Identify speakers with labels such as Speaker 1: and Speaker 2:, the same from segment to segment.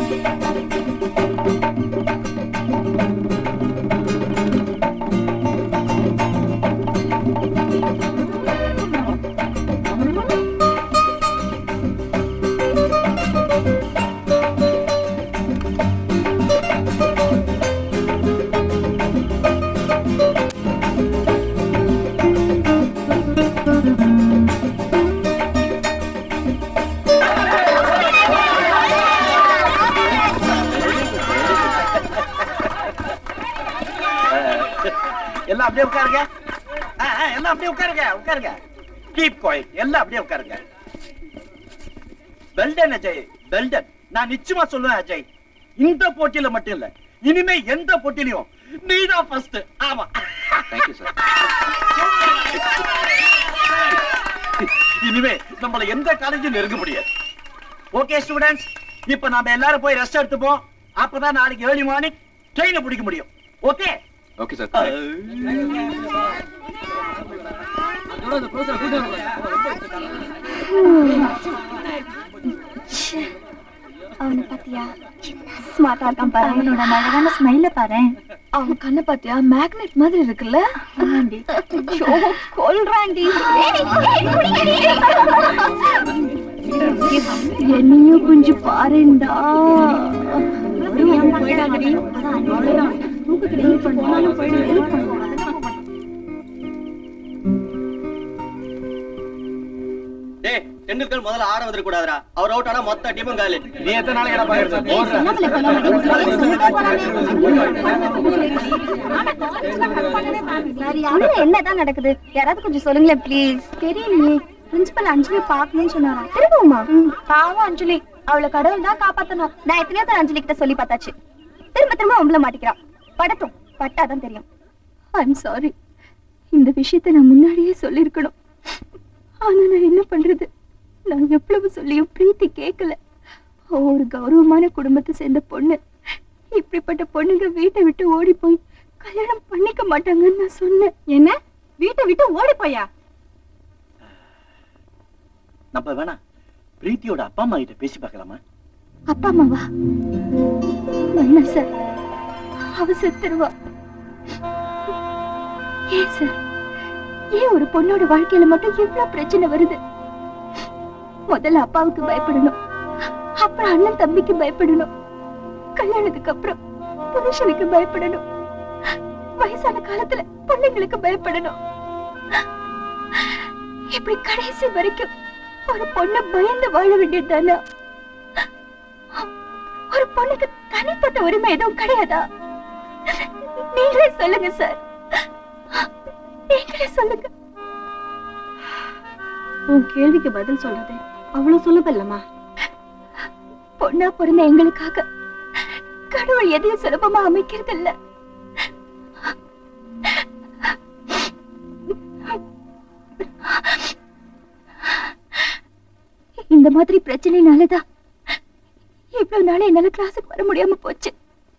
Speaker 1: எல்லாம் அப்படியே உட்காருங்க ஆ, ஆ, எல்லாம் அப்படியே உட்காருங்க உட்காருங்க கீப் கோயிட் எல்லாம் அப்படியே உட்காருங்க பெல்டன் அஜய் பெல்டன் நான் நிச்சயமா சொல்லுவேன் அஜய் இந்த போட்டியில மட்டும் இல்ல இனிமே எந்த போட்டியிலையும் நீதான் ஃபர்ஸ்ட் ஆமா
Speaker 2: தேங்க்யூ சார்
Speaker 1: இனிமே நம்மள எந்த காலேஜும் நெருங்க முடியாது ஓகே ஸ்டூடெண்ட்ஸ் இப்ப நாம எல்லாரும் போய் ரெஸ்ட் எடுத்துப்போம் அப்பதான் நாளைக்கு ஏர்லி மார்னிங் ட்ரெயினை பிடிக்க முடியும் ஓகே
Speaker 2: ஓகே சார்
Speaker 3: அவனை பாத்தியா ஸ்மார்ட்டா இருக்கான் பாரு அவனோட அழகான ஸ்மைல பாரு அவன் கண்ணை பாத்தியா மேக்னெட் மாதிரி இருக்குல்ல ஆண்டி கொல்றாண்டி என்னையும் கொஞ்சம் பாருண்டா
Speaker 4: டேய் டெண்டுல்கர் முதல்ல ஆட வந்துட கூடாதுடா அவர் அவுட் ஆனா மொத்த டீமும் காலி
Speaker 1: நீ எத்தனை நாளைக்கு பாக்குறது
Speaker 3: சரி அங்க என்னதான் நடக்குது யாராவது கொஞ்சம் சொல்லுங்களேன் ப்ளீஸ் தெரியலையே பிரின்சிபல் அஞ்சலி பாக்கணும்னு சொன்னாரா திரும்பவுமா பாவம் அஞ்சலி அவளை கடவுள் தான் காப்பாத்தணும் நான் எத்தனையோ தடவை அஞ்சலி கிட்ட சொல்லி பார்த்தாச்சு திரும்ப திரும்ப உங்களை மாட்டிக்கிறான் படட்டும் பட்டாதான் தெரியும் ஐம் சாரி இந்த விஷயத்தை நான் முன்னாடியே சொல்லியிருக்கணும் ஆனா நான் என்ன பண்றது நான் எவ்வளவு சொல்லியும் பிரீத்தி கேட்கல அவ ஒரு கௌரவமான குடும்பத்தை சேர்ந்த பொண்ணு இப்படிப்பட்ட பொண்ணுங்க வீட்டை விட்டு ஓடி போய் கல்யாணம் பண்ணிக்க மாட்டாங்கன்னு நான் சொன்னேன் என்ன வீட்டை விட்டு ஓடி போயா
Speaker 1: நம்ம வேணா பிரீத்தியோட அப்பா அம்மா கிட்ட பேசி பார்க்கலாமா
Speaker 3: அப்பா அம்மாவா வேணாம் சார் அவ செத்துருவா ஏன் சார் ஏன் ஒரு பொண்ணோட வாழ்க்கையில மட்டும் இவ்வளவு பிரச்சனை வருது முதல்ல அப்பாவுக்கு பயப்படணும் அப்புறம் அண்ணன் தம்பிக்கு பயப்படணும் கல்யாணத்துக்கு அப்புறம் புருஷனுக்கு பயப்படணும் வயசான காலத்துல பிள்ளைங்களுக்கு பயப்படணும் இப்படி கடைசி வரைக்கும் ஒரு பொண்ணு பயந்து வாழ வேண்டியது தானே ஒரு பொண்ணுக்கு தனிப்பட்ட உரிமை எதுவும் கிடையாதா நீங்களே சொல்லுங்க சார் நீங்களே சொல்லுங்க உன் கேள்விக்கு பதில் சொல்றது அவ்வளவு சுலபல்லமா பொண்ணா பிறந்த எங்களுக்காக கடவுள் எதையும் சுலபமா அமைக்கிறது இல்ல இந்த மாதிரி பிரச்சனைனாலதான் இவ்வளவு நாள் என்னால கிளாஸுக்கு வர முடியாம போச்சு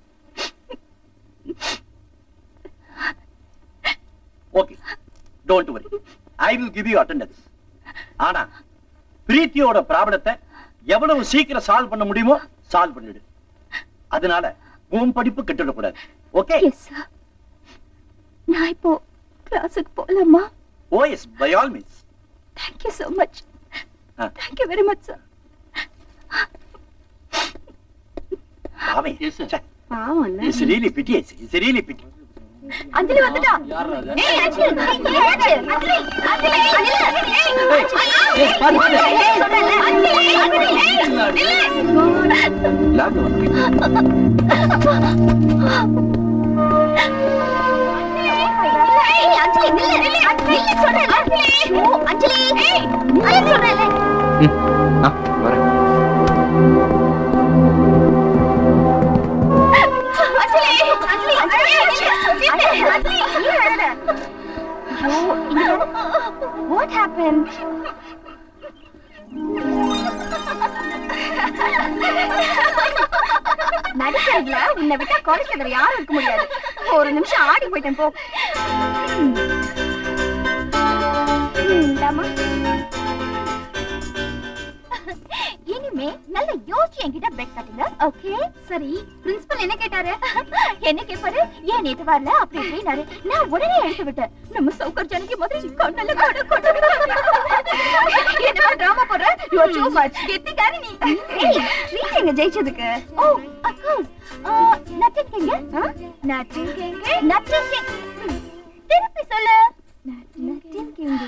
Speaker 1: okay don't worry I will give you attendance ஆனா பிரீத்தியோட ப்ராப்ளத்தை எவ்வளவு சீக்கிரம் சால்வ் பண்ண முடியுமோ சால்வ் பண்ணிடு அதனால உன் படிப்பு கெட்டுடக்கூடாது ஓகே
Speaker 3: எஸ் சார் நான் இப்போ கிளாஸுக்கு போலாமா
Speaker 1: oh yes by all means
Speaker 3: thank you so much
Speaker 1: ah.
Speaker 3: Thank you very much sir
Speaker 1: பாவே
Speaker 2: Yes, sir.
Speaker 1: It's really pity it's really pity
Speaker 3: Anjali வந்துட்டா ஏய் அஞ்சலி ஏய் ஆச்சு அஞ்சலி அஞ்சலி அஞ்சலி ஏய் ஏய் பாரு பாரு ஏய் சொல்றல அஞ்சலி அஞ்சலி ஏய் அஞ்சலி நில்லு நில்லு அஞ்சலி சொல்றல அஞ்சலி ஓ அஞ்சலி ஏய் அஞ்சலி சொல்றல
Speaker 2: வரேன்
Speaker 3: அஞ்சலி அஞ்சலி அஞ்சலி அஞ்சலி அஞ்சலி What happened? நடிக்கிறதுல உன்னை விட்டா குறைக்க வேற யாரும் இருக்க முடியாது ஒரு நிமிஷம் ஆடி போயிட்டேன் போ ம், இந்தாம்மா. இனிமே நல்ல யோசிச்சு என்கிட்ட பெட் கட்டுங்க ஓகே சரி பிரின்சிபல் என்ன கேட்டாரு என்ன கேட்பாரு ஏன் நேத்து வரல அப்படி இப்படினாரு நான் உடனே எடுத்து விட்டேன் நம்ம சௌகர் ஜனகி மாதிரி கண்ணல்ல கொடு கொடு என்ன டிராமா போடுற யூ ஆர் டூ மச் கெத்திக்காரி நீ ஏய் ட்ரீட் எங்க ஜெயிச்சதுக்கு ஓ ஆஃப் கோர்ஸ் நத்திங் எங்க நத்திங் எங்க நத்திங் திருப்பி சொல்லு நத்திங் எங்க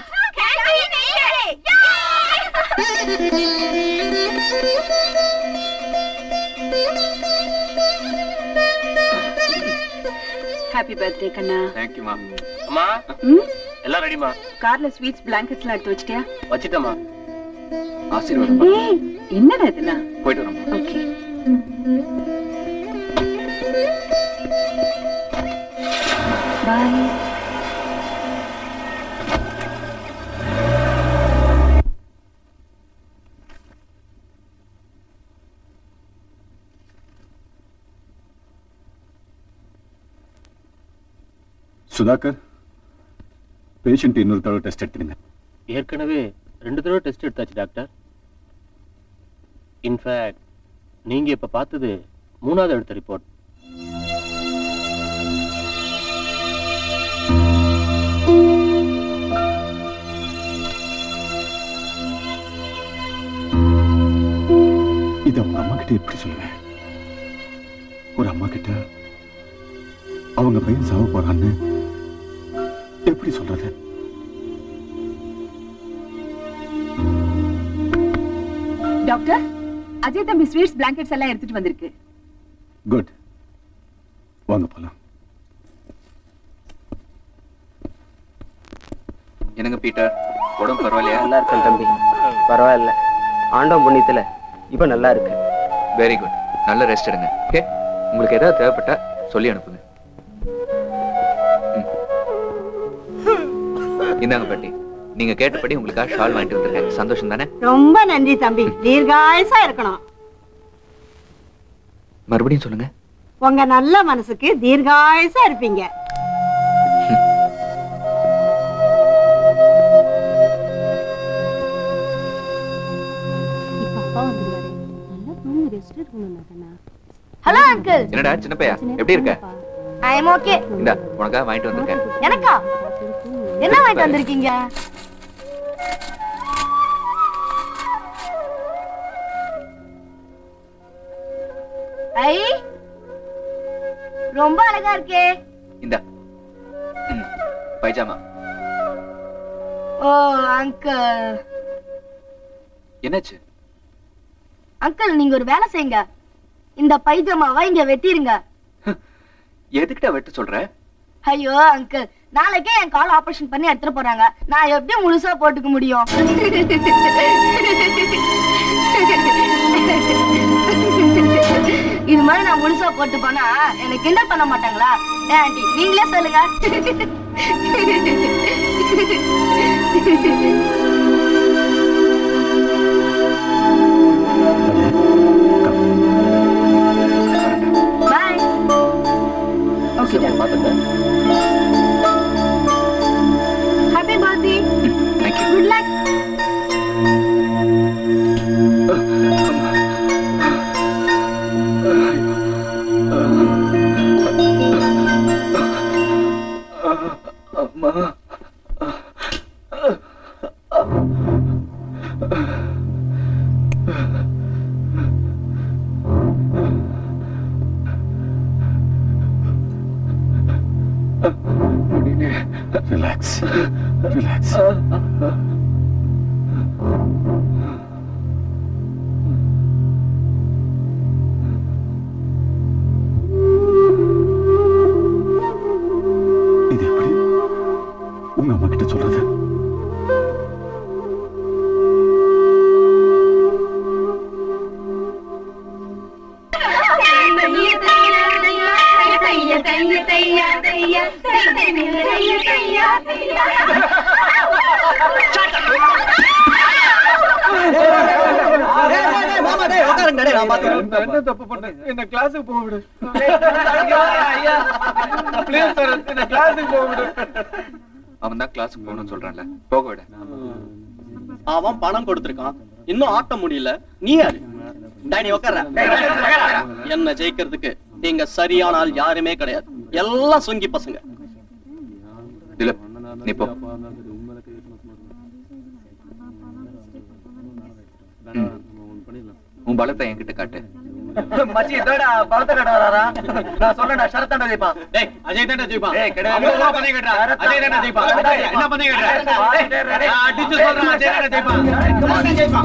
Speaker 5: ஹாப்பி பர்த்டே கண்ணா
Speaker 2: தேங்க்யூமா
Speaker 1: அம்மா
Speaker 5: ம்
Speaker 1: எல்லாம் ரெடிமா
Speaker 5: கார்ல ஸ்வீட்ஸ் பிளாங்கெட்ஸ்லாம் எடுத்து வச்சிட்டியா
Speaker 1: வச்சிட்டமா
Speaker 2: ஆசீர்வாதம்
Speaker 5: ஏய் என்னடா இதெல்லாம்
Speaker 2: போயிட்டு வரோம்மா
Speaker 5: ஓகே பாய்
Speaker 6: சுதாகர் பேஷண்ட் இன்னொரு தடவை டெஸ்ட் எடுத்துருங்க
Speaker 7: ஏற்கனவே ரெண்டு தடவை டெஸ்ட் எடுத்தாச்சு டாக்டர் இன்ஃபேக்ட் நீங்க இப்ப பார்த்தது மூணாவது எடுத்த ரிப்போர்ட்
Speaker 6: இது அவங்க அம்மா கிட்ட எப்படி சொல்லுவேன் ஒரு அம்மா கிட்ட அவங்க பையன் சாவ போறான்னு எப்படி சொல்றது
Speaker 5: டாக்டர் அஜய் தம்பி ஸ்வீட்ஸ் பிளாங்கெட்ஸ் எல்லாம் எடுத்துட்டு வந்திருக்கு
Speaker 6: குட் வாங்க போலாம்
Speaker 2: என்னங்க பீட்டர் உடம்பு பரவாயில்லையா
Speaker 4: நல்லா இருக்கேன் தம்பி பரவாயில்ல ஆண்டவன் புண்ணியத்துல இப்ப நல்லா இருக்கு
Speaker 2: வெரி குட் நல்ல ரெஸ்ட் எடுங்க ஓகே உங்களுக்கு ஏதாவது தேவைப்பட்டா சொல்லி அனுப்புங்க ம். இந்தாங்க பாட்டி நீங்க கேட்டபடி உங்களுக்காக ஷால் வாங்கிட்டு வந்திருக்கேன் சந்தோஷம் தானே
Speaker 8: ரொம்ப நன்றி தம்பி தீர்காயுசா இருக்கணும்
Speaker 2: மறுபடியும் சொல்லுங்க
Speaker 8: உங்க நல்ல மனசுக்கு தீர்காயுசா இருப்பீங்க
Speaker 3: ஹலோ அங்கிள்
Speaker 2: என்னடா சின்ன பையா எப்படி இருக்க
Speaker 3: ஐ எம் ஓகே
Speaker 2: இந்தா உனக்காக வாங்கிட்டு வந்திருக்கேன்
Speaker 3: எனக்கா என்ன வாங்கிட்டு வந்திருக்கீங்க ஐ ரொம்ப அழகா இருக்கே
Speaker 2: இந்தா ம், பைஜாமா
Speaker 3: ஓ அங்கிள்
Speaker 2: என்னாச்சு
Speaker 3: அங்கிள் நீங்க ஒரு வேலை செய்யுங்க இந்த பைஜாமாவை இங்க வெட்டிருங்க
Speaker 2: எதுக்கிட்ட வெட்ட சொல்ற
Speaker 3: ஐயோ அங்கிள் நாளைக்கே என் கால் ஆபரேஷன் பண்ணி எடுத்துட்டு போறாங்க நான் எப்படி முழுசா போட்டுக்க முடியும் இது மாதிரி நான் முழுசா போட்டு போனா எனக்கு கிண்டல் பண்ண மாட்டாங்களா ஏன் ஆண்டி நீங்களே சொல்லுங்க பாய்
Speaker 5: ஓகே
Speaker 7: பார்த்துட்டேன்
Speaker 3: happy birthday
Speaker 2: thank you
Speaker 3: good luck
Speaker 6: அம்மா ரிலாக்ஸ் ரிலாக்ஸ் இது எப்படி உங்க அம்மா கிட்ட சொல்றது
Speaker 4: மாமா டேய் உட்காருங்க டேய் நான் பாத்துக்கிறேன்
Speaker 1: என்ன தப்பு பண்ணேன் என்ன கிளாஸுக்கு போக விடு ஐயா ப்ளீஸ் சார் என்ன கிளாஸுக்கு போக விடு
Speaker 2: அவன் தான் கிளாஸுக்கு போகணும்னு சொல்றான்ல போக விட
Speaker 4: அவன் பணம் கொடுத்திருக்கான் இன்னும் ஆட்ட முடியல நீ யாரு டேய், நீ உட்கார்றா. என்ன ஜெயிக்கிறதுக்கு நீங்க சரியான ஆள் யாருமே கிடையாது எல்லாம் சுங்கி பசங்க
Speaker 2: திலீப் நீ போ ம். உன் பலத்தை என்கிட்ட காட்டு
Speaker 1: மச்சி இதோட பலத்தை கட்டுறாரா நான் சொல்றேன்டா ஷரத்தாண்டா ஜெயிப்பான்
Speaker 4: டேய் அஜய் தான் ஜெயிப்பான்
Speaker 1: ஏய், கிடையாது.
Speaker 4: ஐம்பது ரூபா பந்தயம் கட்டுறா. அஜய் தான்டா ஜெயிப்பான்.
Speaker 1: அஜய்.
Speaker 4: என்ன பந்தயம் கட்டுறா?
Speaker 1: டேய், டேய், டேய், டேய்.
Speaker 4: நான் அடிச்சு சொல்றேன், அஜய் தான்டா ஜெயிப்பான்.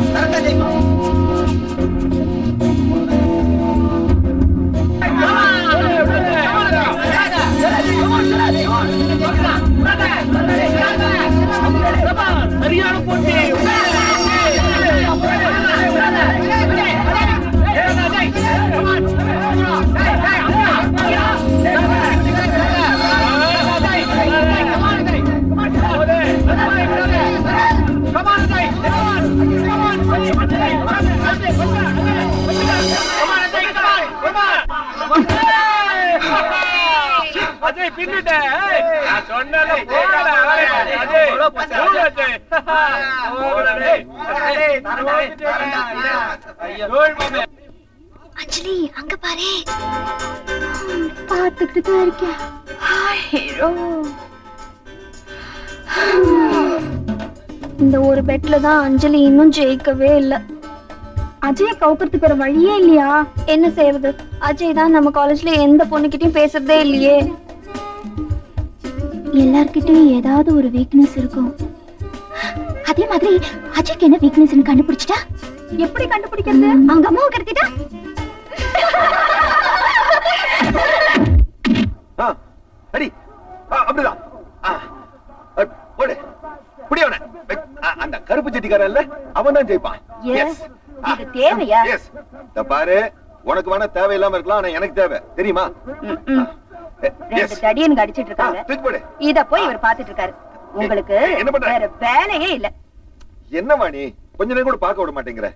Speaker 7: அஜய் பின்னிட்டேன் ஏய், நான் சொன்னேன்ல, போடா, அஜய், அஜய், போடு, அஜய். போடா, டேய். கோல் மாமே.
Speaker 3: அஞ்சலி அங்க பாரு பார்த்துக்கிட்டு தான் இருக்கேன் ஹீரோ இந்த ஒரு பெட்ல தான் அஞ்சலி இன்னும் ஜெயிக்கவே இல்ல அஜய் கவுக்கிறதுக்கு ஒரு வழியே இல்லையா என்ன செய்யறது அஜய் தான் நம்ம காலேஜ்ல எந்த பொண்ணுகிட்டயும் பேசுறதே இல்லையே எல்லார்கிட்டயும் ஏதாவது ஒரு வீக்னஸ் இருக்கும் அதே மாதிரி அஜய்க்கு என்ன வீக்னஸ் கண்டுபிடிச்சிட்டா எப்படி கண்டுபிடிக்கிறது அவங்க அம்மாவை கடத்திட்டா
Speaker 6: ஆ, அடி ஆ, அப்படிதான் ஆ, அ, போடு புடி அவனை வெ- ஆ, அந்த கருப்பு செட்டிக்காரன் இல்ல அவன் தான் ஜெயிப்பான்
Speaker 3: Yes.
Speaker 6: Yes. ஆ,
Speaker 3: இது தேவையா?
Speaker 6: Yes. இந்த பாரு உனக்கு வேணா தேவையில்லாம இருக்கலாம் ஆனா எனக்கு தேவை தெரியுமா ஆ, எ- yes.
Speaker 3: ரெண்டு தடியனுக்கு அடிச்சிட்டு
Speaker 6: ஆ,
Speaker 3: இருக்காங்க
Speaker 6: தூக்கி போடு
Speaker 3: இத போய் இவர் பாத்துட்டு இருக்காரு உங்களுக்கு
Speaker 6: என்ன பண்ற?
Speaker 3: வேற வேலையே இல்ல
Speaker 6: என்னம்மா நீ கொஞ்ச நேரம் கூட பார்க்க விட மாட்டேங்கிற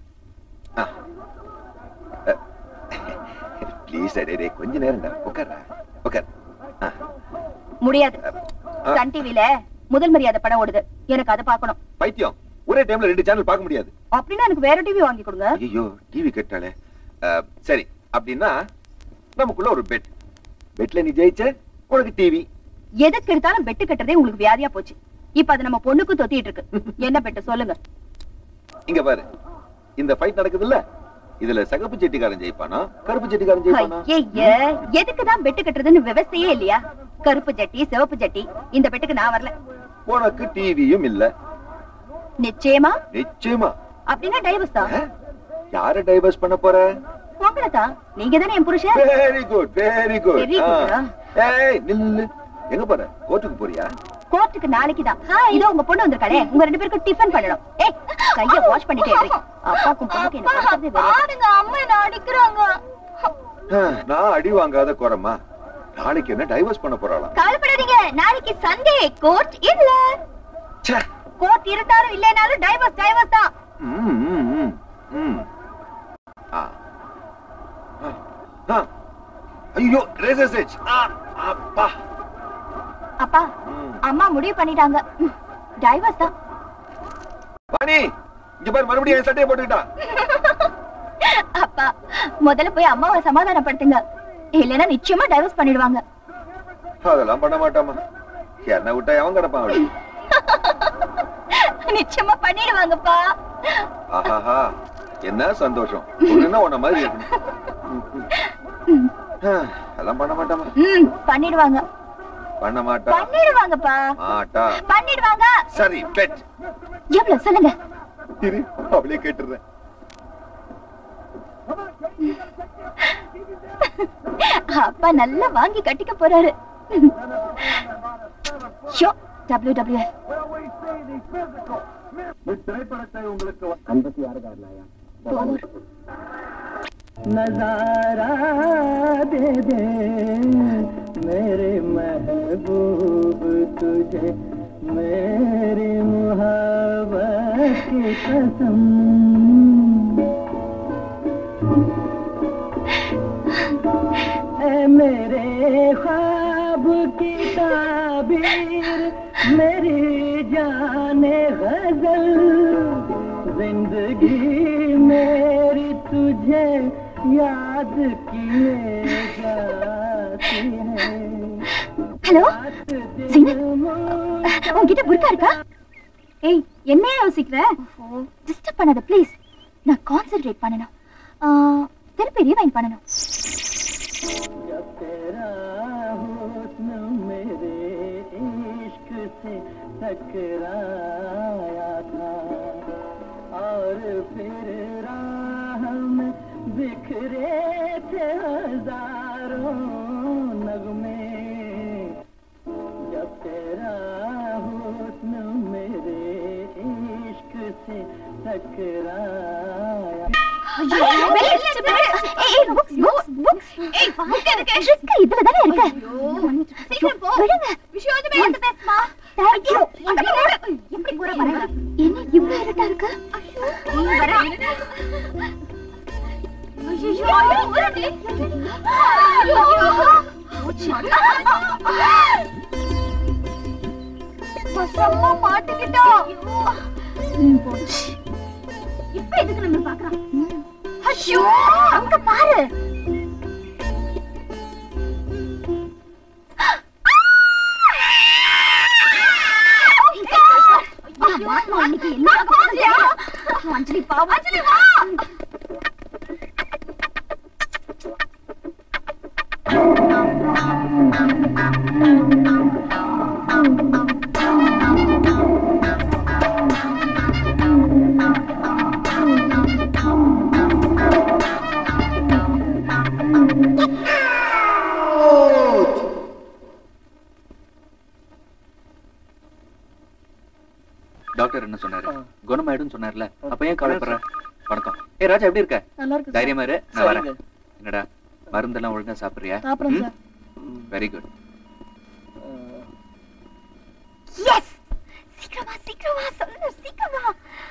Speaker 6: ப்ளீஸ் அடே கொஞ்ச நேரம்டா உட்கார்றா உட்கார் ஆ,
Speaker 3: முடியாது
Speaker 6: ஆ.
Speaker 3: சன் டிவில முதல் மரியாதை படம் ஓடுது எனக்கு அதை பார்க்கணும்
Speaker 6: பைத்தியம் ஒரே டைம்ல ரெண்டு சேனல் பார்க்க முடியாது
Speaker 3: அப்படின்னா எனக்கு வேற டிவி வாங்கி கொடுங்க
Speaker 6: ஐயோ டிவி கேட்டாலே அஹ், சரி அப்படின்னா நமக்குள்ள ஒரு பெட் பெட்ல நீ ஜெயிச்ச உனக்கு டிவி
Speaker 3: எதுக்கு எடுத்தாலும் பெட்டு கட்டுறதே உங்களுக்கு வியாதியா போச்சு இப்ப அது நம்ம பொண்ணுக்கும் தொத்திட்டு இருக்கு என்ன பெட்டு சொல்லுங்க
Speaker 6: இங்க பாரு இந்த ஃபைட் நடக்குது இல்ல இதுல சகப்பு செட்டிக்காரன் ஜெயிப்பானா கருப்பு செட்டிக்காரன் ஜெயிப்பானா
Speaker 3: ஐய எதுக்கு தான் பெட்டு கட்டுறதுன்னு விவசாயே இல்லையா கருப்பு ஜட்டி சிவப்பு ஜட்டி இந்த பெட்டுக்கு நான் வரல
Speaker 6: உனக்கு டிவியும் இல்ல
Speaker 3: நிச்சயமா
Speaker 6: நிச்சயமா
Speaker 3: அப்படின்னா டைவர்ஸ் தான்
Speaker 6: அஹ், யார டைவர்ஸ் பண்ண போற
Speaker 3: உங்களை தான் நீங்க தானே என் புருஷன்
Speaker 6: very good very good
Speaker 3: Very good, ஆ.
Speaker 6: ஏய் நில்லு எங்க போற கோர்ட்டுக்கு போறியா
Speaker 3: கோர்ட்டுக்கு நாளைக்கு தான் இதோ உங்க பொண்ணு வந்திருக்காளே உங்க ரெண்டு பேருக்கும் டிஃபன் பண்ணணும் ஏய் கைய வாஷ் பண்ணிட்டே இரு அப்பாக்கும் பொண்ணுக்கு என்ன பண்றது வேற அம்மா என்ன அடிக்குறாங்க
Speaker 6: அஹ், நான் அடி வாங்காத குறமா நாளைக்கு என்ன டைவர்ஸ் பண்ண போறாளாம்
Speaker 3: கவலைப்படாதீங்க நாளைக்கு சண்டே கோர்ட் இல்ல
Speaker 6: ச்சே
Speaker 3: கோர்ட் இருந்தாலும் இல்லைனாலும் டைவர்ஸ் டைவர்ஸ் தான்
Speaker 6: ம், ம், ம், ம். ஆ. ஆ. ஆ. ஐயோ ரேசர் ஸ்டேஜ் அப்பா
Speaker 3: அப்பா
Speaker 6: ம்.
Speaker 3: அம்மா முடிவு பண்ணிட்டாங்க டைவர்ஸ் தான்
Speaker 6: வாணி இங்க பாரு மறுபடியும் என் சட்டையை போட்டுக்கிட்டா
Speaker 3: அப்பா முதல்ல போய் அம்மாவை சமாதானப்படுத்துங்க இல்லைன்னா நிச்சயமா டைவர்ஸ் பண்ணிடுவாங்க
Speaker 6: அதெல்லாம் பண்ண மாட்டாமா என்ன விட்டா எவன் கிடப்பான் அவளு
Speaker 3: நிச்சயமா பண்ணிடுவாங்கப்பா
Speaker 6: ஆஹாஹா என்ன சந்தோஷம் ஒண்ணுன்னா உன்ன மாதிரி இருக்கணும் ம், ம். ஆ, அதெல்லாம் பண்ண மாட்டாமா
Speaker 3: ம் பண்ணிடுவாங்க
Speaker 6: பண்ண மாட்டா
Speaker 3: பண்ணிடுவாங்கப்பா
Speaker 6: மாட்டா
Speaker 3: பண்ணிடுவாங்க
Speaker 6: சரி பெட்
Speaker 3: எவ்வளவு சொல்லுங்க
Speaker 6: இரு அவளே கேட்டுறேன்
Speaker 3: அப்பா நல்லா வாங்கி கட்டிக்க போறாரு ஷோ டபிள்யூ டபிள்யூ
Speaker 9: नजारा दे दे मेरे महबूब तुझे मेरी मुहब्बत की कसम ऐ मेरे ख्वाब की ताबीर मेरी जाने गजल जिंदगी मेरी तुझे मुझे याद किए जाती है
Speaker 3: ஹலோ
Speaker 9: रात
Speaker 3: சீனு
Speaker 9: दिन मुझे
Speaker 3: உன்கிட்ட புர்கா இருக்கா ஏய் என்ன யோசிக்கிற டிஸ்டர்ப் பண்ணாத ப்ளீஸ் நான் கான்சென்ட்ரேட் பண்ணணும் ஆ, திருப்பி ரீவைண்ட் பண்ணணும்
Speaker 9: जब तेरा हुस्न मेरे इश्क से टकराया था और फिर राह में बिखरे थे हजारों नगमे जब तेरा हुस्न मेरे इश्क से टकराया
Speaker 3: என்ன இவ்வளவு இருட்டா இருக்கு மாட்டிக்கிட்டோம் இப்ப எதுக்கு நம்ம பாக்குறோம் ஐயோ அங்க பாரு அஞ்சலி பா அஞ்சலி வா
Speaker 2: டாக்டர் என்ன சொன்னாரு குணமாயிடும் சொன்னார்ல அப்ப ஏன் கவலைப்படுற வணக்கம் ஏ ராஜா எப்படி இருக்க
Speaker 4: நல்லா இருக்கு
Speaker 2: தைரியமா இரு நான் வரேன்
Speaker 4: சரிங்க.
Speaker 2: என்னடா மருந்தெல்லாம் ஒழுங்கா சாப்பிடுறியா
Speaker 4: சாப்பிடுறேன் சார்
Speaker 2: வெரி குட்
Speaker 3: எஸ் சீக்கிரமா சீக்கிரமா சொல்லு சீக்கிரமா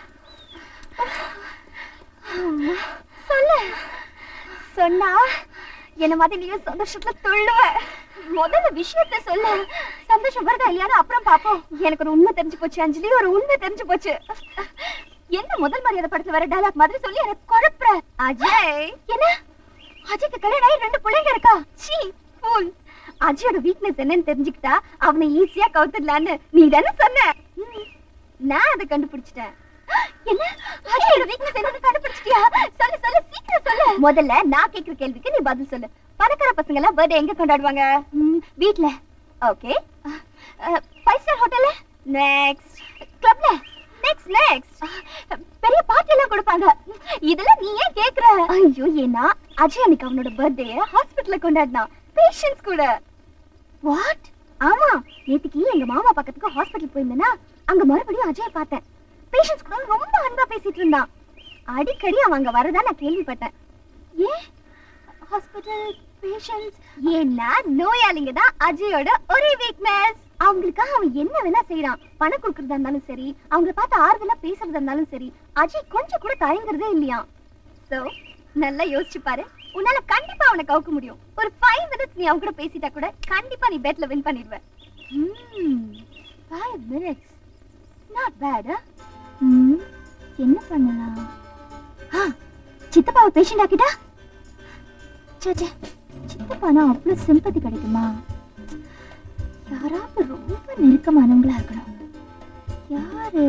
Speaker 3: சொல்லு சொன்னா என்ன மாதிரி நீயும் சந்தோஷத்துல துள்ளுவ முதல்ல விஷயத்த சொல்லு சந்தோஷம் வருதா இல்லையான்னு அப்புறம் பாப்போம் எனக்கு ஒரு உண்மை தெரிஞ்சு போச்சு அஞ்சலி ஒரு உண்மை தெரிஞ்சு போச்சு என்ன முதல் மரியாதை படத்துல வர டயலாக் மாதிரி சொல்லி எனக்கு குழப்புற அஜய் என்ன அஜய்க்கு கல்யாணம் ஆகி ரெண்டு பிள்ளைங்க இருக்கா சீ ஃபூல் அஜயோட வீக்னஸ் என்னன்னு தெரிஞ்சுக்கிட்டா அவனை ஈஸியா கவுத்துடலான்னு நீ தானே சொன்ன ம், நான் அதை கண்டுபிடிச்சிட்டேன் என்ன அஜயோட வீக்னஸ் என்னன்னு கண்டுபிடிச்சிட்டியா சொல்லு சொல்லு சீக்கிரம் சொல்லு முதல்ல நான் கேக்குற கேள்விக்கு நீ பதில் சொல்லு பணக்கார பசங்க எல்லாம் பர்த்டே எங்க கொண்டாடுவாங்க ம், வீட்ல ஓகே ஃபைவ் ஸ்டார் ஹோட்டல்ல நெக்ஸ்ட் கிளப்ல நெக்ஸ்ட் நெக்ஸ்ட் பெரிய பார்ட்டி எல்லாம் கொடுப்பாங்க இதெல்லாம் நீ ஏன் கேக்குற ஐயோ ஏன்னா அஜய் அன்னைக்கு அவனோட பர்த்டே ஹாஸ்பிடல்ல கொண்டாடினான் பேஷண்ட்ஸ் கூட வாட் ஆமா நேத்துக்கு எங்க மாமா பக்கத்துக்கு ஹாஸ்பிடல் போயிருந்தேனா அங்க மறுபடியும் அஜய் பார்த்தேன் பேஷண்ட்ஸ் கூட ரொம்ப அன்பா பேசிட்டு இருந்தான் அடிக்கடி அவன் அங்க வரதா நான் கேள்விப்பட்டேன் ஏன் ஹாஸ்பிடல் பேஷண்ட்ஸ் ஏன்னா நோயாளிங்க தான் அஜயோட ஒரே வீக்னஸ் அவங்களுக்காக அவன் என்ன வேணா செய்யறான் பணம் கொடுக்கறதா இருந்தாலும் சரி அவங்கள பார்த்து ஆறுதலா பேசுறதா இருந்தாலும் சரி அஜய் கொஞ்சம் கூட தயங்குறதே இல்லையா சோ நல்லா யோசிச்சு பாரு உன்னால கண்டிப்பா அவனை கவுக்க முடியும் ஒரு ஃபைவ் மினிட்ஸ் நீ அவன் கூட பேசிட்டா கூட கண்டிப்பா நீ பெட்ல வின் பண்ணிடுவ ஃபைவ் மினிட்ஸ் நாட் பேட் என்ன பண்ணலாம் ஆ, சித்தப்பாவை பேஷண்ட் ஆக்கிட்டா சே சே, சித்தப்பானா அவ்வளவு சிம்பத்தி கிடைக்குமா யாராவது ரொம்ப நெருக்கமானவங்களா இருக்கணும் யாரு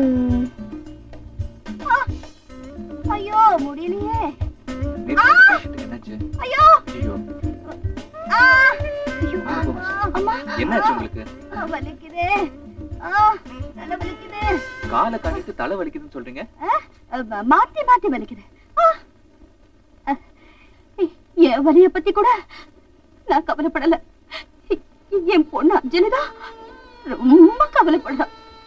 Speaker 3: ஆ, ஐயோ முடியலையே
Speaker 2: நேத்து என்னாச்சு
Speaker 3: ஐயோ
Speaker 2: ஐயோ
Speaker 3: ஆ, ஐயோ,
Speaker 2: ஆமா.
Speaker 3: அம்மா
Speaker 2: என்னாச்சு உங்களுக்கு
Speaker 3: ஆ, வலிக்குது ஆ, தலை வலிக்குது
Speaker 2: காலை காட்டிட்டு தலை வலிக்குதுன்னு சொல்றீங்க
Speaker 3: ஆ, அ, மாத்தி மாத்தி வலிக்குது ஆ. அ, என் வலிய பத்தி கூட நான் கவலைப்படல என் பொண்ணு அஞ்சலிதான் ரொம்ப கவலைப்படுறா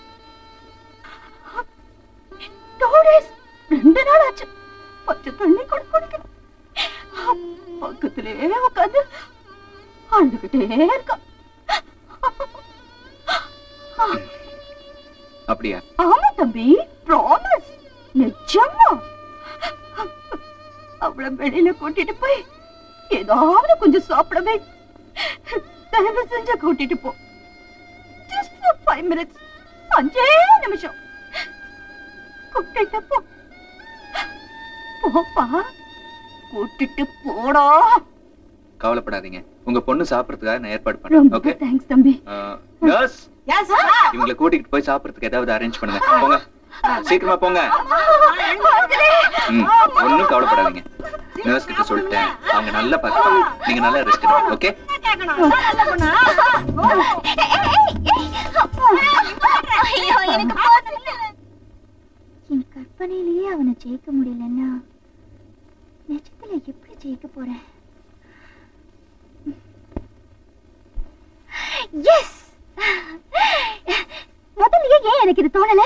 Speaker 3: Two days, ரெண்டு நாள் ஆச்சு பச்சை தண்ணி கூட குடிக்கல பக்கத்திலே உட்காந்து அழுதுகிட்டே இருக்கா
Speaker 2: அப்படியா
Speaker 3: ஆமா தம்பி ப்ராமிஸ் நிஜமா அவள வெளியில கூட்டிட்டு போய் ஏதாவது கொஞ்சம் சாப்பிடவே தயவு செஞ்சு கூட்டிட்டு போ ஜஸ்ட் ஃபார் ஃபைவ் மினிட்ஸ் அஞ்சே நிமிஷம் கூட்டிட்டு போ போப்பா
Speaker 5: கூட்டிட்டு போடா
Speaker 2: கவலைப்படாதீங்க உங்க பொண்ணு சாப்பிடறதுக்காக நான் ஏற்பாடு பண்றேன்
Speaker 5: ரொம்ப
Speaker 2: ஓகே
Speaker 5: தேங்க்ஸ் தம்பி
Speaker 2: நர்ஸ் இவங்களை கூட்டிட்டு போய் சாப்பிடறதுக்கு ஏதாவது அரேஞ்ச் பண்ணுங்க போங்க சீக்கிரமா போங்க ம் ஒண்ணும் கவலைப்படாதீங்க நர்ஸ் கிட்ட சொல்லிட்டேன் அவங்க நல்லா பார்த்துப்பாங்க நீங்க நல்லா ரெஸ்ட் எடுங்க ஓகே
Speaker 3: ஐயோ, எனக்கு போதும். என் கற்பனையிலேயே அவனை ஜெயிக்க முடியலன்னா நிஜத்துல எப்படி ஜெயிக்க போறேன் எஸ் முதல்லயே ஏன் எனக்கு இது தோணல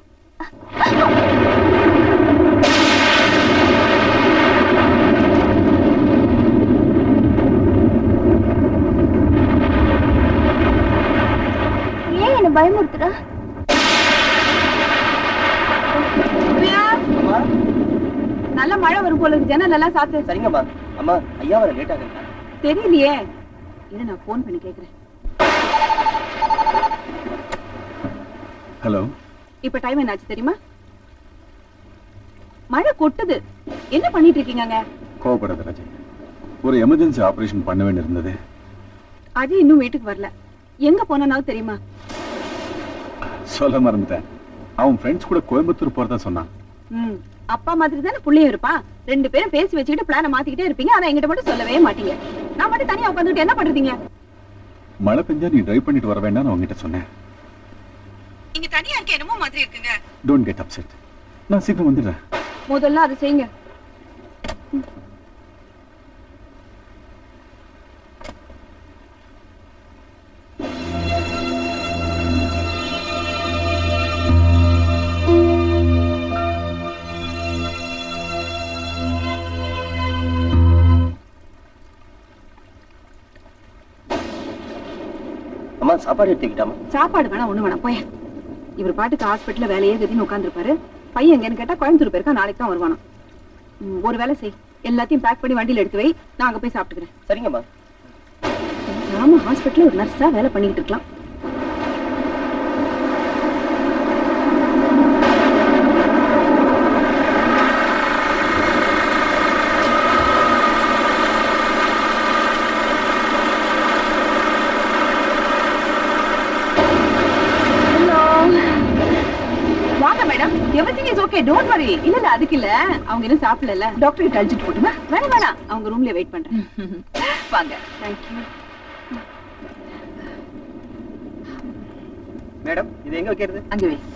Speaker 3: ஏன் என்ன பயமுறுத்துறா
Speaker 5: நல்ல மழை வரும் போல இருக்கு ஜன்னல் எல்லாம் சாத்து
Speaker 4: சரிங்கம்மா அம்மா ஐயா வர லேட் ஆகுங்க
Speaker 5: தெரியலையே இதை நான் போன் பண்ணி கேக்குறேன்
Speaker 6: ஹலோ
Speaker 5: இப்ப டைம் என்னாச்சு தெரியுமா மழை கொட்டுது என்ன பண்ணிட்டு இருக்கீங்க
Speaker 6: கோவப்படாத ராஜி ஒரு எமர்ஜென்சி ஆபரேஷன் பண்ண வேண்டியிருந்தது
Speaker 5: அஜய் இன்னும் வீட்டுக்கு வரல எங்க போனானாவது தெரியுமா
Speaker 6: சொல்ல மறந்துட்டேன் அவன் ஃப்ரெண்ட்ஸ் கூட கோயம்புத்தூர் போறதா சொன்னான்
Speaker 5: ம் அப்பா மாதிரி தானே புள்ளையும் இருப்பான் ரெண்டு பேரும் பேசி வச்சுக்கிட்டு பிளான மாத்திக்கிட்டே இருப்பீங்க ஆனா என்கிட்ட மட்டும் சொல்லவே மாட்டீங்க நான் மட்டும் தனியா உட்காந்துட்டு என்ன பண்றீங்க
Speaker 6: மழை பெஞ்சா நீ டிரைவ் பண்ணிட்டு வர வேண்டாம்னு அவங்ககிட்ட சொன்னேன்
Speaker 5: நீங்க தனியா இருக்க என்னமோ மாதிரி இருக்குங்க
Speaker 6: டோன்ட் கெட் அப்செட் நான் சீக்கிரம் வந்துடுறேன்
Speaker 5: முதல்ல அதை செய்யுங்க
Speaker 4: அம்மா சாப்பாடு எடுத்துக்கிட்டாமா
Speaker 5: சாப்பாடு வேணா ஒண்ணு வேணாம் போய் இவர் பாட்டுக்கு ஹாஸ்பிட்டல்ல வேலையே கதின்னு உட்காந்துருப்பாரு பையன் எங்கன்னு கேட்டா கோயம்புத்தூர் போயிருக்கா நாளைக்கு தான் வருவானா ம், ஒரு வேலை செய் எல்லாத்தையும் பேக் பண்ணி வண்டியில எடுத்து வை நான் அங்க போய் சாப்பிட்டுக்கிறேன்
Speaker 4: சரிங்கம்மா
Speaker 5: நாம ஹாஸ்பிட்டல்ல ஒரு நர்ஸா வேலை பண்ணிக்கிட்டு இருக்கலாம் வாங்க madam everything is okay don't worry இல்ல இல்ல அதுக்கு இல்ல அவங்க இன்னும் சாப்பிடல டாக்டர் கிட்ட அழைச்சிட்டு போட்டுமா வேணாம் வேணாம் அவங்க ரூம்ல வெயிட் பண்றேன் வாங்க தேங்க் யூ
Speaker 4: மேடம் இது எங்க வைக்கிறது
Speaker 5: அங்க வை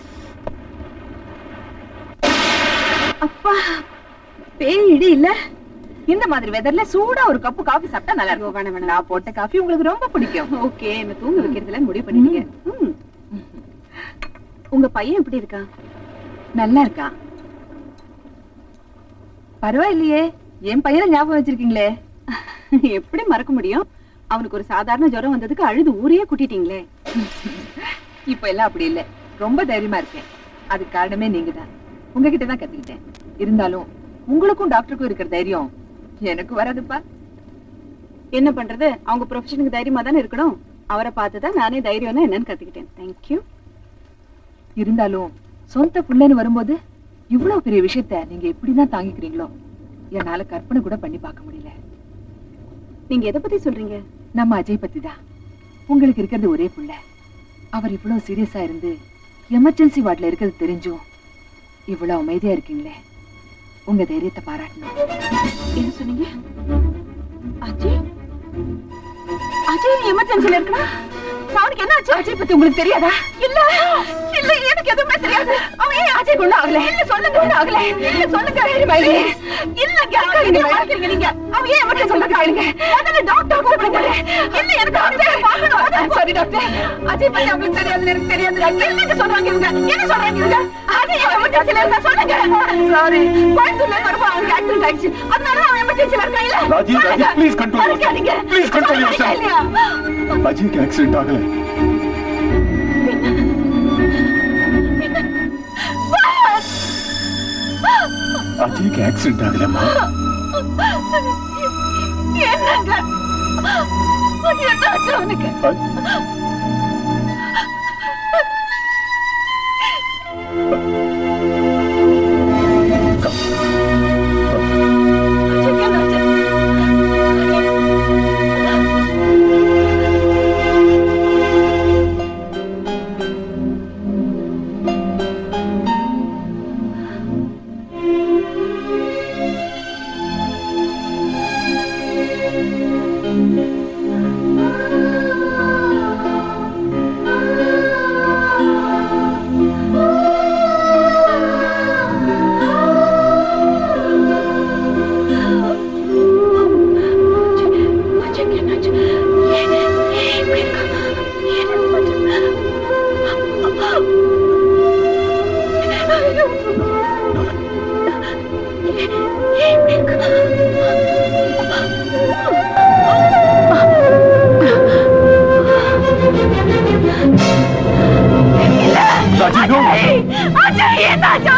Speaker 5: அப்பா பேய் இடி இல்ல இந்த மாதிரி வெதர்ல சூடா ஒரு கப்பு காபி சாப்பிட்டா நல்லா இருக்கும் வேணாம் வேணாம் நான் போட்ட காஃபி உங்களுக்கு ரொம்ப பிடிக்கும் ஓகே என்ன தூங்க வைக்கிறதுல முடிவு பண்ணிட்டீங்க ம். உங்க பையன் எப்படி இருக்கான் நல்லா இருக்கான் பரவாயில்லையே என் பையனை ஞாபகம் வச்சிருக்கீங்களே எப்படி மறக்க முடியும் அவனுக்கு ஒரு சாதாரண ஜுரம் வந்ததுக்கு அழுது ஊரையே கூட்டிட்டீங்களே இப்ப எல்லாம் அப்படி இல்ல ரொம்ப தைரியமா இருக்கேன் அதுக்கு காரணமே நீங்க தான் உங்ககிட்ட தான் கத்துக்கிட்டேன் இருந்தாலும் உங்களுக்கும் டாக்டருக்கும் இருக்கிற தைரியம் எனக்கு வராதுப்பா என்ன பண்றது அவங்க ப்ரொஃபஷனுக்கு தைரியமா தானே இருக்கணும் அவரை பார்த்து தான் நானே தைரியம்னா என்னன்னு கத்துக்கிட்டேன் தேங்க்யூ இருந்தாலும் சொந்த புள்ளன்னு வரும்போது இவ்வளவு பெரிய விஷயத்த நீங்க எப்படிதான் தாங்கிக்கிறீங்களோ என்னால கற்பனை கூட பண்ணி பார்க்க முடியல நீங்க எதை பத்தி சொல்றீங்க நம்ம அஜய் பத்தி தான் உங்களுக்கு இருக்கிறது ஒரே புள்ள அவர் இவ்வளவு சீரியஸா இருந்து எமர்ஜென்சி வார்டுல இருக்கிறது தெரிஞ்சும் இவ்வளவு அமைதியா இருக்கீங்களே உங்க தைரியத்தை பாராட்டணும் என்ன சொன்னீங்க அஜய் அஜய் எமர்ஜென்சில இருக்கா அவனுக்கு என்ன ஆச்சு அஜய் பத்தி உங்களுக்கு தெரியாதா இல்ல இல்ல எனக்கு எதுவுமே தெரியாது அவன் ஏன் அஜய் கொண்டு ஆகல இல்ல சொல்லுங்க ஒண்ணு ஆகல இல்ல சொல்லுங்க இல்ல கேட்காதீங்க கேட்காதீங்க நீங்க அவன் ஏன் எமர்ஜென்சி சொல்ல கேளுங்க முதல்ல டாக்டர் கூப்பிடுங்க இல்ல எனக்கு டாக்டர் பார்க்கணும் சாரி டாக்டர் அஜய் பத்தி அவங்களுக்கு தெரியாது எனக்கு தெரியாது என்னங்க சொல்றாங்க இவங்க என்ன சொல்றாங்க இவங்க அஜய் எமர்ஜென்சில இருக்கா சொல்லுங்க சாரி கோயம்புத்தூர்ல வரும்போது அவனுக்கு ஆக்சிடென்ட் ஆயிடுச்சு அதனால அவன் எமர்ஜென்சில இருக்கா இல்ல
Speaker 6: Raji, Raji, please control yourself.
Speaker 5: மறைக்காதீங்க.
Speaker 6: Please control yourself.
Speaker 5: மறைக்கலையா?
Speaker 6: அஜய்க்கு ஆக்சிடென்ட் ஆகல அஜய்க்கு ஆக்சிடென்ட் ஆகலம்மா
Speaker 5: என்னங்க என்னாச்சு அவனுக்கு அஜய்க்கு என்னாச்சு?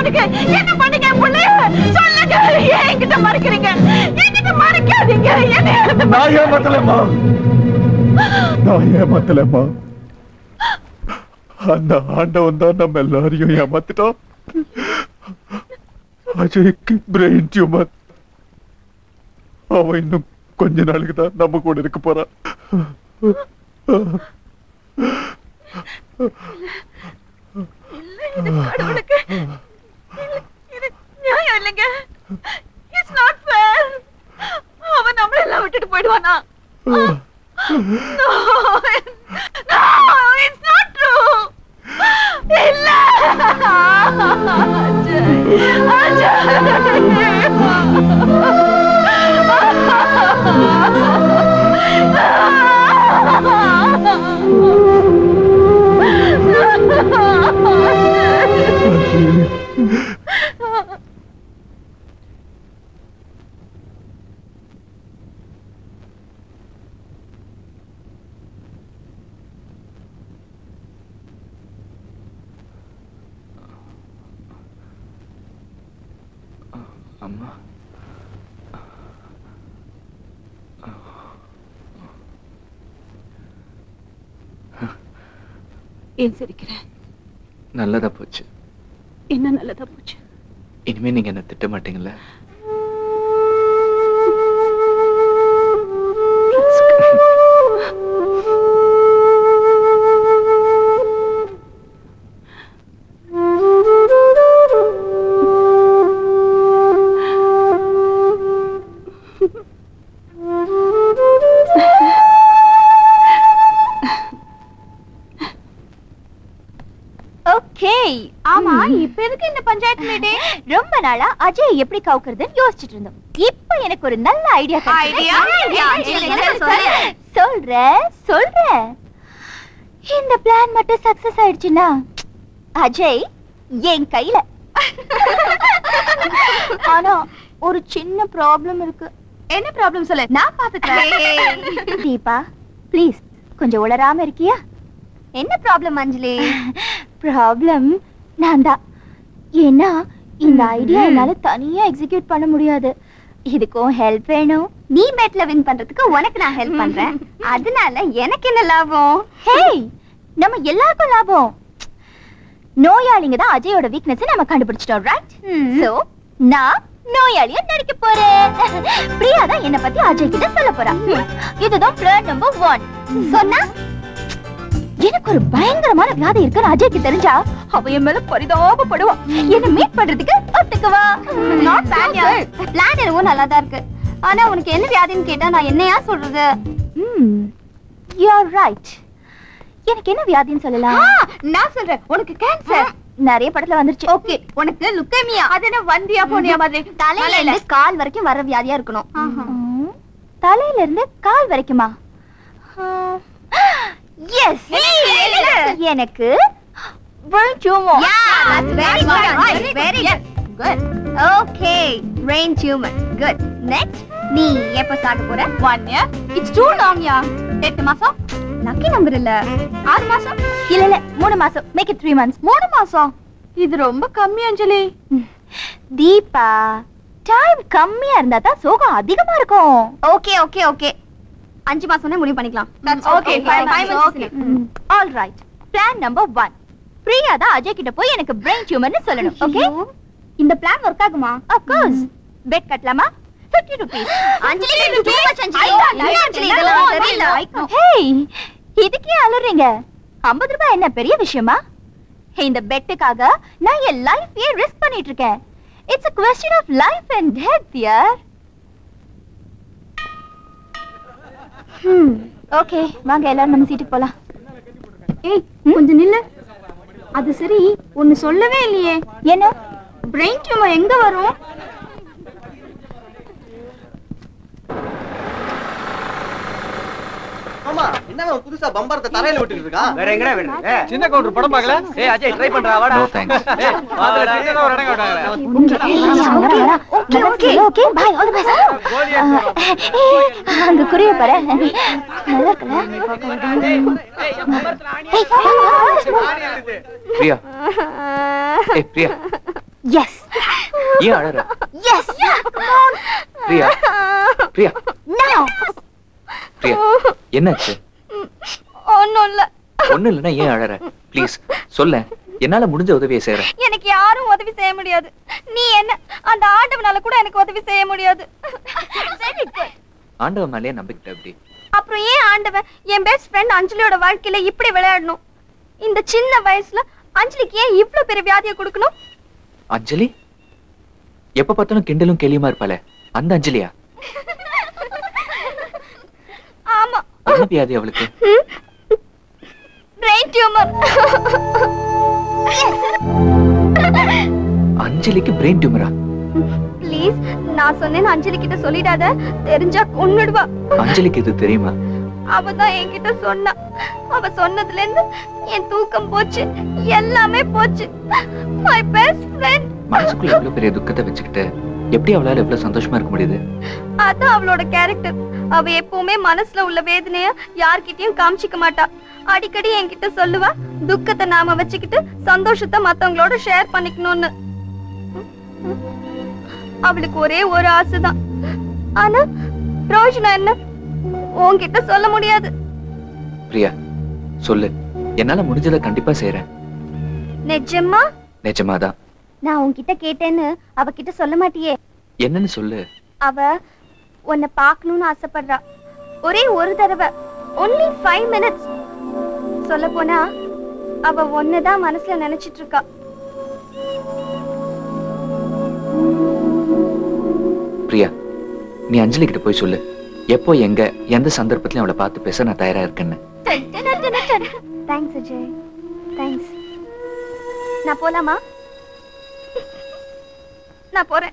Speaker 5: பண்ணுங்க என்ன பண்ணுங்க என் புள்ளைய சொல்லுங்க ஏன் என்கிட்ட மறைக்கிறீங்க என்கிட்ட மறைக்காதீங்க என்ன எழுந்து
Speaker 6: நான் ஏமாத்தலம்மா நான் ஏமாத்தலம்மா அந்த ஆண்டவன் தான் நம்ம எல்லாரையும் ஏமாத்திட்டான் அஜய்க்கு பிரெயின் டியூமர் அவன் இன்னும் கொஞ்ச நாளுக்கு தான் நம்ம கூட இருக்க போறான்
Speaker 5: இது கடவுளுக்கு இல்ல, இது நியாயம் இல்லைங்க இட்ஸ் நாட் ஃபேர் அவன் நம்மள எல்லாம் விட்டுட்டு போயிடுவானா No, no, it's not true. இல்ல அஜய்,
Speaker 2: அம்மா
Speaker 5: ஏன் சிரிக்கிற
Speaker 2: நல்லதா போச்சு
Speaker 5: என்ன நல்லதா போச்சு
Speaker 2: இனிமே நீங்க என்ன திட்ட மாட்டீங்கல்ல
Speaker 3: ஓகே ஆமா இப்ப எதுக்கு இந்த பஞ்சாயத்து மீட்டிங் ரொம்ப நாளா அஜய் எப்படி கவுக்குறதுன்னு யோசிச்சுட்டு இருந்தோம் இப்போ எனக்கு ஒரு நல்ல ஐடியா
Speaker 5: Idea?
Speaker 3: சொல்ற சொல்ற இந்த பிளான் மட்டும் சக்சஸ் ஆயிடுச்சுன்னா அஜய் என் கையில ஆனா ஒரு சின்ன ப்ராப்ளம் இருக்கு
Speaker 5: என்ன ப்ராப்ளம் சொல்லு நான் பாத்துக்கிறேன்
Speaker 3: தீபா ப்ளீஸ் கொஞ்சம் உளராம இருக்கியா என்ன ப்ராப்ளம் அஞ்சலி ப்ராப்ளம் நான் தான் ஏன்னா இந்த ஐடியா என்னால தனியா எக்ஸிக்யூட் பண்ண முடியாது இதுக்கும் ஹெல்ப் வேணும் நீ மேட்ல வின் பண்றதுக்கு உனக்கு நான் ஹெல்ப் பண்றேன் அதனால எனக்கு என்ன லாபம் ஹேய் நம்ம எல்லாருக்கும் லாபம் நோயாளிங்க தான் அஜயோட வீக்னஸ் நம்ம கண்டுபிடிச்சிட்டோம் ரைட் சோ நான் நோயாளியா நடிக்க போறேன் பிரியா தான் என்ன பத்தி அஜய் கிட்ட சொல்ல போறா ம், இதுதான் பிளான் நம்பர் ஒன் சொன்னா எனக்கு ஒரு பயங்கரமான வியாதி இருக்குன்னு அஜய்க்கு தெரிஞ்சா அவ என் மேல பரிதாபப்படுவா என்ன மீட் பண்றதுக்கு ஒத்துக்குவா நாட் பேட் பிளான் என்னவோ நல்லா தான் இருக்கு ஆனா உனக்கு என்ன வியாதின்னு கேட்டா நான் என்னையா சொல்றது ம் யூ ஆர் ரைட் எனக்கு என்ன வியாதின்னு சொல்லலாம் நான் சொல்றேன் உனக்கு கேன்சர் நிறைய படத்துல வந்துருச்சு ஓகே உனக்கு லுக்கேமியா அது என்ன வந்தியா போனியா மாதிரி தலையில இருந்து கால் வரைக்கும் வர வியாதியா இருக்கணும் ம், தலையில இருந்து கால் வரைக்குமா எஸ் எனக்கு brain tumor. very good. Very good. Good. Okay. Brain tumor. Good. Next. நீ எப்ப சாக போற one year it's too long yeah எட்டு மாசம் லக்கி நம்பர் இல்ல ஆறு மாசம் இல்ல இல்ல மூணு மாசம் மேக் இட் த்ரீ மந்த்ஸ் மூணு மாசம் இது ரொம்ப கம்மி அஞ்சலி தீபா டைம் கம்மியா இருந்தா தான் சோகம் அதிகமா இருக்கும் ஓகே ஓகே ஓகே அஞ்சு மாசம்னே முடிவு பண்ணிக்கலாம் okay okay all right plan number one Priya தான் அஜய் கிட்ட போய் எனக்கு பிரெயின் டியூமர்னு சொல்லணும் ஓகே இந்த பிளான் ஒர்க் ஆகுமா ஆஃப் கோர்ஸ் பெட் கட்டலாமா 50 rupees Anjali too much Anjali Anjali இதெல்லாம் தெரியல ஹேய் இதுக்கே அலறீங்க 50 ரூபாய் என்ன பெரிய விஷயமா இந்த பெட்டுக்காக நான் என் லைஃபையே ரிஸ்க் பண்ணிட்டு இருக்கேன் it's a question of life and death யார் ம் ஓகே வாங்க எல்லாரும் நம்ம சீட்டுக்கு போலாம் ஏய் கொஞ்சம் நில்லு அது சரி ஒன்னு சொல்லவே இல்லையே என்ன பிரெயின் டியூமர் எங்க வரும்
Speaker 10: ஆமா என்ன புதுசா பம்பரத்தை தரையில விட்டுட்டு இருக்கான்
Speaker 7: வேற எங்கடா விடுறது சின்ன கவுண்டர் படம் பார்க்கல ஏய் அஜய் ட்ரை பண்றா வாடா
Speaker 2: நோ தேங்க்ஸ்
Speaker 7: ஏய் வாடா சின்னதா ஒரு இடம் விட்டாங்க
Speaker 3: okay okay okay bye all the best அங்க குறிய பாரு நல்லா இருக்குல்ல ஏய்,
Speaker 2: பிரியா ஏய் பிரியா
Speaker 3: எஸ்
Speaker 2: ஏன் அழற
Speaker 3: yes come on
Speaker 2: Priya Priya
Speaker 3: no
Speaker 2: Priya என்னாச்சு
Speaker 3: ஒண்ணும் இல்ல
Speaker 2: ஒண்ணு இல்லைன்னா ஏன் அழற ப்ளீஸ் சொல்ல என்னால முடிஞ்ச உதவியை செய்யறேன்
Speaker 3: எனக்கு யாரும் உதவி செய்ய முடியாது நீ என்ன அந்த ஆண்டவனால கூட எனக்கு உதவி செய்ய முடியாது Very good.
Speaker 2: ஆண்டவன் மேலேயே நம்பிக்கிட்ட அப்படி
Speaker 3: அப்புறம் ஏன் ஆண்டவன் என் பெஸ்ட் ஃப்ரெண்ட் அஞ்சலியோட வாழ்க்கையில இப்படி விளையாடணும் இந்த சின்ன வயசுல அஞ்சலிக்கு ஏன் இவ்ளோ பெரிய வியாதியை கொடுக்கணும்
Speaker 2: அஞ்சலி எப்ப பார்த்தாலும் கிண்டலும் கேலியுமா இருப்பாளே அந்த அஞ்சலியா
Speaker 3: ஆமா
Speaker 2: என்ன வியாதி அவளுக்கு
Speaker 3: பிரெயின் டியூமர்
Speaker 2: அஞ்சலிக்கு பிரெயின் டியூமரா
Speaker 3: ப்ளீஸ் நான் சொன்னேன்னு அஞ்சலி கிட்ட சொல்லிடாத தெரிஞ்சா கொன்னுடுவா
Speaker 2: அஞ்சலிக்கு இது தெரியுமா
Speaker 3: அவ தான் என்கிட்ட சொன்னா அவ சொன்னதுல இருந்து என் தூக்கம் போச்சு எல்லாமே போச்சு மை பெஸ்ட் ஃப்ரெண்ட்
Speaker 2: மனசுக்குள்ள எவ்வளவு பெரிய துக்கத்தை வச்சுக்கிட்டு எப்படி அவளால எவ்வளவு சந்தோஷமா இருக்க முடியுது
Speaker 3: அதான் அவளோட கேரக்டர் அவ எப்பவுமே மனசுல உள்ள வேதனைய யார்கிட்டயும் காமிச்சிக்க மாட்டா அடிக்கடி என்கிட்ட சொல்லுவா துக்கத்தை நாம வச்சுக்கிட்டு சந்தோஷத்தை மத்தவங்களோட ஷேர் பண்ணிக்கணும்னு அவளுக்கு ஒரே ஒரு ஆசைதான் ஆனா பிரயோஜனம் என்ன உன்கிட்ட சொல்ல முடியாது
Speaker 2: பிரியா சொல்லு என்னால முடிஞ்சதை கண்டிப்பா செய்யறேன்
Speaker 3: நிஜமா
Speaker 2: நிஜமாதான்
Speaker 3: நான் உன்கிட்ட கேட்டேன்னு அவகிட்ட சொல்ல மாட்டியே
Speaker 2: என்னன்னு சொல்லு
Speaker 3: அவ உன்னை பார்க்கணும்னு ஆசைப்படுறா ஒரே ஒரு தடவை ஒன்லி ஃபைவ் மினிட்ஸ் சொல்ல போனா அவ ஒன்னதான் மனசுல நினைச்சிட்டு இருக்கா
Speaker 2: பிரியா நீ அஞ்சலி கிட்ட போய் சொல்லு எப்போ எங்க எந்த சந்தர்ப்பத்திலயும் அவளை பார்த்து பேச நான் தயாரா இருக்கேன்னு
Speaker 3: தேங்க்ஸ் அஜய் தேங்க்ஸ் நான் போலாமா நான் போறேன்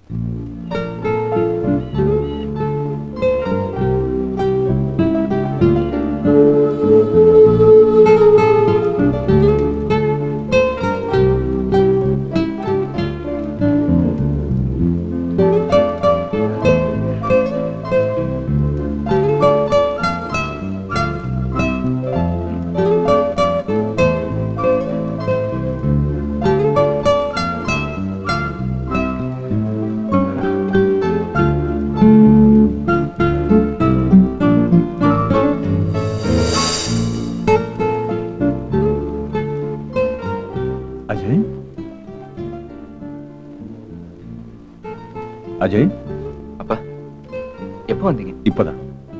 Speaker 6: அஜய் அஜய்
Speaker 2: அப்பா எப்போ வந்தீங்க
Speaker 6: இப்பதான்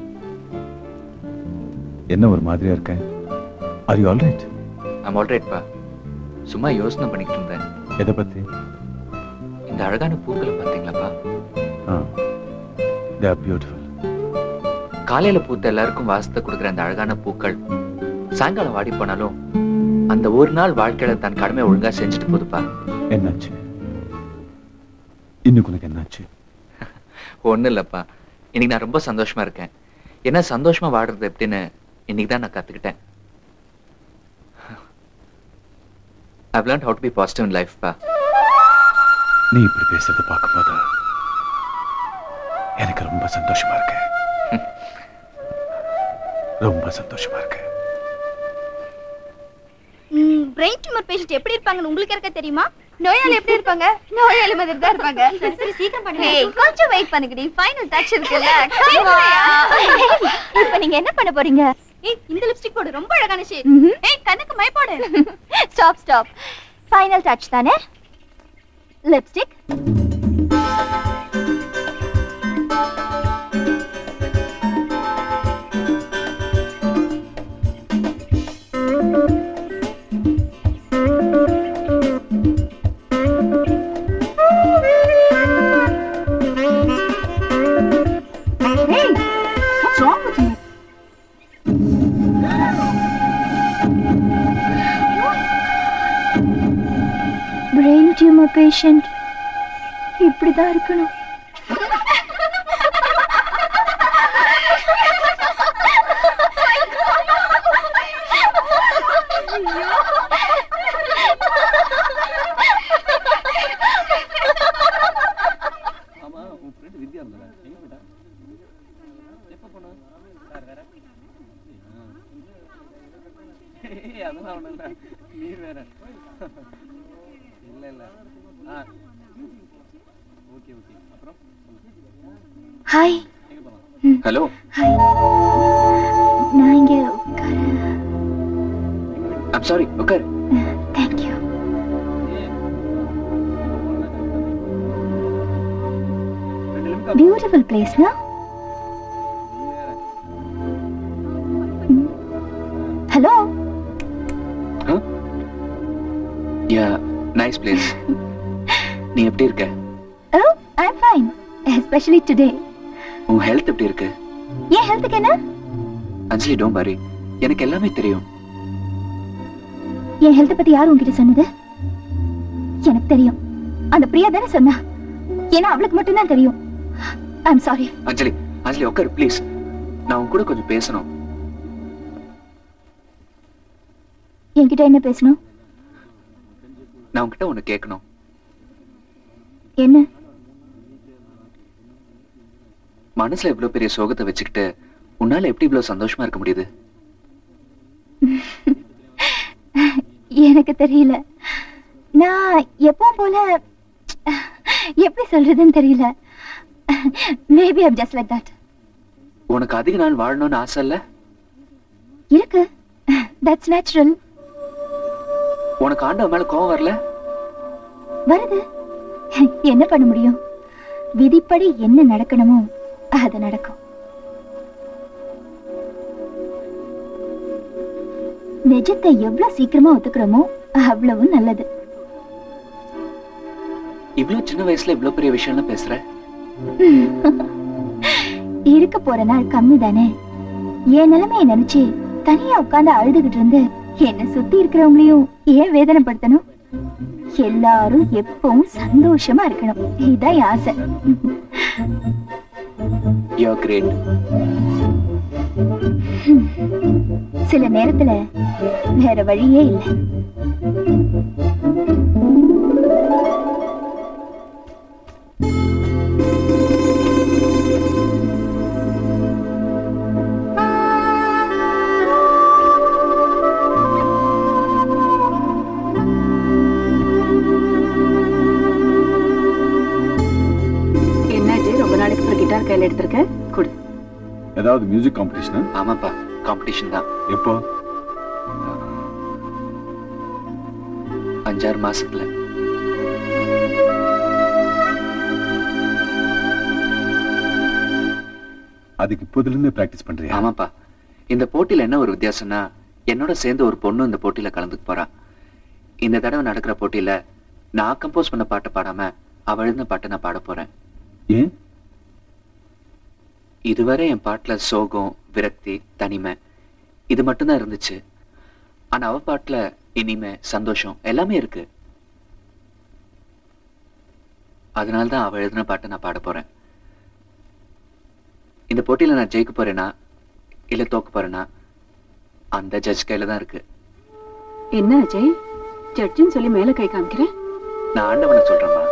Speaker 6: என்ன ஒரு மாதிரியா இருக்க ஆர் யூ ஆல்ரைட்
Speaker 2: ஐம் ஆல்ரைட்ப்பா சும்மா யோசனை பண்ணிக்கிட்டு இருந்தேன்
Speaker 6: எதை பத்தி
Speaker 2: இந்த அழகான பூக்களை பார்த்தீங்களாப்பா
Speaker 6: ஆ தே ஆர் பியூட்டிஃபுல்
Speaker 2: காலையில பூத்த எல்லாருக்கும் வாசத்தை கொடுக்குற அந்த அழகான பூக்கள் சாயங்காலம் வாடி போனாலும் அந்த ஒரு நாள் வாழ்க்கையில தன் கடமை ஒழுங்கா செஞ்சுட்டு போகுதுப்பா
Speaker 6: என்னாச்சு இன்னைக்கு உனக்கு என்னாச்சு
Speaker 2: ஒண்ணும் இல்லப்பா இன்னைக்கு நான் ரொம்ப சந்தோஷமா இருக்கேன் ஏன்னா சந்தோஷமா வாடுறது எப்படின்னு இன்னைக்கு தான் நான் கத்துக்கிட்டேன் I've learned how to be positive in life, பா
Speaker 6: நீ இப்படி பேசுறத பார்க்கும்போது எனக்கு ரொம்ப சந்தோஷமா இருக்கு ரொம்ப சந்தோஷமா இருக்கு
Speaker 3: பிரெயின் டியூமர் பேஷண்ட் எப்படி இருப்பாங்கன்னு உங்களுக்கு இருக்க தெரியுமா நோயாளி எப்படி இருப்பாங்க நோயாளி மாதிரி தான் இருப்பாங்க சரி சீக்கிரம் பண்ணுங்க கொஞ்சம் வெயிட் பண்ணுங்கடி ஃபைனல் டச் இருக்குல்ல இப்போ நீங்க என்ன பண்ண போறீங்க ஏய் இந்த லிப்ஸ்டிக் போடு ரொம்ப அழகான ஷேட் ஏய் கண்ணுக்கு மை போடு ஸ்டாப் ஸ்டாப் ஃபைனல் டச் தானே lipstick
Speaker 5: Hey, what's wrong with you?
Speaker 3: Brain tumour patient இப்படிதான் இருக்கணும்
Speaker 4: ஆமா உன் ஃப்ரெண்ட் வித்யா இருந்தா எங்க போயிட்டா எப்ப போனா வேற வேற ஏய், அதெல்லாம் ஒண்ணும் இல்ல நீ வேற இல்ல இல்ல
Speaker 3: ஹாய்
Speaker 2: ஹலோ
Speaker 3: ஹாய் நான் இங்க உட்கார
Speaker 2: ஐம் சாரி உட்கார்
Speaker 3: தேங்க்யூ பியூட்டிஃபுல் பிளேஸ்னா ஹலோ
Speaker 2: யா நைஸ் பிளேஸ் நீ எப்படி இருக்க
Speaker 3: oh I am fine especially today
Speaker 2: உன் ஹெல்த் எப்படி இருக்கு
Speaker 3: ஏன் ஹெல்த்துக்கு என்ன
Speaker 2: அஞ்சலி டோன் பாரி எனக்கு எல்லாமே தெரியும்
Speaker 3: என் ஹெல்த் பத்தி யார் உன்கிட்ட சொன்னது எனக்கு தெரியும் அந்த பிரியா தானே சொன்னா ஏன்னா அவளுக்கு மட்டும்தான் தெரியும் ஐ அம் சாரி
Speaker 2: அஞ்சலி அஞ்சலி உட்கார் ப்ளீஸ் நான் உன் கூட கொஞ்சம் பேசணும்
Speaker 3: என்கிட்ட என்ன பேசணும்
Speaker 2: நான் உன்கிட்ட ஒண்ணு கேட்கணும்
Speaker 3: என்ன
Speaker 2: மனசுல இவ்வளவு பெரிய சோகத்தை வச்சுக்கிட்டு உன்னால எப்படி இவ்வளவு சந்தோஷமா இருக்க முடியுது
Speaker 3: எனக்கு தெரியல நான் எப்பவும் போல எப்படி சொல்றதுன்னு தெரியல maybe I'm just like that
Speaker 2: உனக்கு அதிக நாள் வாழணும்னு ஆசை இல்ல
Speaker 3: இருக்கு தட்ஸ் நேச்சுரல்
Speaker 2: உனக்கு ஆண்டவன் மேல கோவம் வரல
Speaker 3: வருது என்ன பண்ண முடியும் விதிப்படி என்ன நடக்கணுமோ அது நடக்கும் நிஜத்தை எவ்வளவு சீக்கிரமா ஒத்துக்கிறோமோ அவ்வளவு நல்லது
Speaker 2: இவ்வளவு சின்ன வயசுல இவ்வளவு பெரிய விஷயம்னு பேசுற
Speaker 3: இருக்க போற நாள் கம்மி தானே என் நிலைமைய நினைச்சு தனியா உட்கார்ந்து அழுதுகிட்டு இருந்து என்ன சுத்தி இருக்கிறவங்களையும் ஏன் வேதனைப்படுத்தணும் எல்லாரும் எப்பவும் சந்தோஷமா இருக்கணும் இதான் என் ஆசை
Speaker 2: யூ கிரேட்
Speaker 3: சில நேரத்துல வேற வழியே இல்லை
Speaker 5: என்னாச்சு ரொம்ப நாளைக்கு அப்புறம் கிட்டார் கையில எடுத்திருக்க கொடு
Speaker 6: ஏதாவது மியூசிக் காம்படிஷனா
Speaker 2: ஆமாப்பா காம்படிஷன் தான்
Speaker 6: எப்போ
Speaker 2: அஞ்சாறு மாசத்துல
Speaker 6: அதுக்கு இப்போதுல இருந்தே பிராக்டிஸ் பண்றியா
Speaker 2: ஆமாப்பா இந்த போட்டியில என்ன ஒரு வித்தியாசம்னா என்னோட சேர்ந்து ஒரு பொண்ணு இந்த போட்டியில கலந்துக்க போறா இந்த தடவை நடக்கிற போட்டியில நான் கம்போஸ் பண்ண பாட்டை பாடாம அவ எழுதின பாட்டை நான் பாட போறேன்
Speaker 6: ஏன்
Speaker 2: இதுவரை என் பாட்டுல சோகம் விரக்தி தனிமை இது மட்டும்தான் இருந்துச்சு ஆனா அவ பாட்டுல இனிமை சந்தோஷம் எல்லாமே இருக்கு அதனால்தான் அவ எழுதின பாட்டை நான் பாட போறேன் இந்த போட்டியில நான் ஜெயிக்க போறேனா இல்ல தோக்க போறேனா அந்த ஜட்ஜ் கையில தான் இருக்கு
Speaker 5: என்ன அஜய் ஜட்ஜுன்னு சொல்லி மேல கை காமிக்கிறேன்
Speaker 2: நான் ஆண்டவனை சொல்றேம்மா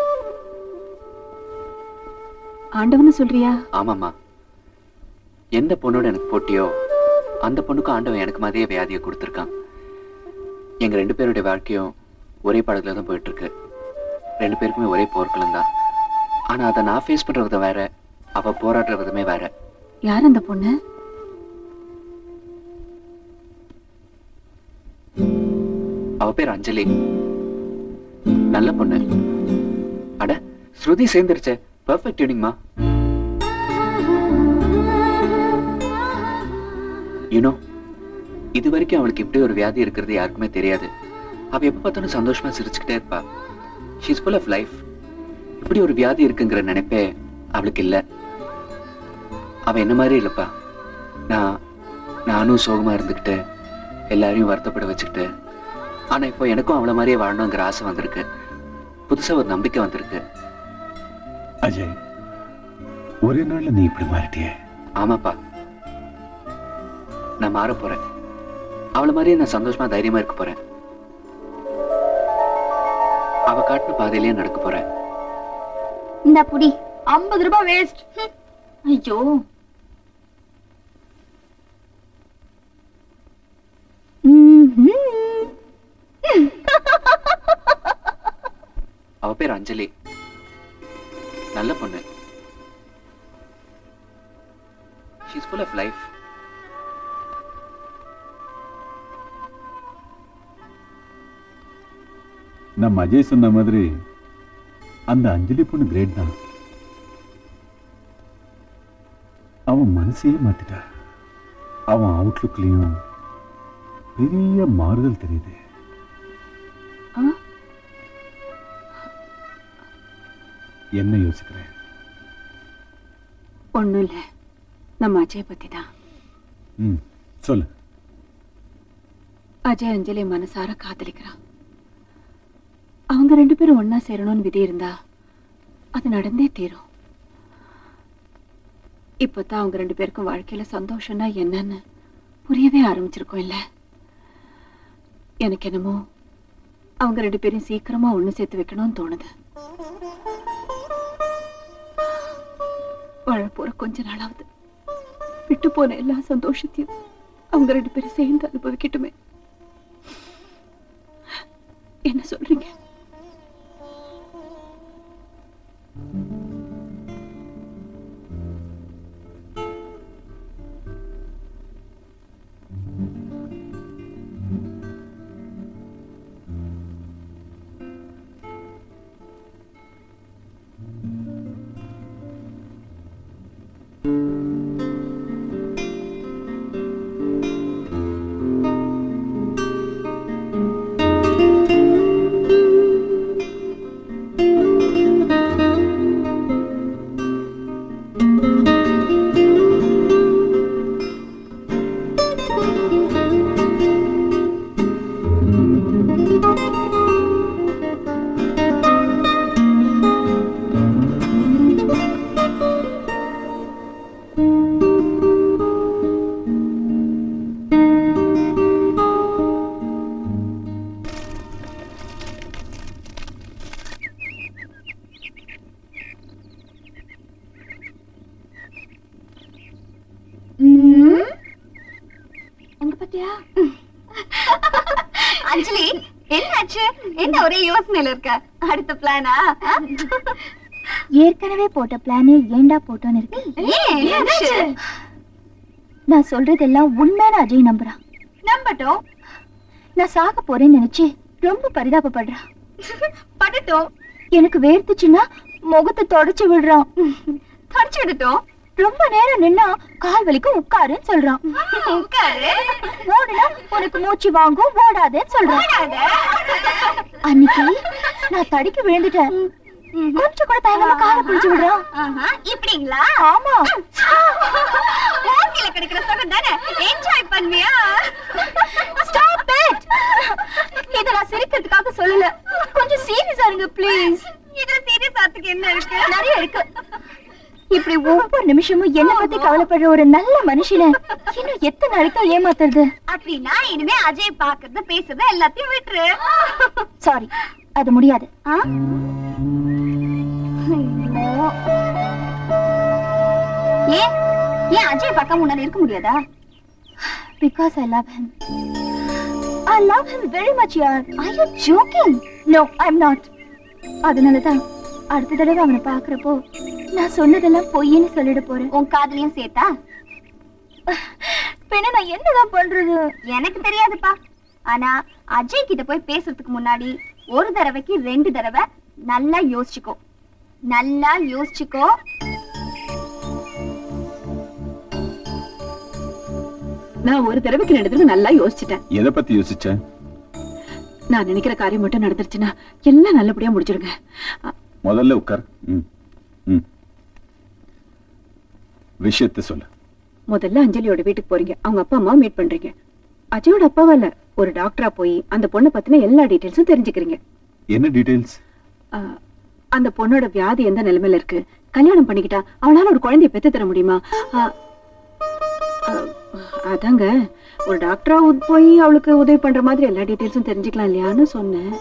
Speaker 5: ஆண்டவன்னு சொல்றியா
Speaker 2: ஆமாம்மா எந்த பொண்ணோட எனக்கு போட்டியோ அந்த பொண்ணுக்கும் ஆண்டவன் எனக்கு மாதிரியே வியாதியை கொடுத்துருக்கான் எங்க ரெண்டு பேருடைய வாழ்க்கையும் ஒரே படத்துல தான் போயிட்டு இருக்கு ரெண்டு பேருக்குமே ஒரே போர்க்களம் தான் ஆனா அதை நான் ஃபேஸ் பண்ற விதம் வேற அவ போராடுற விதமே வேற
Speaker 5: யார் அந்த பொண்ணு
Speaker 2: அவ பேர் அஞ்சலி நல்ல பொண்ணு அட ஸ்ருதி சேர்ந்துருச்சே பர்ஃபெக்ட் டியூனிங்மா யூனோ இது வரைக்கும் அவளுக்கு இப்படி ஒரு வியாதி இருக்கிறது யாருக்குமே தெரியாது அவ எப்ப பார்த்தாலும் சந்தோஷமா சிரிச்சுக்கிட்டே இருப்பா ஷீஸ் ஃபுல் ஆஃப் லைஃப் இப்படி ஒரு வியாதி இருக்குங்கிற நினைப்பே அவளுக்கு இல்ல அவ என்ன மாதிரி இல்லப்பா நான் நானும் சோகமா இருந்துக்கிட்டு எல்லாரையும் வருத்தப்பட வச்சுக்கிட்டு ஆனா இப்போ எனக்கும் அவள மாதிரியே வாழணுங்கிற ஆசை வந்திருக்கு புதுசா ஒரு நம்பிக்கை வந்திருக்கு
Speaker 6: அஜய் ஒரே நாள்ல நீ இப்படி மாறிட்டியே
Speaker 2: ஆமாப்பா நான் மாற போறேன் அவள மாதிரியே நான் சந்தோஷமா தைரியமா இருக்க போறேன் அவ காட்டின பாதையிலேயே நடக்க போறேன்
Speaker 3: இந்த புடி ஐம்பது ரூபாய் வேஸ்ட் ஐயோ
Speaker 2: அவ பேர் பேர் அஞ்சலி நல்ல பொண்ணு ஷீஸ் ஃபுல் ஆஃப் லைஃப்
Speaker 6: நம்ம அஜய் சொன்ன மாதிரி அந்த அஞ்சலி பொண்ணு கிரேட் தான் அவன் மனசையே மாத்திட்டா அவன் அவுட்லுக்லயும் பெரிய மாறுதல் தெரியுது
Speaker 5: ஆ?
Speaker 6: என்ன யோசிக்கிறேன்
Speaker 5: ஒண்ணும் இல்ல நம்ம அஜய் பத்தி தான்
Speaker 6: ம் சொல்லு
Speaker 5: அஜய் அஞ்சலி மனசார காதலிக்கிறான் அவங்க ரெண்டு பேரும் ஒண்ணா சேரணும்னு விதி இருந்தா அது நடந்தே தீரும் இப்பதான் அவங்க ரெண்டு பேருக்கும் வாழ்க்கையில சந்தோஷம்னா என்னன்னு புரியவே ஆரம்பிச்சிருக்கோம் இல்ல எனக்கு என்னமோ அவங்க ரெண்டு பேரும் சீக்கிரமா ஒண்ணு சேர்த்து வைக்கணும்னு தோணுது வாழ போற கொஞ்ச நாளாவது விட்டு போன எல்லா சந்தோஷத்தையும் அவங்க ரெண்டு பேரும் சேர்ந்து அனுபவிக்கட்டுமே என்ன சொல்றீங்க
Speaker 3: எங்க பாத்தியா அஞ்சலி என்னாச்சு என்ன ஒரே யோசனையில இருக்க அடுத்த பிளானா
Speaker 11: ஏற்கனவே போட்ட பிளானே ஏண்டா போட்டோன்னு இருக்கு
Speaker 3: என்னாச்சு
Speaker 11: நான் சொல்றதெல்லாம் உண்மையான அஜய் நம்புறான்
Speaker 3: நம்பட்டும்
Speaker 11: நான் சாக போறேன்னு நினைச்சு ரொம்ப பரிதாபப்படுறான்
Speaker 3: படட்டும்
Speaker 11: எனக்கு வேர்த்துச்சுன்னா முகத்தை தொடச்சு விடுறான்
Speaker 3: தொடச்சு விடட்டும்
Speaker 11: ரொம்ப நேரம் நின்னா கால் வலிக்கும் உட்காருன்னு சொல்றான்
Speaker 3: உட்காரு
Speaker 11: ஓடுனா உனக்கு மூச்சு வாங்கும் ஓடாதேன்னு சொல்றான்
Speaker 3: ஓடாத.
Speaker 11: அன்னைக்கு நான் தடிக்கு விழுந்துட்டேன் கொஞ்சம் கூட தயங்காம காலை பிடிச்சு விடுறான்
Speaker 3: ஆஹா, இப்படிங்களா
Speaker 11: ஆமா
Speaker 3: வாழ்க்கையில கிடைக்கிற சுகம் தானே என்ஜாய் பண்ணுவியா
Speaker 11: ஸ்டாப் இட் இத நான் சிரிக்கிறதுக்காக சொல்லல கொஞ்சம் சீரியஸா இருங்க ப்ளீஸ்
Speaker 3: இதுல சீரியஸ் ஆத்துக்கு என்ன இருக்கு
Speaker 11: நிறைய இருக்கு இப்படி ஒவ்வொரு நிமிஷமும் என்ன பத்தி கவலைப்படுற ஒரு நல்ல மனுஷனை இன்னும் எத்தனை நாளைக்கா ஏமாத்துறது
Speaker 3: அப்படின்னா இனிமே அஜய் பாக்குறது பேசுறது எல்லாத்தையும் விட்டுரு
Speaker 11: சாரி அது முடியாது
Speaker 3: ஆ? ஐயோ. ஏன் ஏன் அஜய் பக்கம் முன்னாடி இருக்க முடியாதா
Speaker 11: because I love him. I love him very much, yaar. Are you joking? No, I'm not. அதனால தான் அடுத்த தடவை அவனை பாக்குறப்போ நான் சொன்னதெல்லாம் பொய்ன்னு சொல்லிட போறேன்
Speaker 3: உன் காதலையும் சேர்த்தா
Speaker 11: பின்ன நான் என்னதான் பண்றது
Speaker 3: எனக்கு தெரியாதுப்பா ஆனா அஜய் கிட்ட போய் பேசுறதுக்கு முன்னாடி ஒரு தடவைக்கு ரெண்டு தடவை நல்லா யோசிச்சுக்கோ நல்லா யோசிச்சுக்கோ
Speaker 5: நான் ஒரு தடவைக்கு ரெண்டு தடவை நல்லா யோசிச்சிட்டேன்
Speaker 6: எதை பத்தி யோசிச்ச
Speaker 5: நான் நினைக்கிற காரியம் மட்டும் நடந்துருச்சுன்னா எல்லாம் நல்லபடியா முடிச்சிடுங்க அ-
Speaker 6: முதல்ல உட்கார் ம் ம் விஷயத்த சொல்லு
Speaker 5: முதல்ல அஞ்சலியோட வீட்டுக்கு போறீங்க அவங்க அப்பா அம்மா மீட் பண்றீங்க அஜயோட அப்பாவா இல்ல ஒரு டாக்டரா போய் அந்த பொண்ணை பத்தின எல்லா டீடைல்ஸும் தெரிஞ்சுக்கிறீங்க
Speaker 6: என்ன டீடைல்ஸ்
Speaker 5: ஆ, அந்த பொண்ணோட வியாதி எந்த நிலைமையில இருக்கு கல்யாணம் பண்ணிக்கிட்டா அவளால ஒரு குழந்தைய பெத்து தர முடியுமா ஆ, ஆ, அதாங்க ஒரு டாக்டரா போய் அவளுக்கு உதவி பண்ற மாதிரி எல்லா டீடைல்ஸும் தெரிஞ்சுக்கலாம் இல்லையான்னு சொன்னேன்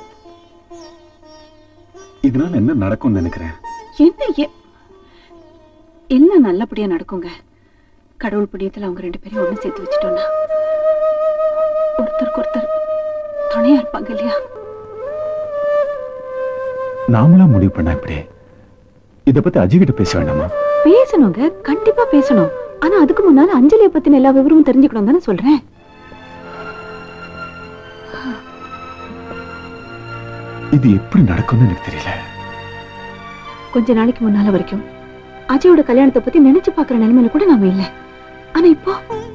Speaker 6: இதனால என்ன நடக்கும்னு நினைக்கிறேன்
Speaker 5: என்ன எ- எல்லாம் நல்லபடியா நடக்குங்க கடவுள் புண்ணியத்துல அவங்க ரெண்டு பேரையும் ஒண்ணு சேர்த்து வச்சுட்டோம்னா ஒருத்தருக்கு ஒருத்தர் துணையா இருப்பாங்க இல்லையா
Speaker 6: நாமளா முடிவு பண்ணா இப்படி இத பத்தி அஜய் கிட்ட பேச வேண்டாமா
Speaker 5: பேசணுங்க கண்டிப்பா பேசணும் ஆனா அதுக்கு முன்னால அஞ்சலியை பத்தின எல்லா விவரமும் தெரிஞ்சுக்கணும் தானே சொல்றேன்
Speaker 6: இது எப்படி நடக்கும்னு எனக்கு தெரியல
Speaker 5: கொஞ்ச நாளைக்கு முன்னால வரைக்கும் அஜயோட கல்யாணத்தை பத்தி நினைச்சு பாக்குற நிலைமையில கூட நாம இல்ல ஆனா இப்போ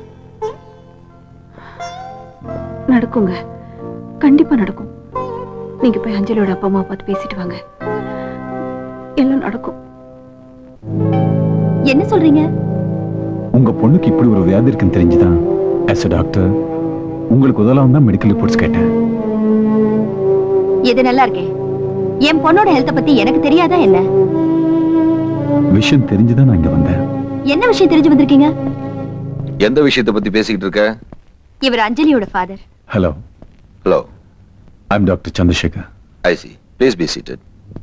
Speaker 5: நடக்குங்க கண்டிப்பா நடக்கும் நீங்க போய் அஞ்சலியோட அப்பா அம்மா பார்த்து பேசிட்டு வாங்க எல்லாம் நடக்கும்
Speaker 11: என்ன சொல்றீங்க
Speaker 6: உங்க பொண்ணுக்கு இப்படி ஒரு வியாதி இருக்குன்னு தெரிஞ்சுதான் ஆஸ் டாக்டர் உங்களுக்கு உதவலாம் தான் மெடிக்கல் ரிப்போர்ட்ஸ் கேட்டேன்
Speaker 11: இது நல்லா இருக்கே என் பொண்ணோட ஹெல்த்த பத்தி எனக்கு தெரியாதா என்ன
Speaker 6: விஷயம் தெரிஞ்சுதான் நான் இங்க வந்தேன்
Speaker 11: என்ன விஷயம் தெரிஞ்சு வந்திருக்கீங்க
Speaker 12: எந்த விஷயத்தை பத்தி பேசிக்கிட்டு இருக்க
Speaker 11: இவர் அஞ்சலியோட father
Speaker 6: hello
Speaker 12: hello
Speaker 6: I'm doctor Chandrasekhar
Speaker 12: I see please be seated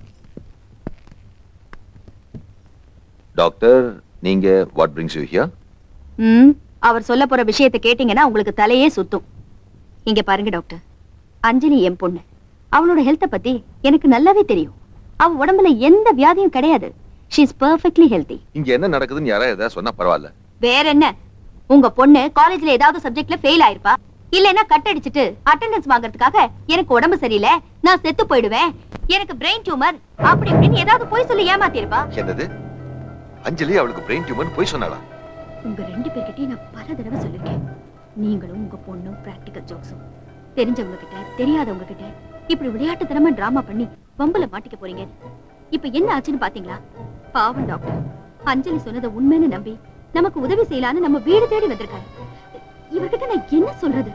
Speaker 12: doctor நீங்க what brings you here
Speaker 11: hmm அவர் சொல்ல போற விஷயத்தை கேட்டீங்கன்னா உங்களுக்கு தலையே சுத்தும் இங்க பாருங்க டாக்டர் அஞ்சலி என் பொண்ணு அவளோட ஹெல்த்த பத்தி எனக்கு நல்லாவே தெரியும் அவ உடம்புல எந்த வியாதியும் கிடையாது ஷீ இஸ் பெர்ஃபெக்ட்லி ஹெல்தி
Speaker 12: இங்க என்ன நடக்குதுன்னு யாராவது ஏதாவது சொன்னா பரவாயில்ல
Speaker 11: வேற என்ன உங்க பொண்ணு காலேஜ்ல ஏதாவது சப்ஜெக்ட்ல ஃபெயில் ஆயிருப்பா இல்லைன்னா கட் அடிச்சிட்டு அட்டெண்டன்ஸ் வாங்குறதுக்காக எனக்கு உடம்பு சரியில்லை நான் செத்து போயிடுவேன் எனக்கு பிரெயின் டியூமர் அப்படி இப்படின்னு ஏதாவது போய் சொல்லி ஏமாத்திருப்பா
Speaker 12: என்னது அஞ்சலி அவளுக்கு பிரெயின் டியூமர் போய் சொன்னாளா
Speaker 11: உங்க ரெண்டு பேர்கிட்டயும் நான் பல தடவை சொல்லிருக்கேன் நீங்களும் உங்க பொண்ணும் பிராக்டிக்கல் ஜோக்ஸும் தெரிஞ்சவங்க கிட்ட தெரியாதவங்க கிட்ட இப்படி விளையாட்டுத்தனமா டிராமா பண்ணி வம்புல மாட்டிக்க போறீங்க இப்ப என்ன ஆச்சுன்னு பாத்தீங்களா பாவம் டாக்டர் அஞ்சலி சொன்னதை உண்மைன்னு நம்பி நமக்கு உதவி செய்யலான்னு நம்ம வீடு தேடி வந்திருக்காரு இவர்கிட்ட நான் என்ன சொல்றது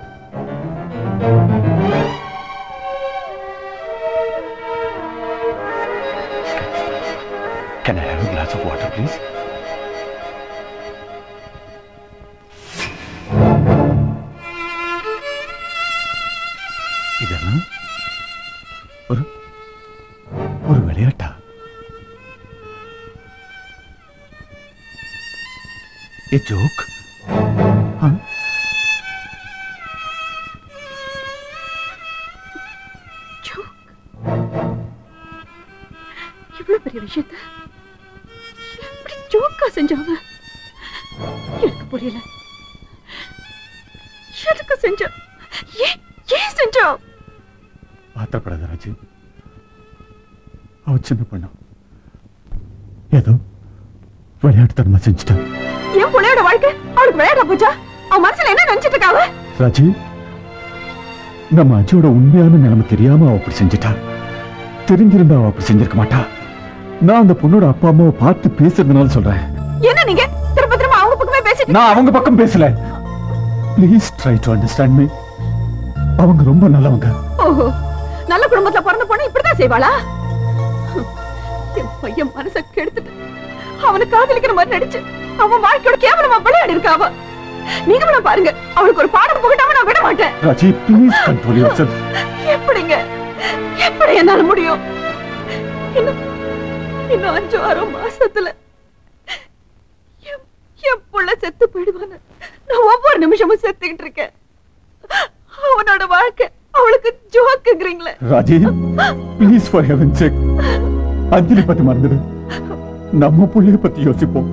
Speaker 6: Can I have a glass of water, please? இதெல்லாம் ஒரு ஒரு விளையாட்டா ஏ ஜோக்
Speaker 5: இவ்வளவு பெரிய விஷயத்த எப்படி ஜோக்கா செஞ்சாவ எனக்கு புரியல எதுக்கு செஞ்சா ஏன் ஏன் செஞ்சா
Speaker 6: ஆத்திரப்படாத ராஜு அவ சின்ன பொண்ணு ஏதோ விளையாட்டுத்தனமா செஞ்சுட்டா
Speaker 5: என் பிள்ளையோட வாழ்க்கை அவளுக்கு விளையாட போச்சா அவன் மனசுல என்ன நினைச்சிட்டு இருக்காவ
Speaker 6: ராஜு நம்ம அஜயோட உண்மையான நிலைமை தெரியாம அவ அப்படி செஞ்சுட்டா தெரிஞ்சிருந்தா அவ அப்படி செஞ்சிருக்க மாட்டா நான் அந்த பொண்ணோட அப்பா அம்மாவை பார்த்து பேசுறதுனால சொல்றேன்
Speaker 5: என்ன நீங்க திரும்ப திரும்ப அவங்க பக்கமே பேசிட்டு
Speaker 6: நான் அவங்க பக்கம் பேசல please try to understand me அவங்க ரொம்ப நல்லவங்க
Speaker 5: ஓஹோ நல்ல குடும்பத்துல பிறந்த பொண்ணு இப்படிதான் செய்வாளா என் பையன் மனச கெடுத்துட்டு அவனை காதலிக்கிற மாதிரி நடிச்சு அவன் வாழ்க்கையோட கேவலமா விளையாடி இருக்காவ நீங்க வேணா பாருங்க அவளுக்கு ஒரு பாடம் புகட்டாம நான் விட மாட்டேன்
Speaker 6: Raji please control yourself
Speaker 5: எப்படிங்க எப்படி என்னால முடியும் இன்னும் இன்னும் அஞ்சு ஆறு மாசத்துல என்- என் புள்ள செத்து போயிடுவான்னு நான் ஒவ்வொரு நிமிஷமும் செத்துக்கிட்டு இருக்கேன் அவனோட வாழ்க்கை அவளுக்கு ஜோக்குங்கிறீங்களே
Speaker 6: Raji please for heaven sake Anjali பத்தி மறந்துடு நம்ம புள்ளைய பத்தி யோசிப்போம்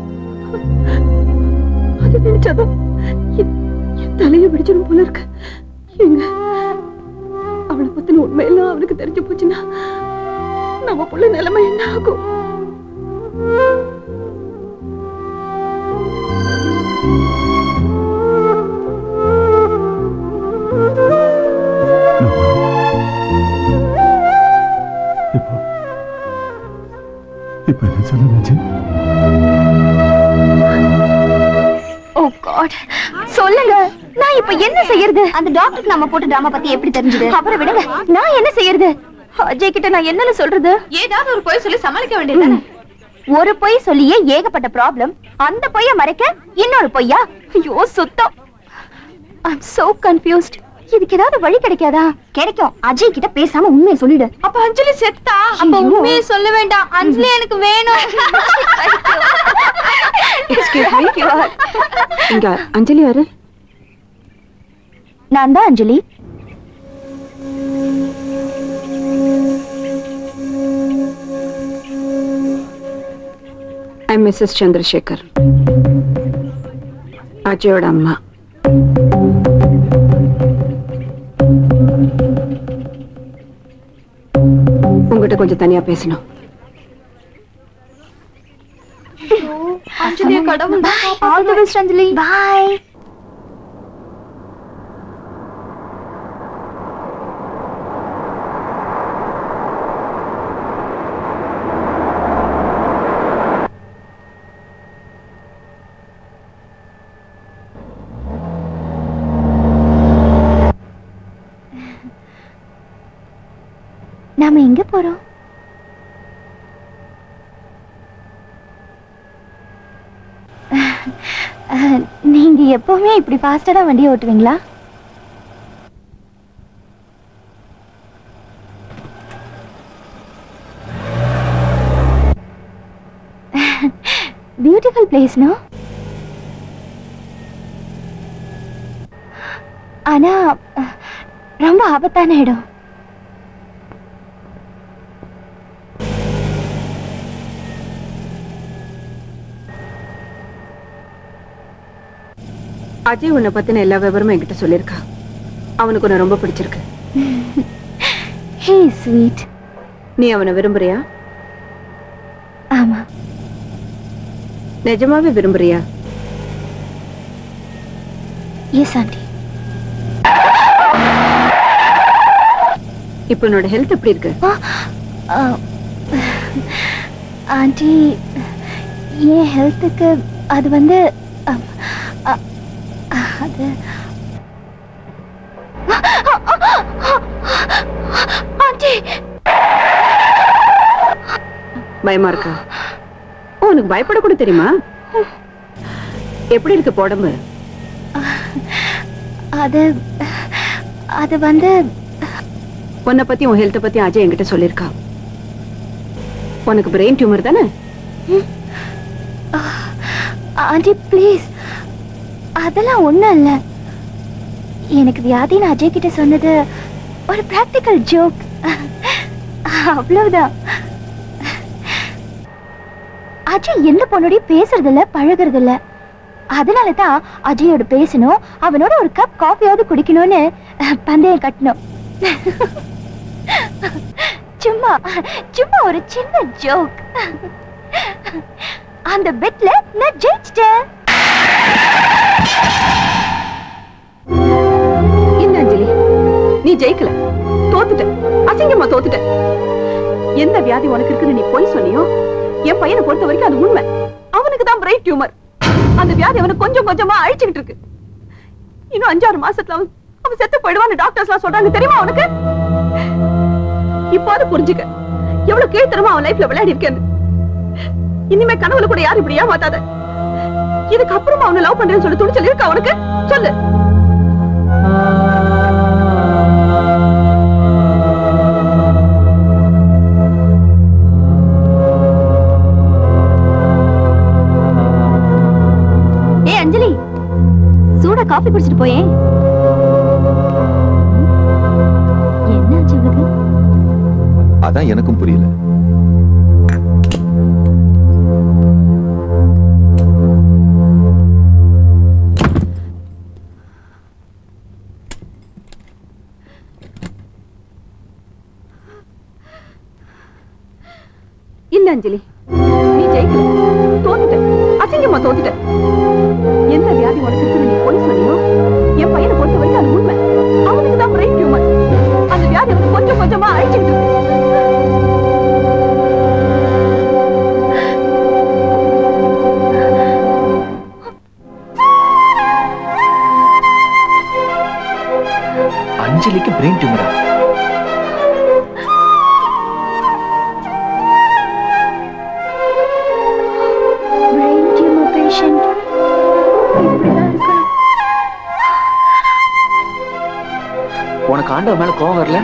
Speaker 5: அது நினைச்சாதான் என் என் தலையை பிடிச்சிடும் போல இருக்கு எங்க அவளை பத்தின உண்மையெல்லாம் அவனுக்கு தெரிஞ்சு போச்சுன்னா நம்ம புள்ள நிலைமை என்ன ஆகும்
Speaker 6: இப்போ இப்போ என்ன சொல்ல ராஜி
Speaker 11: ஓ காட் சொல்லுங்க நான் இப்ப என்ன செய்யறது அந்த டாக்டருக்கு நம்ம போட்ட டிராமா பத்தி எப்படி தெரிஞ்சது அவரை விடுங்க நான் என்ன செய்யறது அஜய் கிட்ட நான் என்னன்னு சொல்றது
Speaker 5: ஏதாவது ஒரு பொய் சொல்லி சமாளிக்க வேண்டியது
Speaker 11: ஒரு பொய் சொல்லியே ஏகப்பட்ட ப்ராப்ளம் அந்த பொய்ய மறைக்க இன்னொரு பொய்யா ஐயோ சுத்தம் ஐ அம் சோ கன்ஃபியூஸ்ட் இதுக்கு ஏதாவது வழி கிடைக்காதா கிடைக்கும் அஜய் கிட்ட பேசாம உண்மையை சொல்லிடு
Speaker 5: அப்ப அஞ்சலி செத்தா
Speaker 11: அப்ப உண்மையை சொல்ல வேண்டாம் அஞ்சலி எனக்கு வேணும்
Speaker 5: இங்க அஞ்சலி யாரு
Speaker 11: நான் தான் அஞ்சலி
Speaker 5: ஐம் மிஸ்ஸஸ் சந்திரசேகர் அஜயோட அம்மா உங்ககிட்ட கொஞ்சம் தனியா பேசணும்
Speaker 11: அஞ்சலி கடவுள் all the best Anjali bye நாம எங்க போறோம் அஹ், நீங்க எப்பவுமே இப்படி ஃபாஸ்டா தான் வண்டியை ஓட்டுவீங்களா பியூட்டிஃபுல் பிளேஸ் நோ ஆனா அஹ், ரொம்ப ஆபத்தான இடம்
Speaker 5: அஜய் உன்னை பத்தின எல்லா விவரமும் என்கிட்ட சொல்லியிருக்கா அவனுக்கு உன்னை ரொம்ப பிடிச்சிருக்கு
Speaker 11: ஹே ஸ்வீட்
Speaker 5: நீ அவனை விரும்புறியா
Speaker 11: ஆமா
Speaker 5: நிஜமாவே விரும்புறியா
Speaker 11: எஸ் ஆண்டி
Speaker 5: இப்போ உன்னோட ஹெல்த் எப்படி இருக்கு
Speaker 11: ஆண்டி என் ஹெல்த்துக்கு அது வந்து அம், அ, அது ஆண்டி
Speaker 5: பயமா இருக்கா ஓ, உனக்கு பயப்பட கூட தெரியுமா எப்படி இருக்கு இப்ப உடம்பு
Speaker 11: அது அது வந்து
Speaker 5: உன்னை பத்தி உன் ஹெல்த்த பத்தி அஜய் என்கிட்ட சொல்லியிருக்கா உனக்கு பிரெயின் டியூமர் தானே
Speaker 11: ஆண்டி ப்ளீஸ் அதெல்லாம் ஒண்ணும் இல்ல எனக்கு வியாதின்னு அஜய் கிட்ட சொன்னது ஒரு பிராக்டிக்கல் ஜோக் அவ்வளவுதான் அஜய் எந்த பொண்ணோடய பேசுறது இல்ல பழகுறது இல்ல அதனால தான் அஜயோட பேசணும் அவனோட ஒரு கப் காஃபியாவது குடிக்கணும்னு பந்தயம் கட்டணும் சும்மா சும்மா ஒரு சின்ன ஜோக் அந்த பெட்ல நான் ஜெயிச்சிட்டேன்
Speaker 5: என்ன அஞ்சலி நீ ஜெயிக்கல தோத்துட்ட அசிங்கமா தோத்துட்ட எந்த வியாதி உனக்கு இருக்குன்னு நீ போய் சொன்னியோ என் பையனை பொறுத்த வரைக்கும் அது உண்மை அவனுக்கு தான் பிரைட் டியூமர் அந்த வியாதி அவனை கொஞ்சம் கொஞ்சமா அழிச்சுக்கிட்டு இருக்கு இன்னும் அஞ்சாறு மாசத்துல அவன் அவன் செத்து போயிடுவான்னு டாக்டர்ஸ் எல்லாம் சொல்றாங்க தெரியுமா அவனுக்கு இப்போது புரிஞ்சுக்க எவ்வளவு கீழ்த்தரமா அவன் லைஃப்ல விளையாடி இருக்கேன் இனிமே கனவுல கூட யாரும் இப்படி ஏமாத்தாத இதுக்கு அப்புறமா அவனை லவ் பண்றேன்னு சொல்லி துணிச்சல் இருக்கா அவனுக்கு சொல்லு
Speaker 11: ஏ அஞ்சலி சூடா காஃபி குடிச்சிட்டு போயே என்னாச்சு இவளுக்கு
Speaker 12: அதான் எனக்கும் புரியல
Speaker 5: இல்ல அஞ்சலி நீ ஜெயிக்கல தோத்துட்ட அசிங்கமா தோத்துட்ட எந்த வியாதி உனக்கு இருக்குன்னு நீ போய் சொன்னியோ என் பையனை பொறுத்த வரைக்கும் அது உண்மை அவனுக்கு தான் பிரெயின் டியூமர் அந்த வியாதி அவனுக்கு கொஞ்சம் கொஞ்சமா அழிச்சுக்கிட்டு இருக்கு.
Speaker 2: அஞ்சலிக்கு பிரெயின் டியூமரா
Speaker 11: பிரெயின் டியூமர் பேஷண்ட் இப்படிதான் இருக்கணும்
Speaker 2: உனக்கு ஆண்டவன் மேல கோவம் வரல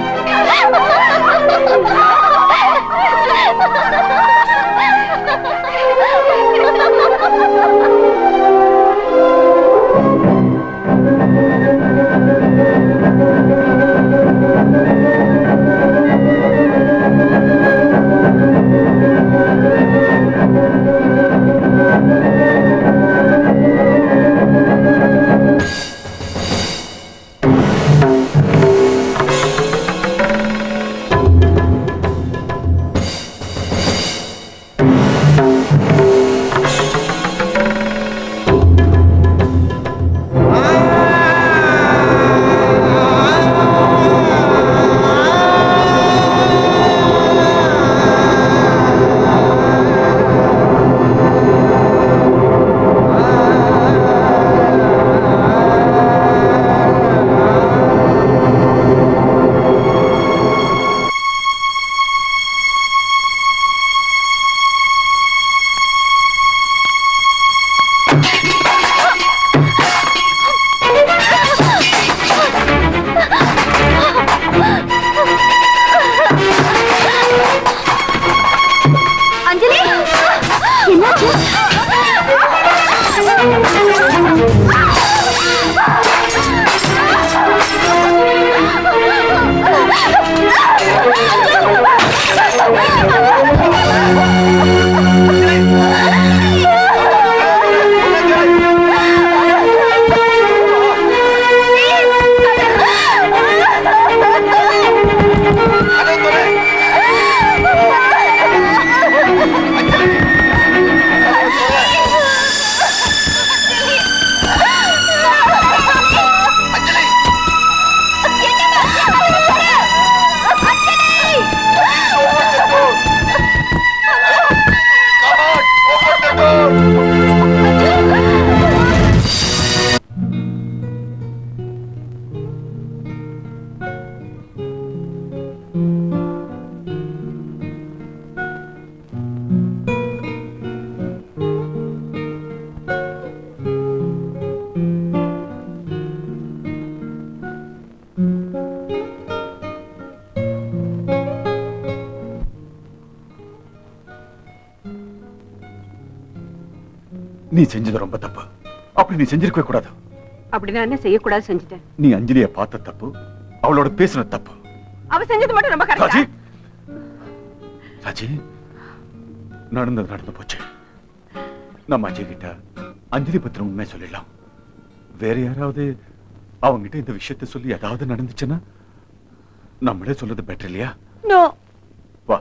Speaker 6: நீ செஞ்சது ரொம்ப தப்பு அப்படி நீ செஞ்சிருக்கவே கூடாது
Speaker 5: அப்படி நான் என்ன செய்யக்கூடாது செஞ்சுட்டேன்
Speaker 6: நீ அஞ்சலிய பார்த்த தப்பு அவளோட பேசின தப்பு
Speaker 5: அவ செஞ்சது மட்டும் ரொம்ப
Speaker 6: ராஜி
Speaker 5: கரெக்டா
Speaker 6: ராஜி நடந்தது நடந்து போச்சு நம்ம அஜய் கிட்ட அஞ்சலி பத்திர உண்மை சொல்லிடலாம் வேற யாராவது அவங்கிட்ட இந்த விஷயத்தை சொல்லி ஏதாவது நடந்துச்சுன்னா நம்மளே சொல்றது பெட்டர் இல்லையா
Speaker 5: நோ
Speaker 6: வா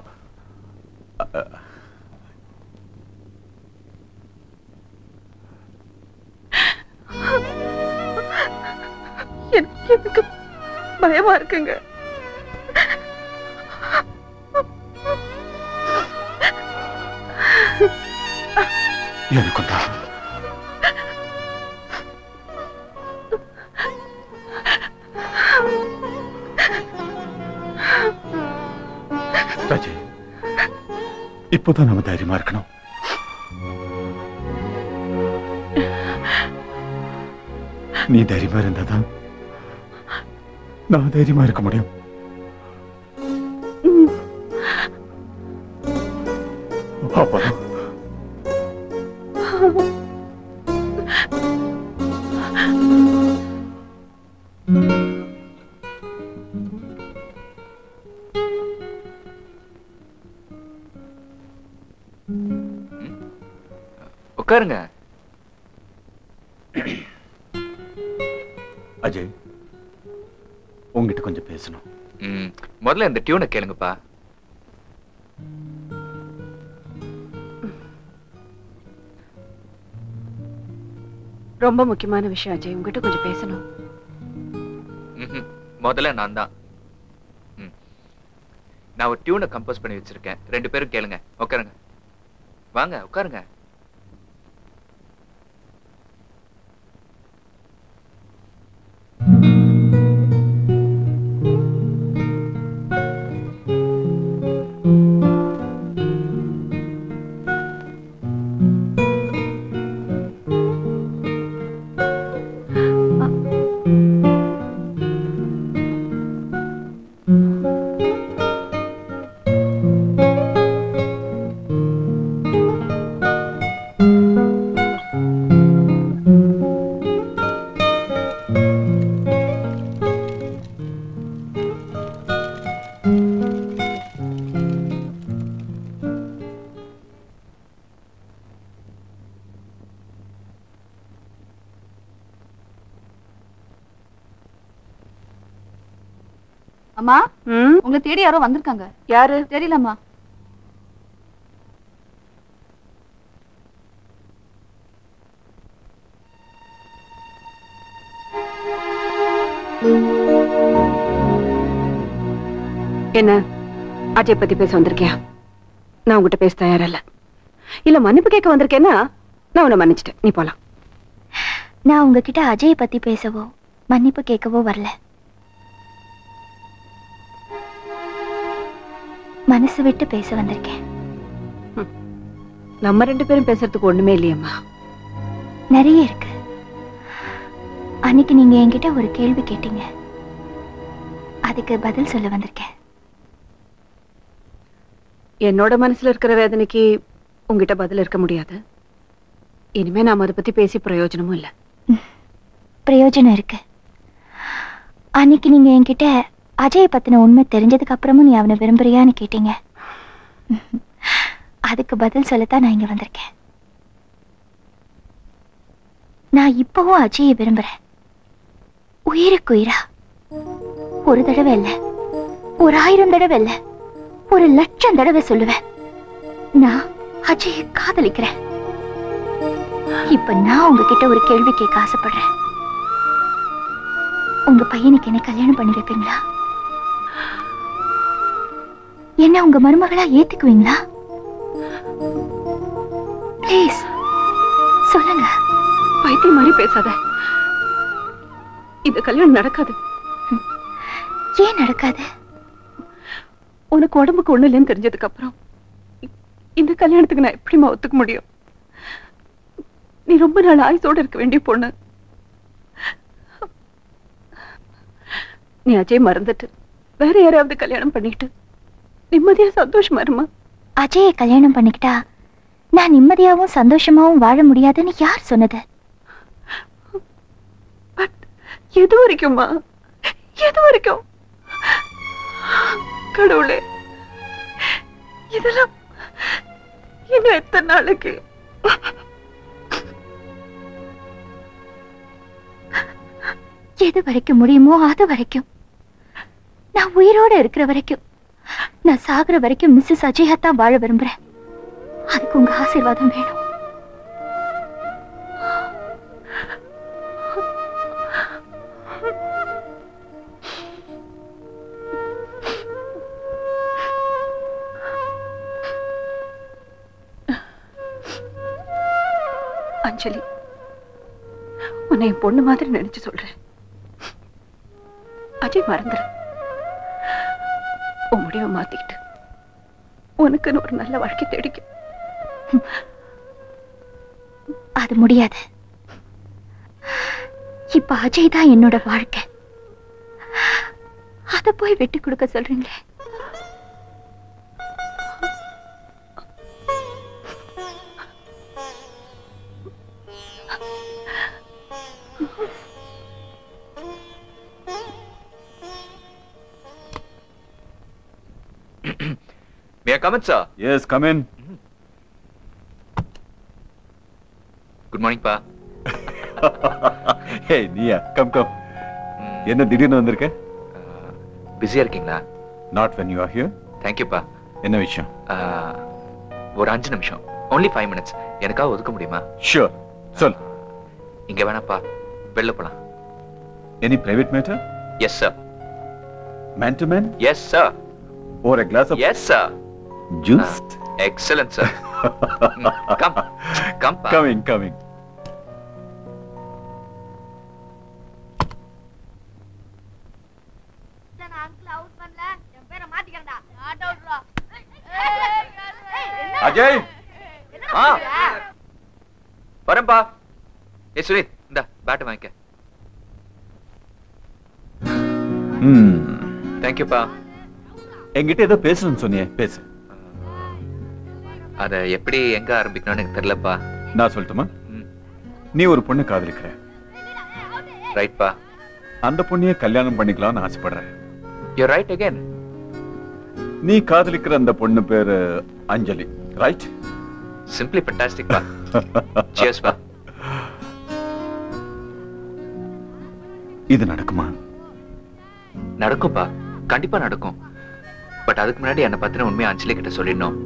Speaker 5: எனக்கு எனக்கு பயமா இருக்குங்க
Speaker 6: எனக்கும் தான் ராஜி இப்போதான் நம்ம தைரியமா இருக்கணும் நீ தைரியமா இருந்தாதான் நான் தைரியமா இருக்க முடியும் அப்பதான்
Speaker 2: உட்காருங்க
Speaker 6: அஜய் உங்ககிட்ட கொஞ்சம் பேசணும்
Speaker 2: ம், முதல்ல இந்த டியூனை கேளுங்கப்பா
Speaker 5: ரொம்ப முக்கியமான விஷயம் அஜய் உங்ககிட்ட கொஞ்சம் பேசணும்
Speaker 2: ம்ஹும். முதல்ல நான் தான் ம். நான் ஒரு டியூனை கம்போஸ் பண்ணி வச்சிருக்கேன் ரெண்டு பேரும் கேளுங்க உட்காருங்க வாங்க உட்காருங்க
Speaker 3: அம்மா உங்களை தேடி யாரோ வந்திருக்காங்க
Speaker 5: யாரு
Speaker 3: தெரியலம்மா
Speaker 5: என்ன அஜய் பத்தி பேச வந்திருக்கியா நான் உங்ககிட்ட பேச தயாரில்ல இல்ல மன்னிப்பு கேட்க வந்திருக்கேன்னா நான் உன்னை மன்னிச்சிட்டேன் நீ போலாம்
Speaker 11: நான் உங்ககிட்ட அஜயை பத்தி பேசவோ மன்னிப்பு கேட்கவோ வரல மனசு விட்டு பேச வந்திருக்கேன்
Speaker 5: நம்ம ரெண்டு பேரும் பேசுறதுக்கு ஒண்ணுமே இல்லையம்மா
Speaker 11: நிறைய இருக்கு அன்னைக்கு நீங்க என்கிட்ட ஒரு கேள்வி கேட்டீங்க அதுக்கு பதில் சொல்ல வந்திருக்கேன்
Speaker 5: என்னோட மனசுல இருக்கிற வேதனைக்கு உங்ககிட்ட பதில் இருக்க முடியாது இனிமே நாம அதை பத்தி பேசி பிரயோஜனமும் இல்ல
Speaker 11: பிரயோஜனம் இருக்கு அன்னைக்கு நீங்க என்கிட்ட அஜயை பத்தின உண்மை தெரிஞ்சதுக்கு அப்புறமும் நீ அவனை விரும்புறியான்னு கேட்டீங்க அதுக்கு பதில் சொல்லத்தான் நான் இங்க வந்திருக்கேன் நான் இப்பவும் அஜயை விரும்புறேன் உயிருக்கு உயிரா ஒரு தடவை இல்ல ஒரு ஆயிரம் தடவை இல்ல ஒரு லட்சம் தடவை சொல்லுவேன் நான் அஜயை காதலிக்கிறேன் இப்ப நான் உங்ககிட்ட ஒரு கேள்வி கேட்க ஆசைப்படுறேன் உங்க பையனுக்கு என்ன கல்யாணம் பண்ணி வைப்பீங்களா என்ன உங்க மருமகளா ஏத்துக்குவீங்களா ப்ளீஸ் சொல்லுங்க
Speaker 5: பைத்தியம் மாதிரி பேசாத இந்த கல்யாணம் நடக்காது
Speaker 11: ஏன் நடக்காது
Speaker 5: உனக்கு உடம்புக்கு ஒண்ணு இல்லைன்னு தெரிஞ்சதுக்கு அப்புறம் இ- இந்த கல்யாணத்துக்கு நான் எப்படிம்மா ஒத்துக்க முடியும் நீ ரொம்ப நாள் ஆயுசோட இருக்க வேண்டிய பொண்ணு நீ அஜய் மறந்துட்டு வேற யாராவது கல்யாணம் பண்ணிட்டு நிம்மதியா சந்தோஷமா இருமா
Speaker 11: அஜயை கல்யாணம் பண்ணிக்கிட்டா நான் நிம்மதியாவும் சந்தோஷமாவும் வாழ முடியாதுன்னு யார் சொன்னது
Speaker 5: எது வரைக்குமா எது வரைக்கும் கடவுளே இதெல்லாம் இன்னும் எத்தனை நாளைக்கு
Speaker 11: எது வரைக்கும் முடியுமோ அது வரைக்கும் நான் உயிரோட இருக்கிற வரைக்கும் நான் சாகுற வரைக்கும் மிஸ்ஸஸ் அஜயா தான் வாழ விரும்புறேன் அதுக்கு உங்க ஆசீர்வாதம் வேணும்
Speaker 5: அஞ்சலி உன்னை என் பொண்ணு மாதிரி நினைச்சு சொல்றேன் அஜய் மறந்துரு உன் முடிவை மாத்திக்கிட்டு உனக்குன்னு ஒரு நல்ல வாழ்க்கை தேடிக்கும்
Speaker 11: அது முடியாது இப்ப அஜய் தான் என்னோட வாழ்க்கை அத போய் விட்டு கொடுக்க சொல்றீங்களே
Speaker 13: May I come in, sir?
Speaker 6: Yes, come in.
Speaker 13: Good morning, pa.
Speaker 6: ஹே நீயா கம் கம் என்ன திடீர்னு வந்திருக்க
Speaker 13: பிஸியா இருக்கீங்களா
Speaker 6: not when you are here
Speaker 13: தேங்க்யூப்பா
Speaker 6: என்ன விஷயம்
Speaker 13: ஒரு அஞ்சு நிமிஷம் only ஃபைவ் மினிட்ஸ் எனக்காக ஒதுக்க முடியுமா
Speaker 6: ஷூர் சொல்
Speaker 13: இங்க வேணாப்பா வெளில போலாம்
Speaker 6: any private matter
Speaker 13: yes sir
Speaker 6: man to man
Speaker 13: yes sir
Speaker 6: or a glass of
Speaker 13: yes sir
Speaker 6: juice
Speaker 13: excellent sir come come
Speaker 6: coming coming
Speaker 13: Ajay ஆ வரேன்பா ஏ சுரேஷ் இந்த பேட் வாங்கிக்க
Speaker 6: ம்
Speaker 13: தேங்க்யூப்பா
Speaker 6: என்கிட்ட ஏதோ பேசணும்னு சொன்னியே பேசு
Speaker 13: அத எப்படி எங்க ஆரம்பிக்கணும்னு எனக்கு தெரியலப்பா
Speaker 6: நான் சொல்லட்டுமா நீ ஒரு பொண்ணை காதலிக்கிற
Speaker 13: ரைட்பா
Speaker 6: அந்த பொண்ணையே கல்யாணம் பண்ணிக்கலாம்னு ஆசைப்படுறேன்
Speaker 13: யூ ரைட் அகைன்
Speaker 6: நீ காதலிக்கிற அந்த பொண்ணு பேரு அஞ்சலி ரைட்
Speaker 13: சிம்பிளி ஃபண்டாஸ்டிக் பா சியர்ஸ் பா
Speaker 6: இது நடக்குமா
Speaker 13: நடக்கும்பா கண்டிப்பா நடக்கும் பட் அதுக்கு முன்னாடி என்ன பத்தின உண்மையை அஞ்சலி கிட்ட சொல்லிடணும்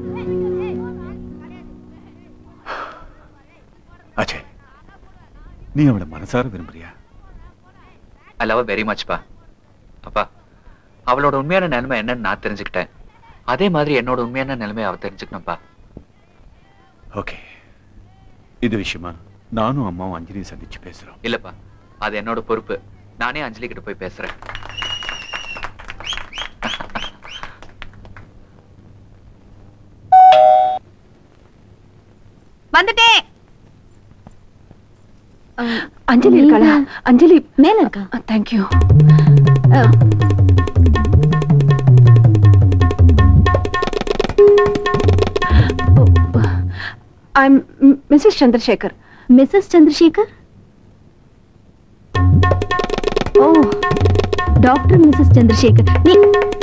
Speaker 6: அஜய் நீ அவளை மனசார விரும்புறியா
Speaker 13: ஐ லவ் வெரி மச் பா அப்பா அவளோட உண்மையான நிலைமை என்னன்னு நான் தெரிஞ்சுக்கிட்டேன் அதே மாதிரி என்னோட உண்மையான நிலைமை அவ தெரிஞ்சுக்கணும்ப்பா
Speaker 6: ஓகே இது விஷயமா நானும் அம்மாவும் அஞ்சலியும் சந்திச்சு பேசுறோம்
Speaker 13: இல்லப்பா அது என்னோட பொறுப்பு நானே அஞ்சலி கிட்ட போய் பேசுறேன்
Speaker 3: வந்துட்டேன்
Speaker 5: அஞ்சலி இருக்காளா அஞ்சலி
Speaker 11: மேல இருக்கா
Speaker 5: thank you I'm Mrs Chandrasekhar
Speaker 11: Mrs Chandrasekhar oh doctor Mrs Chandrasekhar நீ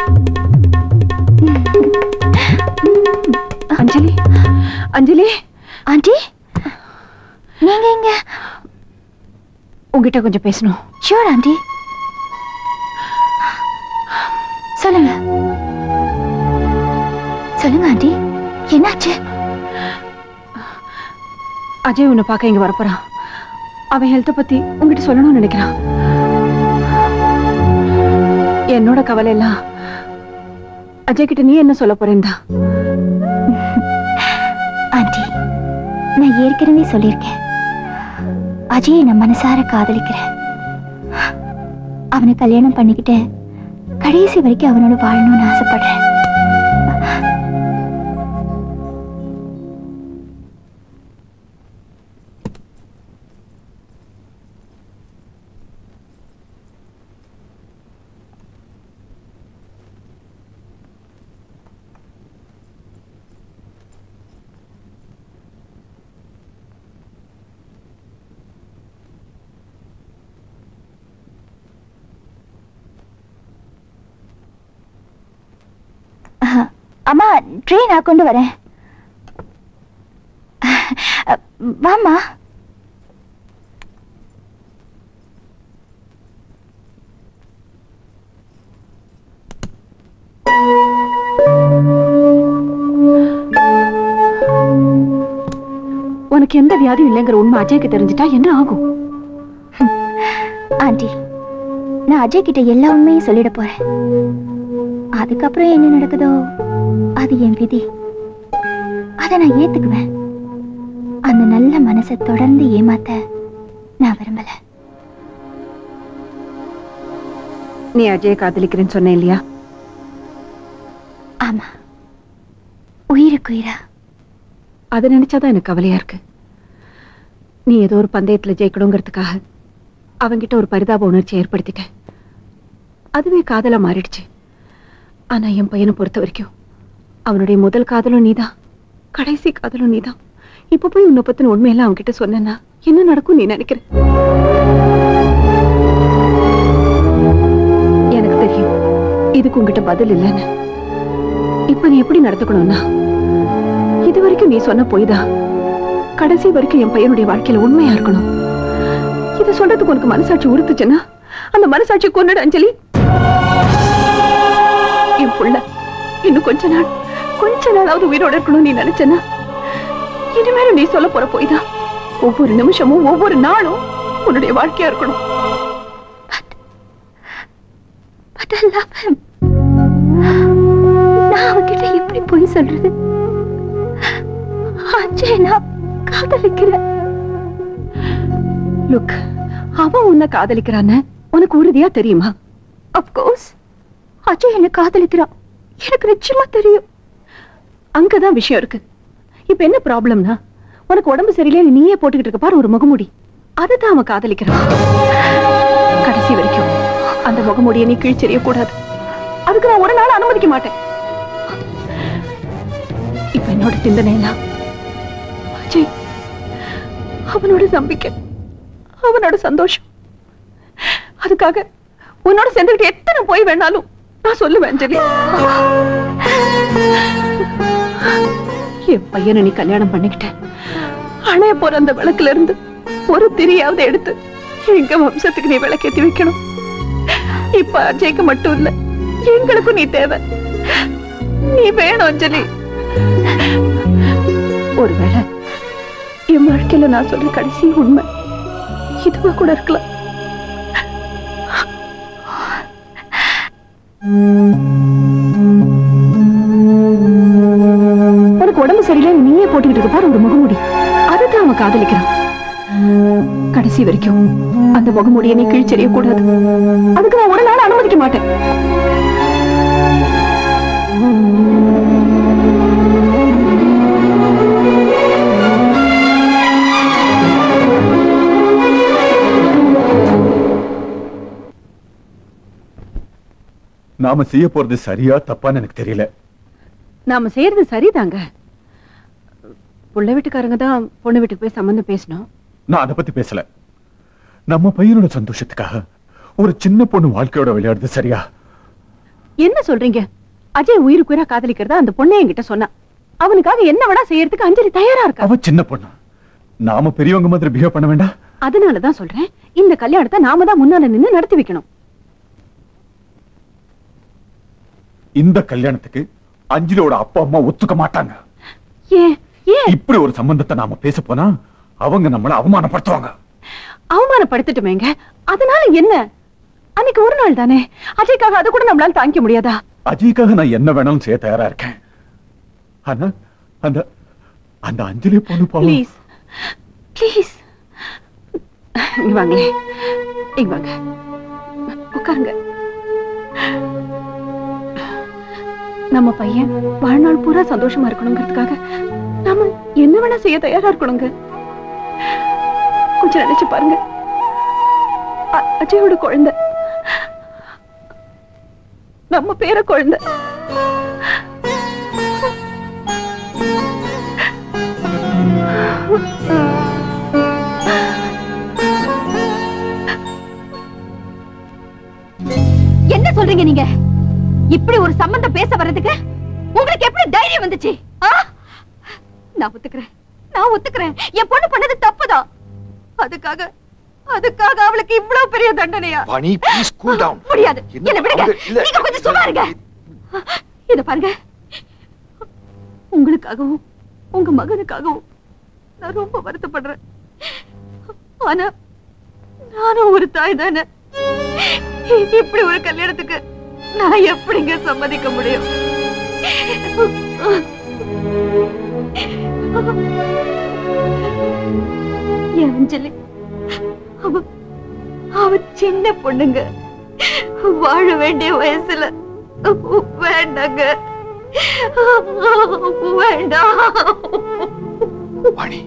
Speaker 5: அஞ்சலி அஞ்சலி
Speaker 11: ஆண்டி நீங்க எங்க
Speaker 5: உங்ககிட்ட கொஞ்சம் பேசணும்
Speaker 11: ஷூர் ஆண்டி சொல்லுங்க சொல்லுங்க ஆண்டி என்னாச்சு
Speaker 5: அஜய் உன்னை பார்க்க இங்க வரப்போறான் அவன் ஹெல்த்த பத்தி உங்ககிட்ட சொல்லணும்னு நினைக்கிறான் என்னோட கவலை எல்லாம் அஜய் கிட்ட நீ என்ன சொல்ல போறேன்டா
Speaker 11: ஆண்டி நான் ஏற்கனவே சொல்லியிருக்கேன் அஜயை நான் மனசார காதலிக்கிறேன் அவனை கல்யாணம் பண்ணிக்கிட்டு கடைசி வரைக்கும் அவனோட வாழணும்னு ஆசைப்படுறேன் அம்மா ட்ரே நான் கொண்டு வரேன் வாம்மா
Speaker 5: உனக்கு எந்த வியாதியும் இல்லைங்கிற உண்மை அஜய்க்கு தெரிஞ்சிட்டா என்ன ஆகும்
Speaker 11: ஆண்டி நான் அஜய் கிட்ட எல்லா உண்மையும் சொல்லிட போறேன் அதுக்கப்புறம் என்ன நடக்குதோ அது என் விதி அதை நான் ஏத்துக்குவேன் அந்த நல்ல மனசை தொடர்ந்து ஏமாத்த நான் விரும்பல
Speaker 5: நீ அஜய் காதலிக்கிறேன்னு சொன்ன இல்லையா
Speaker 11: ஆமா உயிருக்கு உயிரா
Speaker 5: அதை நினைச்சாதான் எனக்கு கவலையா இருக்கு நீ ஏதோ ஒரு பந்தயத்துல ஜெயிக்கணுங்கிறதுக்காக அவங்கிட்ட ஒரு பரிதாப உணர்ச்சி ஏற்படுத்திட்ட அதுவே காதலா மாறிடுச்சு ஆனா என் பையனை பொறுத்த வரைக்கும் அவனுடைய முதல் காதலும் நீதான் கடைசி காதலும் நீதான் இப்ப போய் உன்னை பத்தின உண்மையெல்லாம் அவன்கிட்ட சொன்னேன்னா என்ன நடக்கும் நீ நினைக்கிற எனக்கு தெரியும் இதுக்கு உன்கிட்ட பதில் இல்லைன்னு இப்ப நீ எப்படி நடந்துக்கணும்னா இது வரைக்கும் நீ சொன்ன பொய்தான் கடைசி வரைக்கும் என் பையனுடைய வாழ்க்கையில உண்மையா இருக்கணும் இத சொல்றதுக்கு உனக்கு மனசாட்சி உறுத்துச்சுன்னா அந்த மனசாட்சி கொண்டுடு அஞ்சலி என் புள்ள இன்னும் கொஞ்ச நாள் கொஞ்ச நாளாவது உயிரோட இருக்கணும் நீ நினைச்சனா இனிமேலும் நீ சொல்ல போற பொய் தான் ஒவ்வொரு நிமிஷமும் ஒவ்வொரு நாளும் உன்னுடைய வாழ்க்கையா இருக்கணும்
Speaker 11: But I love him. நான் அவன்கிட்ட எப்படி போய் சொல்றது அஜய் நான் காதலிக்கிறேன்
Speaker 5: லுக் அவன் உன்னை காதலிக்கிறான்னு உனக்கு உறுதியா தெரியுமா
Speaker 11: அப்கோர்ஸ் அஜய் என்ன காதலிக்கிறான் எனக்கு நிச்சயமா தெரியும்
Speaker 5: அங்கதான் விஷயம் இருக்கு இப்ப என்ன ப்ராப்ளம்னா உனக்கு உடம்பு சரியில்லை நீயே போட்டுக்கிட்டு இருக்க பாரு ஒரு முகமூடி அதுதான் அவன் காதலிக்கிறான் கடைசி வரைக்கும் அந்த முகமூடியை நீ கிழிச்செறிய கூடாது அதுக்கு நான் ஒரு நாள் அனுமதிக்க மாட்டேன் இப்ப என்னோட சிந்தனை எல்லாம் அஜய் அவனோட நம்பிக்கை அவனோட சந்தோஷம் அதுக்காக உன்னோட சேர்ந்துக்கிட்டு எத்தனை போய் வேணாலும் நான் சொல்லுவேன் அஞ்சலி என் பையனை நீ கல்யாணம் பண்ணிக்கிட்ட அணைய போற அந்த விளக்குல இருந்து ஒரு திரியாவது எடுத்து எங்க வம்சத்துக்கு நீ விளக்கேத்தி வைக்கணும் இப்ப அஜய்க்கு மட்டும் இல்ல எங்களுக்கும் நீ தேவை நீ வேணும் அஞ்சலி ஒருவேளை என் வாழ்க்கையில நான் சொல்ற கடைசி உண்மை இதுவா கூட இருக்கலாம் உனக்கு உடம்பு சரியில்லை நீயே போட்டுக்கிட்டு இருக்க பாரு ஒரு முகமூடி அதுதான் அவன் காதலிக்கிறான் கடைசி வரைக்கும் அந்த முகமூடியை நீ கிழிச்செறிய கூடாது அதுக்கு நான் ஒரு நாள் அனுமதிக்க மாட்டேன்
Speaker 6: நாம செய்ய போறது சரியா தப்பான்னு எனக்கு தெரியல
Speaker 5: நாம செய்யறது சரிதாங்க புள்ள வீட்டுக்காரங்க தான் பொண்ணு வீட்டுக்கு போய் சம்மந்தம் பேசணும்
Speaker 6: நான் அதை பத்தி பேசல நம்ம பையனோட சந்தோஷத்துக்காக ஒரு சின்ன பொண்ணு வாழ்க்கையோட விளையாடுறது சரியா
Speaker 5: என்ன சொல்றீங்க அஜய் உயிருக்கு உயிரா காதலிக்கிறதா அந்த பொண்ணை என்கிட்ட சொன்னா அவனுக்காக என்ன வேணா செய்யறதுக்கு அஞ்சலி தயாரா இருக்கா
Speaker 6: அவ சின்ன பொண்ணு நாம பெரியவங்க மாதிரி பிஹேவ் பண்ண வேண்டாம்
Speaker 5: அதனாலதான் சொல்றேன் இந்த கல்யாணத்தை நாம தான் முன்னால நின்னு நடத்தி வைக்கணும்
Speaker 6: இந்த கல்யாணத்துக்கு அஞ்சலியோட அப்பா அம்மா ஒத்துக்க மாட்டாங்க
Speaker 5: ஏன் ஏன்
Speaker 6: இப்படி ஒரு சம்பந்தத்தை நாம பேச போனா அவங்க நம்மள அவமானப்படுத்துவாங்க
Speaker 5: அவமானப்படுத்திட்டுமேங்க அதனால என்ன அன்னைக்கு ஒரு நாள் தானே அஜய்க்காக அதை கூட நம்மளால தாங்கிக்க முடியாதா
Speaker 6: அஜய்க்காக நான் என்ன வேணாலும் செய்ய தயாரா இருக்கேன் ஆனா அந்த அந்த அஞ்சலி பொண்ணு பாவம்
Speaker 5: ப்ளீஸ் ப்ளீஸ் இங்க வாங்களே இங்க வாங்க உட்காருங்க நம்ம பையன் வாழ்நாள் பூரா சந்தோஷமா இருக்கணுங்கிறதுக்காக நாம என்ன வேணா செய்ய தயாரா இருக்கணுங்க கொஞ்சம் நினைச்சு பாருங்க அ- அஜயோட குழந்தை நம்ம பேர குழந்தை
Speaker 11: என்ன சொல்றீங்க நீங்க இப்படி ஒரு சம்பந்தம் பேச வர்றதுக்கு
Speaker 3: உங்களுக்கு எப்படி தைரியம் வந்துச்சு ஆ? நான் ஒத்துக்கிறேன் நான் ஒத்துக்கிறேன் என் பொண்ணு பண்ணது தப்புதான் அதுக்காக அதுக்காக அவளுக்கு இவ்வளவு பெரிய தண்டனையா
Speaker 12: வாணி ப்ளீஸ் கூல் டவுன்
Speaker 3: முடியாது
Speaker 12: என்ன
Speaker 3: என்ன விடுங்க
Speaker 12: அவங்க- இல்ல.
Speaker 3: நீங்க கொஞ்சம் சும்மா இருங்க இத பாருங்க உங்களுக்காகவும் உங்க மகனுக்காகவும் நான் ரொம்ப வருத்தப்படுறேன் ஆனா நானும் ஒரு தாய் தானே இப்படி ஒரு கல்யாணத்துக்கு நான் எப்படிங்க சம்மதிக்க முடியும் என் அஞ்சலி அவ அவ சின்ன பொண்ணுங்க வாழ வேண்டிய வயசுல வேண்டாங்க வேண்டாம்
Speaker 12: வாணி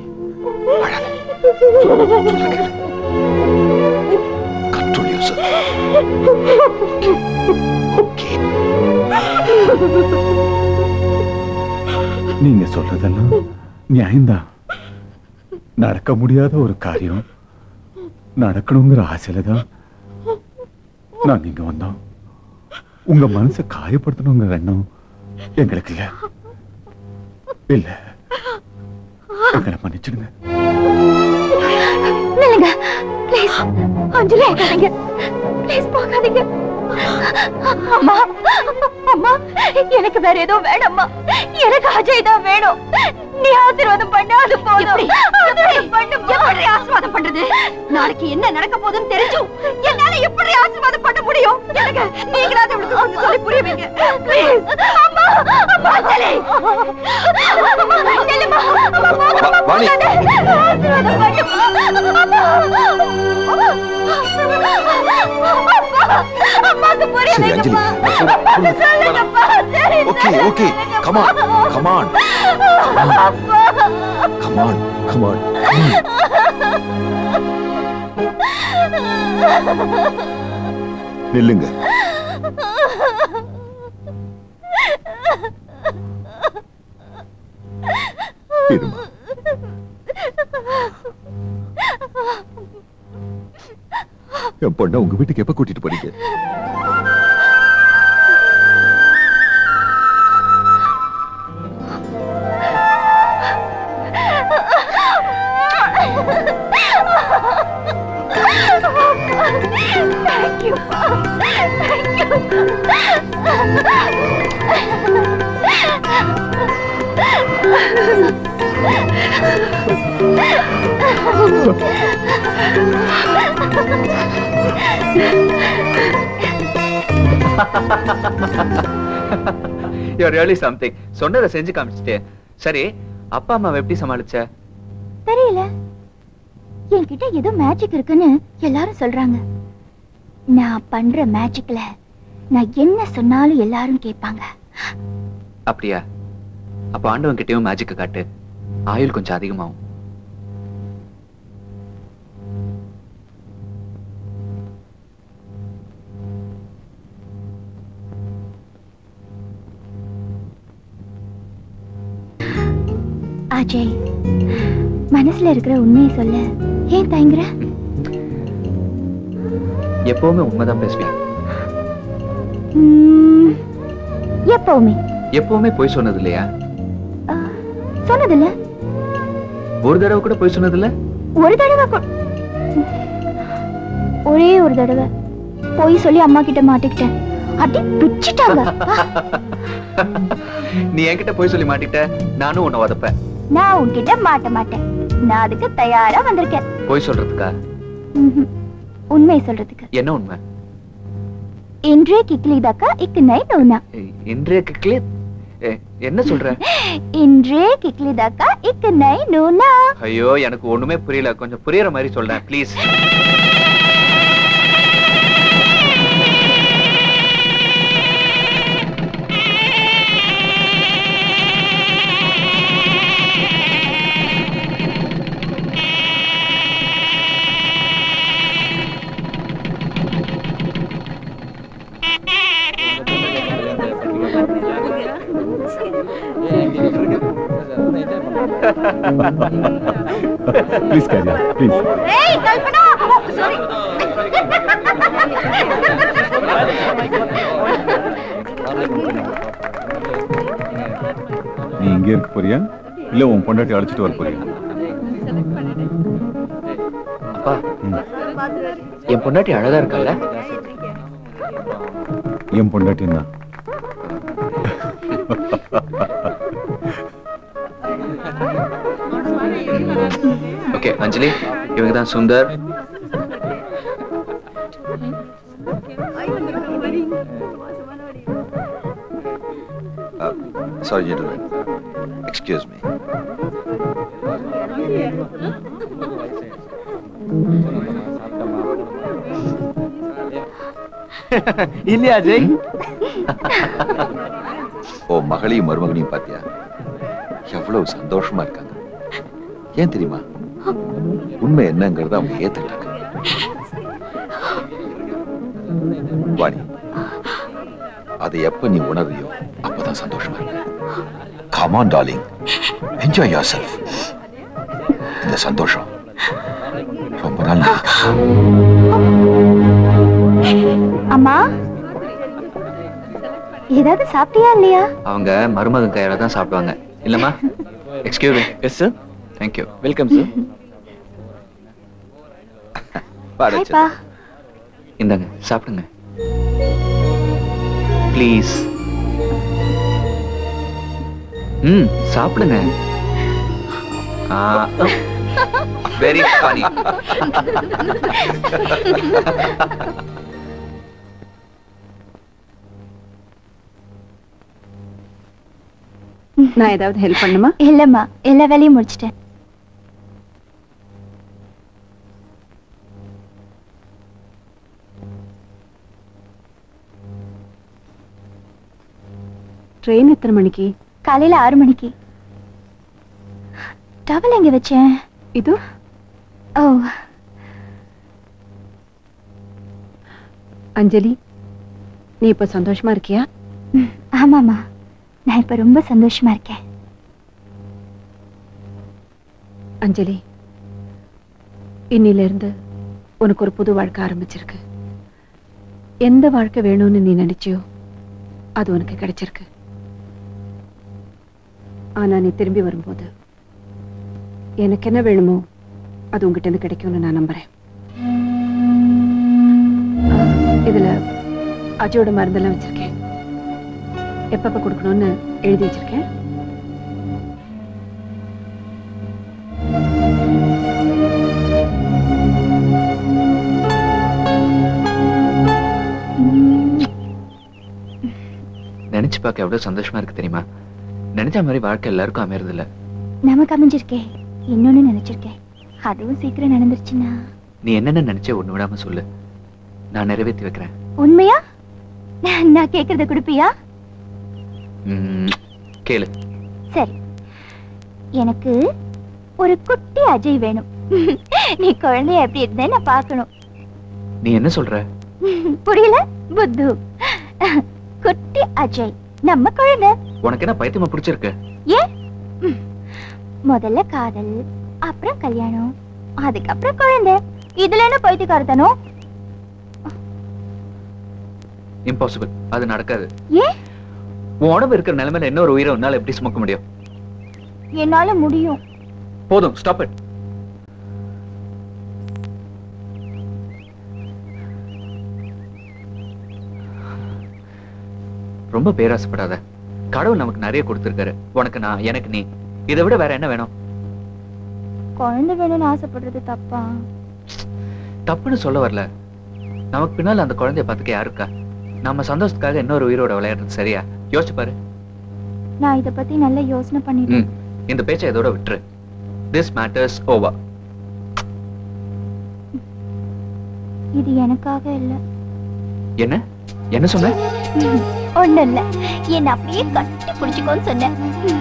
Speaker 6: நீங்க சொல்றதெல்லாம் நியாயம்தான் நடக்க முடியாத ஒரு காரியம் நடக்கணுங்கிற ஆசையில தான் நாங்க இங்க வந்தோம் உங்க மனசை காயப்படுத்தணுங்கிற எண்ணம் எங்களுக்கு இல்ல இல்ல எங்களை மன்னிச்சிடுங்க
Speaker 3: நில்லுங்க ப்ளீஸ் அஞ்சலி போகாதீங்க ப்ளீஸ் போகாதீங்க அம்மா அம்மா எனக்கு வேற எதுவும் வேணாம்மா எனக்கு அஜய் தான் வேணும் நீ ஆசீர்வாதம் பண்ண அது போதும் ஆசீர்வாதம் பண்ணு எப்படி ஆசீர்வாதம் பண்றது நாளைக்கு என்ன நடக்க போகுதுன்னு தெரிஞ்சும் என்னால எப்படி ஆசீர்வாதம் பண்ண முடியும் எனக்கு நீங்களாவது அவளுக்கு கொஞ்சம் சொல்லி புரிய வைங்க ப்ளீஸ் அம்மா அம்மா அஞ்சலி அம்மா நில்லுமா அம்மா போகாதம்மா
Speaker 12: வாணி.
Speaker 3: போகாத ஆசீர்வாதம் பண்ணுமா அம்மாக்கு புரிய
Speaker 12: சரி அஞ்சலி
Speaker 3: வைங்கப்பா அம்மாக்கு சொல்லுங்கப்பா சரி
Speaker 12: okay okay come on come on come on come on நில்லுங்க இருமா என் பொண்ணை உங்க வீட்டுக்கு எப்ப கூட்டிட்டு போறீங்க
Speaker 3: Thank you, Mom. Thank
Speaker 13: you really something சொன்னதை செஞ்சு காமிச்சிட்டே சரி அப்பா அம்மாவை எப்படி சமாளிச்ச
Speaker 11: தெரியல என்கிட்ட ஏதோ மேஜிக் இருக்குன்னு எல்லாரும் சொல்றாங்க நான் பண்ற மேஜிக்ல நான் என்ன சொன்னாலும் எல்லாரும் கேட்பாங்க
Speaker 13: அப்படியா அப்ப ஆண்டவன் கிட்டயும் மேஜிக்க காட்டு ஆயுள் கொஞ்சம் அதிகமாகும்
Speaker 11: அஜய் மனசுல இருக்கிற உண்மையை சொல்ல ஏன் தயங்குற
Speaker 13: எப்பவுமே உண்மைதான் பேசுவியா
Speaker 11: ம், எப்பவுமே
Speaker 13: எப்பவுமே பொய் சொன்னது இல்லையா
Speaker 11: சொன்னதில்ல
Speaker 13: ஒரு தடவை கூட பொய் சொன்னது இல்ல
Speaker 11: ஒரு தடவை கூட- ஒரே ஒரு தடவை போய் சொல்லி அம்மா கிட்ட மாட்டிக்கிட்டேன் அடி பிச்சிட்டாங்க
Speaker 13: நீ என்கிட்ட பொய் சொல்லி மாட்டிட்ட நானும் உன்னை வதப்பேன்
Speaker 11: நான் உன்கிட்ட மாட்ட மாட்டேன் நான் அதுக்கு தயாரா வந்திருக்கேன்
Speaker 13: பொய் சொல்றதுக்கா
Speaker 11: ம்ஹும். உண்மையை சொல்றதுக்கு
Speaker 13: என்ன உண்மை
Speaker 11: இன்றே கிக்லிதாக்கா இக்கு நை நோனா
Speaker 13: இன்றைய கிக்லே என்ன சொல்ற
Speaker 11: இன்றே கிக்லிதாக்கா இக்கு நை நோனா
Speaker 13: ஐயோ எனக்கு ஒண்ணுமே புரியல கொஞ்சம் புரியற மாதிரி சொல்றேன் ப்ளீஸ்
Speaker 6: ப்ளீஸ் கேரியா ப்ளீஸ்
Speaker 3: ஏய் கல்பனா சாரி
Speaker 6: பேங்க் போறியா இல்ல உன் பொண்டாட்டி அழைச்சிட்டு வர போறியா
Speaker 13: அப்பா என் பொண்டாட்டி அழகா இருக்கால
Speaker 6: என் பொண்டாட்டியும் தான்
Speaker 13: ஓகே அஞ்சலி இவங்க தான் Sundar
Speaker 12: Uh, sorry, gentlemen. Excuse me.
Speaker 10: இல்லையா ஜெய்
Speaker 12: ஓ மகளையும் மருமகனையும் பாத்தியா எவ்வளவு சந்தோஷமா இருக்காங்க ஏன் தெரியுமா உண்மை என்னங்கறத அவங்க ஏத்துக்கிட்டாங்க வாணி அதை எப்ப நீ உணர்றியோ அப்பதான் சந்தோஷமா இருக்கு come on darling enjoy yourself இந்த சந்தோஷம் ரொம்ப நாள்
Speaker 11: அம்மா ஏதாவது சாப்பிட்டியா இல்லையா
Speaker 13: அவங்க மருமகன் கையால தான் சாப்பிடுவாங்க இல்லம்மா excuse me yes sir thank you welcome sir
Speaker 11: ஹாய்ப்பா
Speaker 13: இந்தாங்க சாப்பிடுங்க ப்ளீஸ் ம் சாப்பிடுங்க வெரி ஃபனி
Speaker 5: நான் ஏதாவது ஹெல்ப் பண்ணுமா
Speaker 11: இல்லம்மா எல்லா வேலையும் முடிச்சிட்டேன்
Speaker 5: ட்ரெயின் எத்தனை மணிக்கு
Speaker 11: காலையில ஆறு மணிக்கு டவல் எங்க வச்சேன்
Speaker 5: இது
Speaker 11: ஓ
Speaker 5: அஞ்சலி நீ இப்ப சந்தோஷமா இருக்கியா
Speaker 11: ம், ஆமாம்மா நான் இப்ப ரொம்ப சந்தோஷமா இருக்கேன்
Speaker 5: அஞ்சலி இன்னில இருந்து உனக்கு ஒரு புது வாழ்க்கை ஆரம்பிச்சிருக்கு எந்த வாழ்க்கை வேணும்னு நீ நினைச்சியோ அது உனக்கு கிடைச்சிருக்கு ஆனா நீ திரும்பி வரும்போது எனக்கு என்ன வேணுமோ அது உங்ககிட்ட இருந்து கிடைக்கும்னு நான் நம்புறேன் இதுல அஜயோட மருந்தெல்லாம் வச்சிருக்கேன் எப்பப்ப கொடுக்கணும்னு எழுதி வச்சிருக்கேன்
Speaker 13: நினைச்சு பார்க்க எவ்வளவு சந்தோஷமா இருக்கு தெரியுமா நினைச்ச மாதிரி வாழ்க்கை எல்லாருக்கும் அமையறது இல்ல
Speaker 11: நமக்கு அமைஞ்சிருக்கே இன்னொன்னு நினைச்சிருக்கேன் அதுவும் சீக்கிரம் நடந்துருச்சுன்னா
Speaker 13: நீ என்னென்ன நினைச்ச ஒண்ணு விடாம சொல்லு நான் நிறைவேற்றி வைக்கிறேன்
Speaker 11: உண்மையா நான் கேக்குறத கொடுப்பியா
Speaker 13: ம், கேளு
Speaker 11: சரி எனக்கு ஒரு குட்டி அஜய் வேணும் நீ குழந்தைய எப்படி இருந்தே நான் பார்க்கணும்
Speaker 13: நீ என்ன சொல்ற
Speaker 11: புரியல புத்து குட்டி அஜய் நம்ம குழந்தை
Speaker 13: உனக்கு என்ன பைத்தியமா பிடிச்சிருக்கு
Speaker 11: ஏன் ம். முதல்ல காதல் அப்புறம் கல்யாணம் அதுக்கப்புறம் குழந்தை இதுல என்ன பைத்தியக்காரத்தனம்
Speaker 13: இம்பாசிபிள் அது நடக்காது
Speaker 11: ஏன்
Speaker 13: உன் உடம்பு இருக்கிற நிலைமையில இன்னொரு உயிரை உன்னால எப்படி சுமக்க முடியும்
Speaker 11: என்னால முடியும்
Speaker 13: போதும் ஸ்டாப் இட் ரொம்ப பேராசைப்படாத கடவுள் நமக்கு நிறைய கொடுத்திருக்காரு உனக்கு நான் எனக்கு நீ இதை விட வேற என்ன வேணும்
Speaker 11: குழந்தை வேணும்னு ஆசைப்படுறது தப்பா
Speaker 13: தப்புன்னு சொல்ல வரல நமக்கு பின்னால அந்த குழந்தைய பார்த்துக்க யாரு இருக்கா நம்ம சந்தோஷத்துக்காக இன்னொரு உயிரோட விளையாடுறது சரியா யோசிச்சு பாரு
Speaker 11: நான் இத பத்தி நல்லா யோசனை பண்ணிட்டேன்
Speaker 13: ம் இந்த பேச்சை இதோட விட்டுரு திஸ் மேட்டர்ஸ் ஓவர்
Speaker 11: இது எனக்காக இல்ல
Speaker 13: என்ன என்ன சொன்ன
Speaker 11: ஒண்ணு இல்ல என்ன அப்படியே கட்டி பிடிச்சுக்கோன்னு சொன்னேன்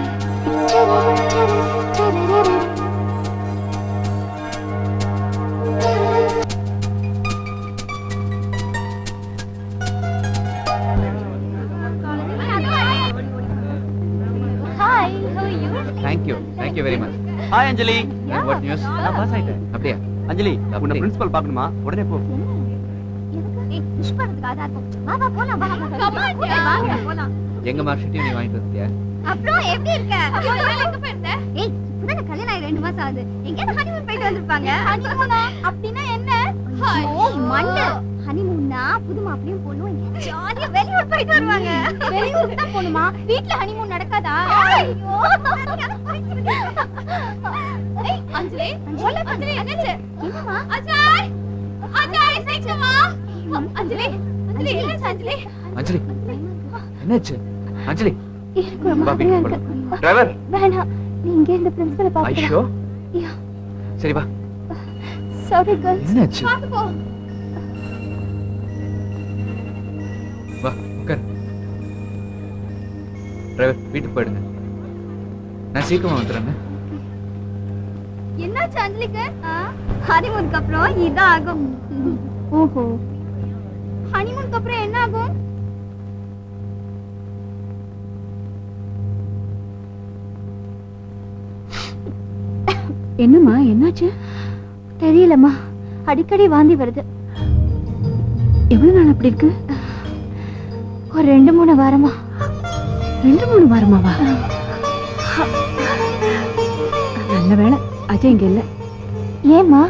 Speaker 11: hi how are you
Speaker 13: thank you thank you very much
Speaker 10: hi Anjali
Speaker 13: what news நான் பாஸ் ஆயிட்டேன் அப்படியா
Speaker 10: அஞ்சலி
Speaker 13: அப்படி.
Speaker 10: உன்னை பிரின்சிபல் பார்க்கணுமா உடனே போ
Speaker 11: விஷ் பண்றதுக்காக தான் இருக்கும் வா வா போலாம் வா வா. Come on, dear. வாங்க போலாம்
Speaker 13: எங்க மார்க் ஷீட்டையும் நீ வாங்கிட்டு வந்துட்டியா
Speaker 3: அப்புறம் எப்படி இருக்க எங்க போயிருந்த ஏய் இப்பதான் கல்யாணம் ஆகி ரெண்டு மாசம் ஆகுது எங்கேயாவது ஹனிமூன் போயிட்டு வந்திருப்பாங்க ஹனிமூனா அப்படின்னா என்ன ஓ மண்ணு ஹனிமூன்னா புது மாப்பிளையும் பொண்ணும் எங்கேயாவது ஜாலியா வெளியூர் போயிட்டு வருவாங்க வெளியூருக்கு தான் போகணுமா வீட்ல ஹனிமூன் நடக்காதா ஐயோ ஏய் அஞ்சலி அஞ்சலி என்னாச்சு என்னமா அஜய் அஜய் சீக்கிரமா அஞ்சலி அஞ்சலி என்னாச்சு அஞ்சலி
Speaker 13: அஞ்சலி என்னாச்சு அஞ்சலி
Speaker 3: எனக்கு ஒரு
Speaker 13: வா
Speaker 3: மாதிரியா
Speaker 13: வீட்டுக்கு
Speaker 3: இருக்கு
Speaker 13: போலாம் டிரைவர்
Speaker 3: வேணாம் நீ இங்கே இந்த பிரின்சிபலை
Speaker 13: ஐயோ
Speaker 3: Yeah.
Speaker 13: சரி வா
Speaker 3: சாரி கேர்ள்ஸ்
Speaker 13: என்னாச்சு?
Speaker 3: பாத்து போ
Speaker 13: வா உட்கார் டிரைவர் வீட்டுக்கு போயிடுங்க நான் சீக்கிரமா வந்துடுறேங்க
Speaker 3: என்னாச்சு அஞ்சலிக்கு ஹனிமூனுக்கு அப்புறம் இதான் ஆகும் ஓஹோ ஹனிமூனுக்கு அப்புறம் என்ன ஆகும்
Speaker 5: என்னம்மா என்னாச்சு
Speaker 3: தெரியலம்மா அடிக்கடி வாந்தி வருது
Speaker 5: எவ்வளவு நாள் அப்படி இருக்கு
Speaker 3: ஒரு ரெண்டு மூணு வாரமா
Speaker 5: ரெண்டு மூணு வாரமாவா நல்ல வேளை அஜய் இங்க இல்ல
Speaker 3: ஏம்மா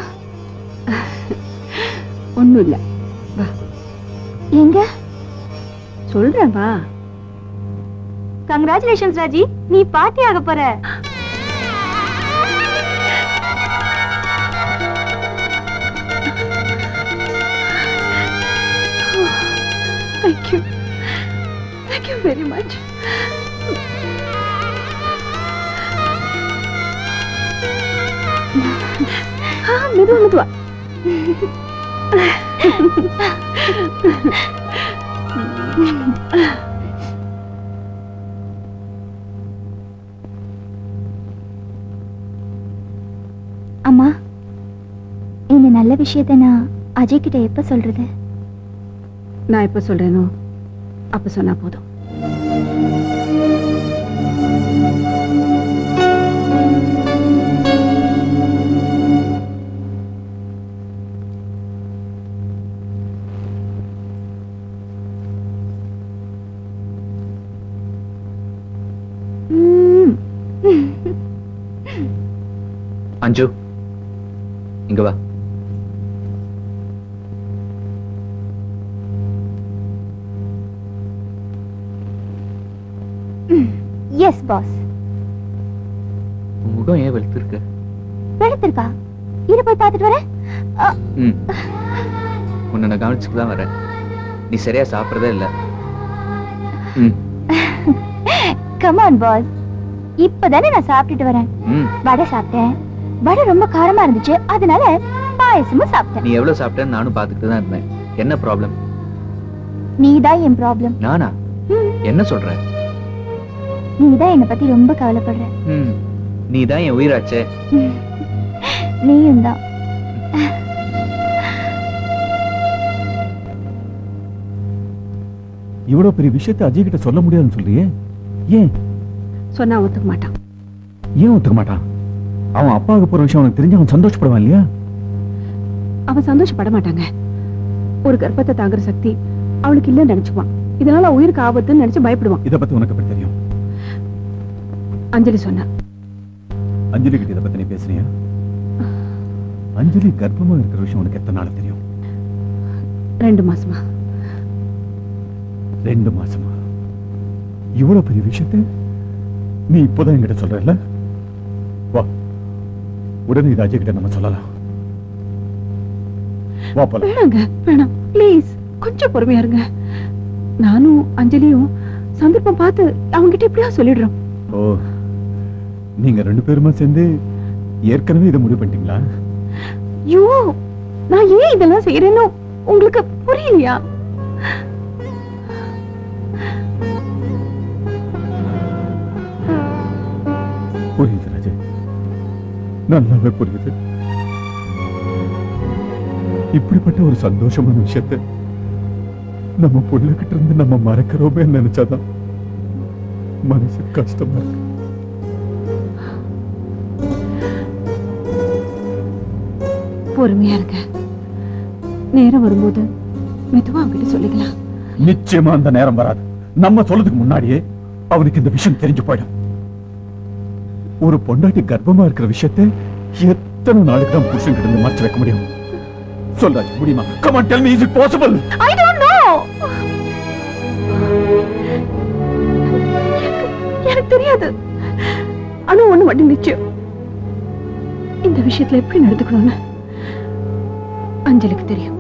Speaker 5: ஒண்ணும் இல்ல வா
Speaker 3: எங்க
Speaker 5: சொல்றேன் வா
Speaker 3: கங்க்ராச்சுலேஷன்ஸ் ராஜி நீ பாட்டி ஆக போற
Speaker 5: thank you thank you very much மெதுவா மெதுவா
Speaker 3: அம்மா இந்த நல்ல விஷயத்தை நான் அஜய் கிட்ட எப்ப சொல்றது
Speaker 5: நான் எப்ப சொல்றேனோ அப்ப சொன்னா போதும்
Speaker 3: ம்.
Speaker 13: அஞ்சு இங்க வா
Speaker 3: எஸ் பாஸ்
Speaker 13: உன் முகம் ஏன் வெளுத்திருக்கு
Speaker 3: வெளுத்திருக்கா இரு போய் பார்த்துட்டு வரேன் அ,
Speaker 13: ம் உன்னை நான் கவனிச்சுட்டு தான் வரேன் நீ சரியா சாப்பிட்றதே இல்லை ம்
Speaker 3: come on பாஸ் இப்பதானே நான் சாப்பிட்டுட்டு வரேன்
Speaker 13: ம்
Speaker 3: வடை சாப்பிட்டேன் வடை ரொம்ப காரமா இருந்துச்சு அதனால பாயசமும் சாப்பிட்டேன்
Speaker 13: நீ எவ்வளவு சாப்பிட்டேன்னு நானும் பார்த்துக்கிட்டு தான் இருந்தேன் என்ன ப்ராப்ளம்
Speaker 3: நீதான் என் ப்ராப்ளம்
Speaker 13: நானா என்ன சொல்ற
Speaker 3: நீதான் என்னை பத்தி ரொம்ப கவலைப்படுற
Speaker 13: ம் நீ தான் என் உயிராச்சே
Speaker 3: நீயும் தான்
Speaker 6: இவ்வளவு பெரிய விஷயத்தை அஜய் கிட்ட சொல்ல முடியாதுன்னு சொல்றியே ஏன்
Speaker 5: சொன்னா ஒத்துக்க மாட்டான்
Speaker 6: ஏன் ஒத்துக்க மாட்டான் அவன் அப்பாவுக்கு போற விஷயம் அவனுக்கு தெரிஞ்சு அவன் சந்தோஷப்படுவான் இல்லையா
Speaker 5: அவன் சந்தோஷப்பட மாட்டாங்க ஒரு கர்ப்பத்தை தாங்குற சக்தி அவளுக்கு இல்லைன்னு நினைச்சுப்பான் இதனால அவ உயிருக்கு ஆபத்துன்னு நினைச்சு பயப்படுவான்
Speaker 6: இத பத்தி உனக்கு எப்படி தெரியும்
Speaker 5: அஞ்சலி சொன்னா
Speaker 6: அஞ்சலி கிட்ட இதை பத்தி நீ பேசுறியா அஞ்சலி கர்ப்பமா இருக்கிற விஷயம் உனக்கு எத்தனை நாள் தெரியும்
Speaker 5: ரெண்டு மாசமா
Speaker 6: ரெண்டு மாசமா இவ்வளவு பெரிய விஷயத்தை நீ இப்போதான் என்கிட்ட சொல்றல வா உடனே இது அஜய் கிட்ட நம்ம சொல்லலாம் வா போலாம்
Speaker 5: வேணாங்க வேணாம் ப்ளீஸ் கொஞ்சம் பொறுமையா இருங்க நானும் அஞ்சலியும் சந்தர்ப்பம் பார்த்து அவங்கிட்ட எப்படியா சொல்லிடுறோம்
Speaker 6: ஓ நீங்க ரெண்டு பேருமா சேர்ந்து ஏற்கனவே இதை முடிவு பண்ணிட்டீங்களா
Speaker 5: ஐயோ நான் ஏன் இதெல்லாம் செய்யறேன்னு உங்களுக்கு புரியலையா
Speaker 6: புரியுது ராஜே நல்லாவே புரியுது இப்படிப்பட்ட ஒரு சந்தோஷமான விஷயத்தை நம்ம புள்ளகிட்ட இருந்து நம்ம மறக்கிறோமே நினைச்சாதான் மனசு கஷ்டமா இருக்கு
Speaker 5: பொறுமையா இருங்க நேரம் வரும்போது மெதுவா அவங்கிட்ட சொல்லிக்கலாம்
Speaker 6: நிச்சயமா அந்த நேரம் வராது நம்ம சொல்றதுக்கு முன்னாடியே அவனுக்கு இந்த விஷயம் தெரிஞ்சு போயிடும் ஒரு பொண்டாட்டி கர்ப்பமா இருக்கிற விஷயத்தை எத்தனை நாளுக்கு தான் புருஷன் கிட்ட இருந்து மறைச்சு வைக்க முடியும் சொல்றாச்சு முடியுமா come on tell me is it possible
Speaker 11: I don't know
Speaker 5: எனக்கு தெரியாது ஆனா ஒண்ணு மட்டும் நிச்சயம் இந்த விஷயத்துல எப்படி நடந்துக்கணும்னு அஞ்சலிக்கு தெரியும்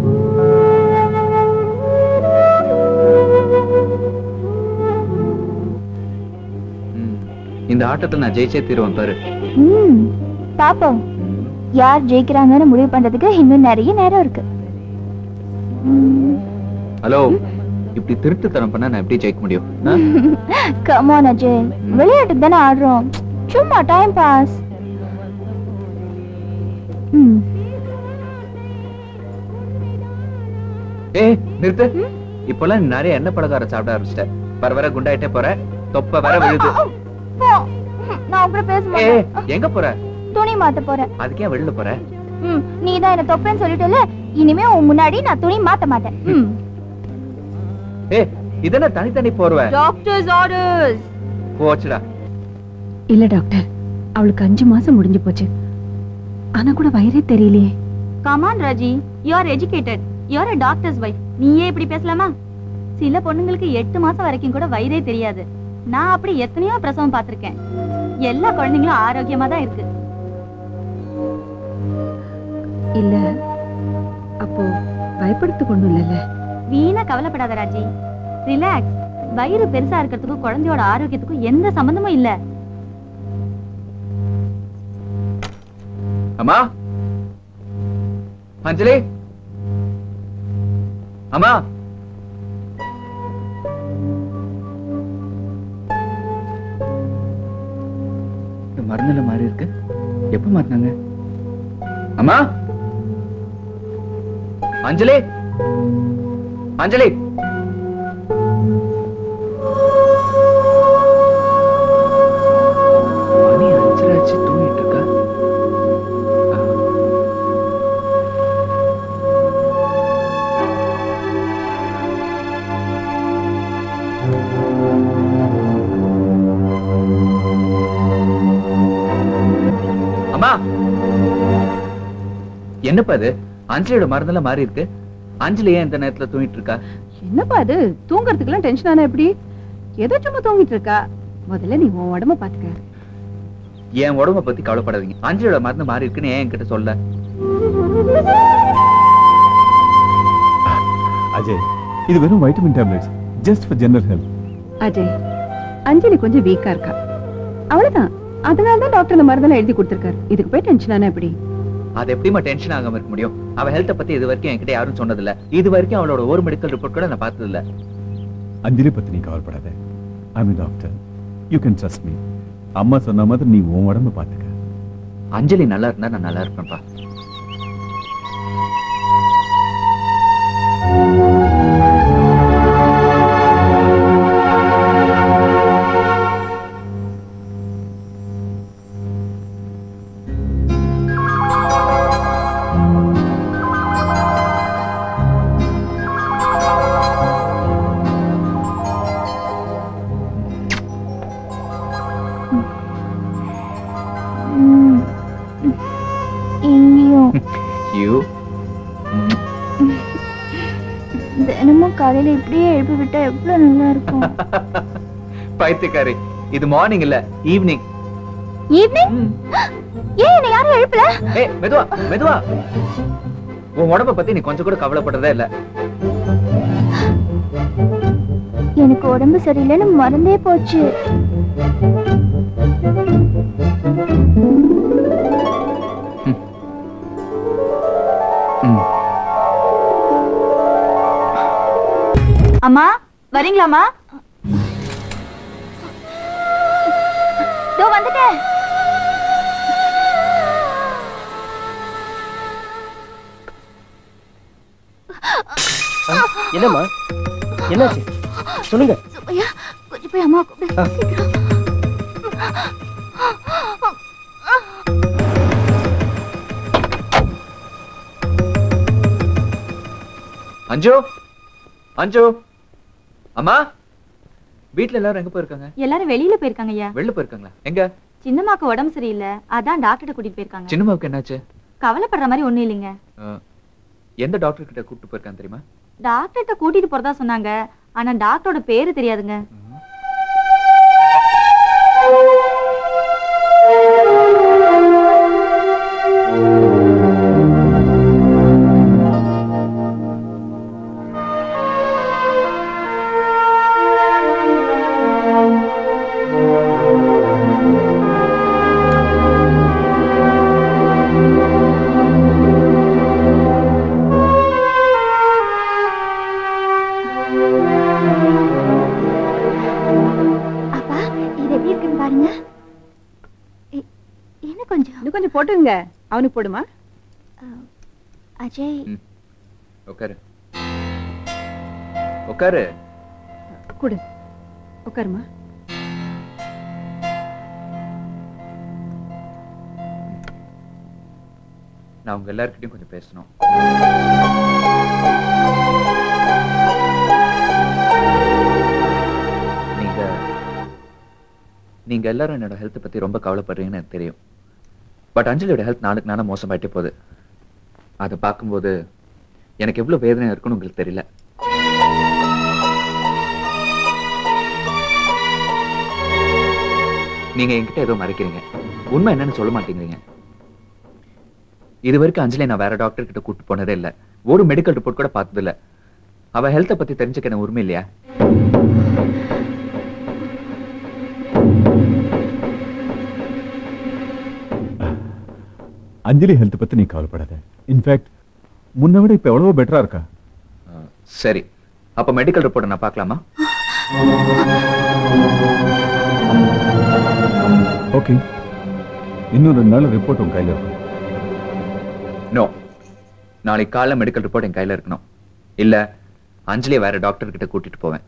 Speaker 2: இந்த ஆட்டத்துல நான் ஜெயிச்சே தீருவேன் பாரு
Speaker 11: ம் பாப்போம் யார் ஜெயிக்கிறாங்கன்னு முடிவு பண்றதுக்கு இன்னும் நிறைய நேரம் இருக்கு
Speaker 2: ஹலோ இப்படி திருட்டுத்தனம் பண்ணா நான் எப்படி ஜெயிக்க முடியும் ஆ?
Speaker 11: கமான் அஜய் விளையாட்டுக்கு தானே ஆடுறோம் சும்மா டைம் பாஸ் ம்
Speaker 2: ஏய் நிறுத்து இப்பெல்லாம் நீ நிறைய எண்ணெய் பலகாரம் சாப்பிட ஆரம்பிச்சிட்ட வர வர குண்டாயிட்டே போற தொப்ப வர விழுது
Speaker 11: போ. நான் கூட பேச
Speaker 2: ஏய்
Speaker 11: மாட்டேன்
Speaker 2: எங்க போற
Speaker 11: துணி மாத்த போறேன்
Speaker 2: அதுக்கே வெளில போற
Speaker 11: ம் நீ தான் என்ன தொப்பேன்னு சொல்லிட்டல இனிமே உன் முன்னாடி நான் துணி மாத்த மாட்டேன் ம்
Speaker 2: ஏய் இதென்ன தனித்தனி போர்வ
Speaker 11: டாக்டர்ஸ் ஆர்டர்ஸ்
Speaker 2: போச்சுடா
Speaker 5: இல்ல டாக்டர் அவளுக்கு அஞ்சு மாசம் முடிஞ்சு போச்சு ஆனா கூட வயிறே தெரியலையே
Speaker 11: come on Raji you are educated you are doctor's wife நீயே இப்படி பேசலாமா சில பொண்ணுங்களுக்கு எட்டு மாசம் வரைக்கும் கூட வயிறே தெரியாது நான் அப்படி எத்தனையோ பிரசவம் பார்த்திருக்கேன் எல்லா குழந்தைங்களும் ஆரோக்கியமா தான் இருக்கு
Speaker 5: இல்ல அப்போ பயப்படுத்து கொண்டு இல்லல்ல
Speaker 11: வீணா கவலைப்படாத ராஜி ரிலாக்ஸ் வயிறு பெருசா இருக்கிறதுக்கும் குழந்தையோட ஆரோக்கியத்துக்கும் எந்த சம்பந்தமும் இல்ல
Speaker 2: அம்மா அஞ்சலி அம்மா இந்த மருந்துல மாறி இருக்கு எப்ப மாத்தினாங்க அம்மா அஞ்சலி அஞ்சலி மணி அஞ்சரை ஆச்சு தூங்கிட்டு இருக்கா அம்மா என்னப்பா இது அஞ்சலியோட மருந்தெல்லாம் மாறி இருக்கு அஞ்சலி ஏன் இந்த நேரத்துல தூங்கிட்டு இருக்கா
Speaker 5: என்னப்பா அது தூங்குறதுக்கெல்லாம் டென்ஷன் ஆனா எப்படி ஏதோ சும்மா தூங்கிட்டு இருக்கா முதல்ல நீ உன் உடம்ப பாத்துக்க
Speaker 2: என் உடம்ப பத்தி கவலைப்படாதீங்க அஞ்சலியோட மருந்து மாறி இருக்குன்னு ஏன் என்கிட்ட சொல்ல
Speaker 6: அஜய் இது வெறும் vitamin tablets just for general health
Speaker 5: Ajay Anjali கொஞ்சம் வீக்கா இருக்கா அவ்வளவுதான் அதனால தான் டாக்டர் இந்த மருந்தெல்லாம் எழுதி கொடுத்திருக்காரு இதுக்கு போய் டென்ஷன் ஆனா எப்படி
Speaker 2: அது எப்படிமா டென்ஷன் ஆகாம இருக்க முடியும் அவ ஹெல்த்த பத்தி இது வரைக்கும் என்கிட்ட யாரும் சொன்னதில்ல இது வரைக்கும் அவளோட ஒரு மெடிக்கல் ரிப்போர்ட் கூட நான் பார்த்தது இல்ல
Speaker 6: அஞ்சலி பத்தி நீ கவலைப்படாத I mean doctor you can trust me அம்மா சொன்ன மாதிரி நீ உன் உடம்ப பாத்துக்க
Speaker 2: அஞ்சலி நல்லா இருந்தா நான் நல்லா இருப்பேன்ப்பா
Speaker 11: ம். இங்கேயும்
Speaker 2: யூ
Speaker 11: தினமும் காலையில இப்படியே எழுப்பி விட்டா எவ்வளவு நல்லா இருக்கும்
Speaker 2: பைத்தியக்காரி இது மார்னிங் இல்ல ஈவினிங்
Speaker 11: ஈவினிங் ஏன் என்ன யாரும் எழுப்பல
Speaker 2: ஏய் மெதுவா மெதுவா உன் உடம்ப பத்தி நீ கொஞ்சம் கூட கவலைப்படுறதே இல்ல
Speaker 11: எனக்கு உடம்பு சரியில்லைன்னு மறந்தே போச்சு அம்மா வரீங்களாம்மா இதோ வந்துட்டேன்
Speaker 4: என்னம்மா என்னாச்சு சொல்லுங்க
Speaker 11: சுப்பையா கொஞ்சம் போய் அம்மா கூப்பிடு சீக்கிரம்
Speaker 2: அஞ்சு அஞ்சு அம்மா
Speaker 13: வீட்ல எல்லாரும் எங்க போயிருக்காங்க
Speaker 14: எல்லாரும் வெளியில போயிருக்காங்க ஐயா
Speaker 13: வெளில போயிருக்காங்களா எங்க
Speaker 14: சின்னம்மாக்கு உடம்பு சரியில்லை அதான் டாக்டர்கிட்ட கூட்டிட்டு போயிருக்காங்க
Speaker 13: சின்னம்மாவுக்கு என்னாச்சு
Speaker 14: கவலைப்படுற மாதிரி ஒண்ணும் இல்லைங்க
Speaker 13: அஹ், எந்த டாக்டர் கிட்ட கூப்பிட்டு போயிருக்காங்க தெரியுமா
Speaker 14: டாக்டர்கிட்ட கூட்டிட்டு போறதா சொன்னாங்க ஆனா டாக்டரோட பேரு தெரியாதுங்க
Speaker 11: அப்பா இது எப்படி இருக்குன்னு பாருங்க இ- இன்னும் கொஞ்சம்
Speaker 5: இன்னும் கொஞ்சம் போட்டுங்க அவனுக்கு போடுமா
Speaker 11: அஜய்
Speaker 13: உட்காரு உட்காரு
Speaker 5: கொடு உட்காருமா
Speaker 13: நான் உங்க எல்லார்கிட்டயும் கொஞ்சம் பேசணும் நீங்க நீங்க எல்லாரும் என்னோட ஹெல்த் பத்தி ரொம்ப கவலைப்படுறீங்கன்னு எனக்கு தெரியும் பட் அஞ்சலியோட ஹெல்த் நாளுக்கு நாளா மோசமாயிட்டே போகுது அதை பார்க்கும்போது எனக்கு எவ்வளவு வேதனை இருக்குன்னு உங்களுக்கு தெரியல நீங்க என்கிட்ட ஏதோ மறைக்கிறீங்க உண்மை என்னன்னு சொல்ல மாட்டேங்கிறீங்க இது வரைக்கும் அஞ்சலி நான் வேற டாக்டர் கிட்ட கூட்டு போனதே இல்ல ஒரு மெடிக்கல் ரிப்போர்ட் கூட பார்த்தது இல்ல அவ ஹெல்த்தை பத்தி தெரிஞ்சுக்க எனக்கு உரிமை இல்லையா
Speaker 6: அஞ்சலி ஹெல்த் பத்தி நீ கவலைப்படாத இன்ஃபேக்ட் முன்ன விட இப்ப எவ்வளவோ பெட்டரா இருக்கா
Speaker 13: சரி அப்ப மெடிக்கல் ரிப்போர்ட் நான் பார்க்கலாமா
Speaker 6: ஓகே இன்னும் ரெண்டு நாள் ரிப்போர்ட் உன் கையில இருக்கும்
Speaker 13: நோ நாளைக்கு காலைல மெடிக்கல் ரிப்போர்ட் என் கையில இருக்கணும் இல்ல அஞ்சலியை வேற டாக்டர் கிட்ட கூட்டிட்டு போவேன்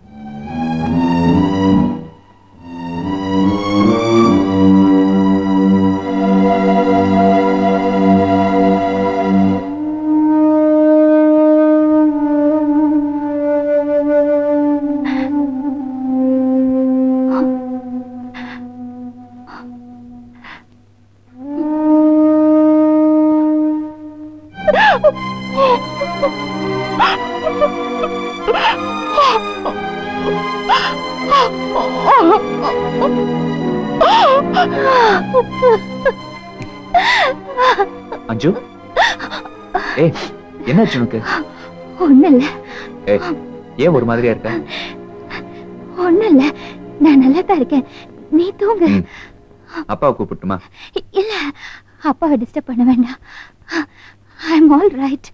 Speaker 13: அஞ்சு ஏய் என்னாச்சு உனக்கு
Speaker 11: ஒண்ணு இல்ல
Speaker 13: ஏய் ஏன் ஒரு மாதிரியா இருக்க
Speaker 11: ஒண்ணு இல்ல நான் நல்லா தான் இருக்கேன் நீ தூங்கு
Speaker 13: ம். அப்பாவை கூப்பிட்டுமா
Speaker 11: இ- இல்ல அப்பாவை டிஸ்டர்ப் பண்ண வேண்டாம் ஐ எம் ஆல் ரைட்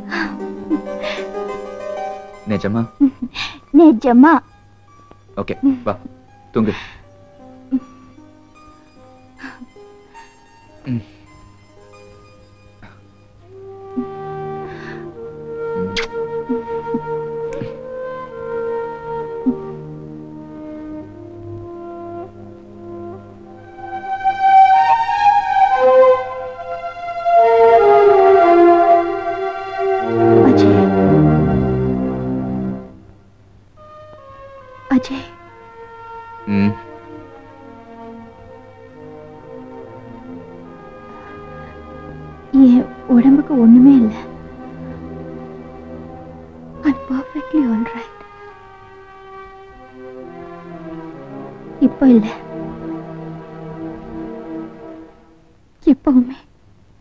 Speaker 13: நிஜமா
Speaker 11: நிஜமா
Speaker 13: ஓகே வா தூங்கு ம்.
Speaker 11: அஜய் அஜய்
Speaker 13: ம்
Speaker 11: என் உடம்புக்கு ஒண்ணுமே இல்ல ஐம் பர்ஃபெக்ட்லி ஆல் ரைட் இப்போ இல்ல எப்பவுமே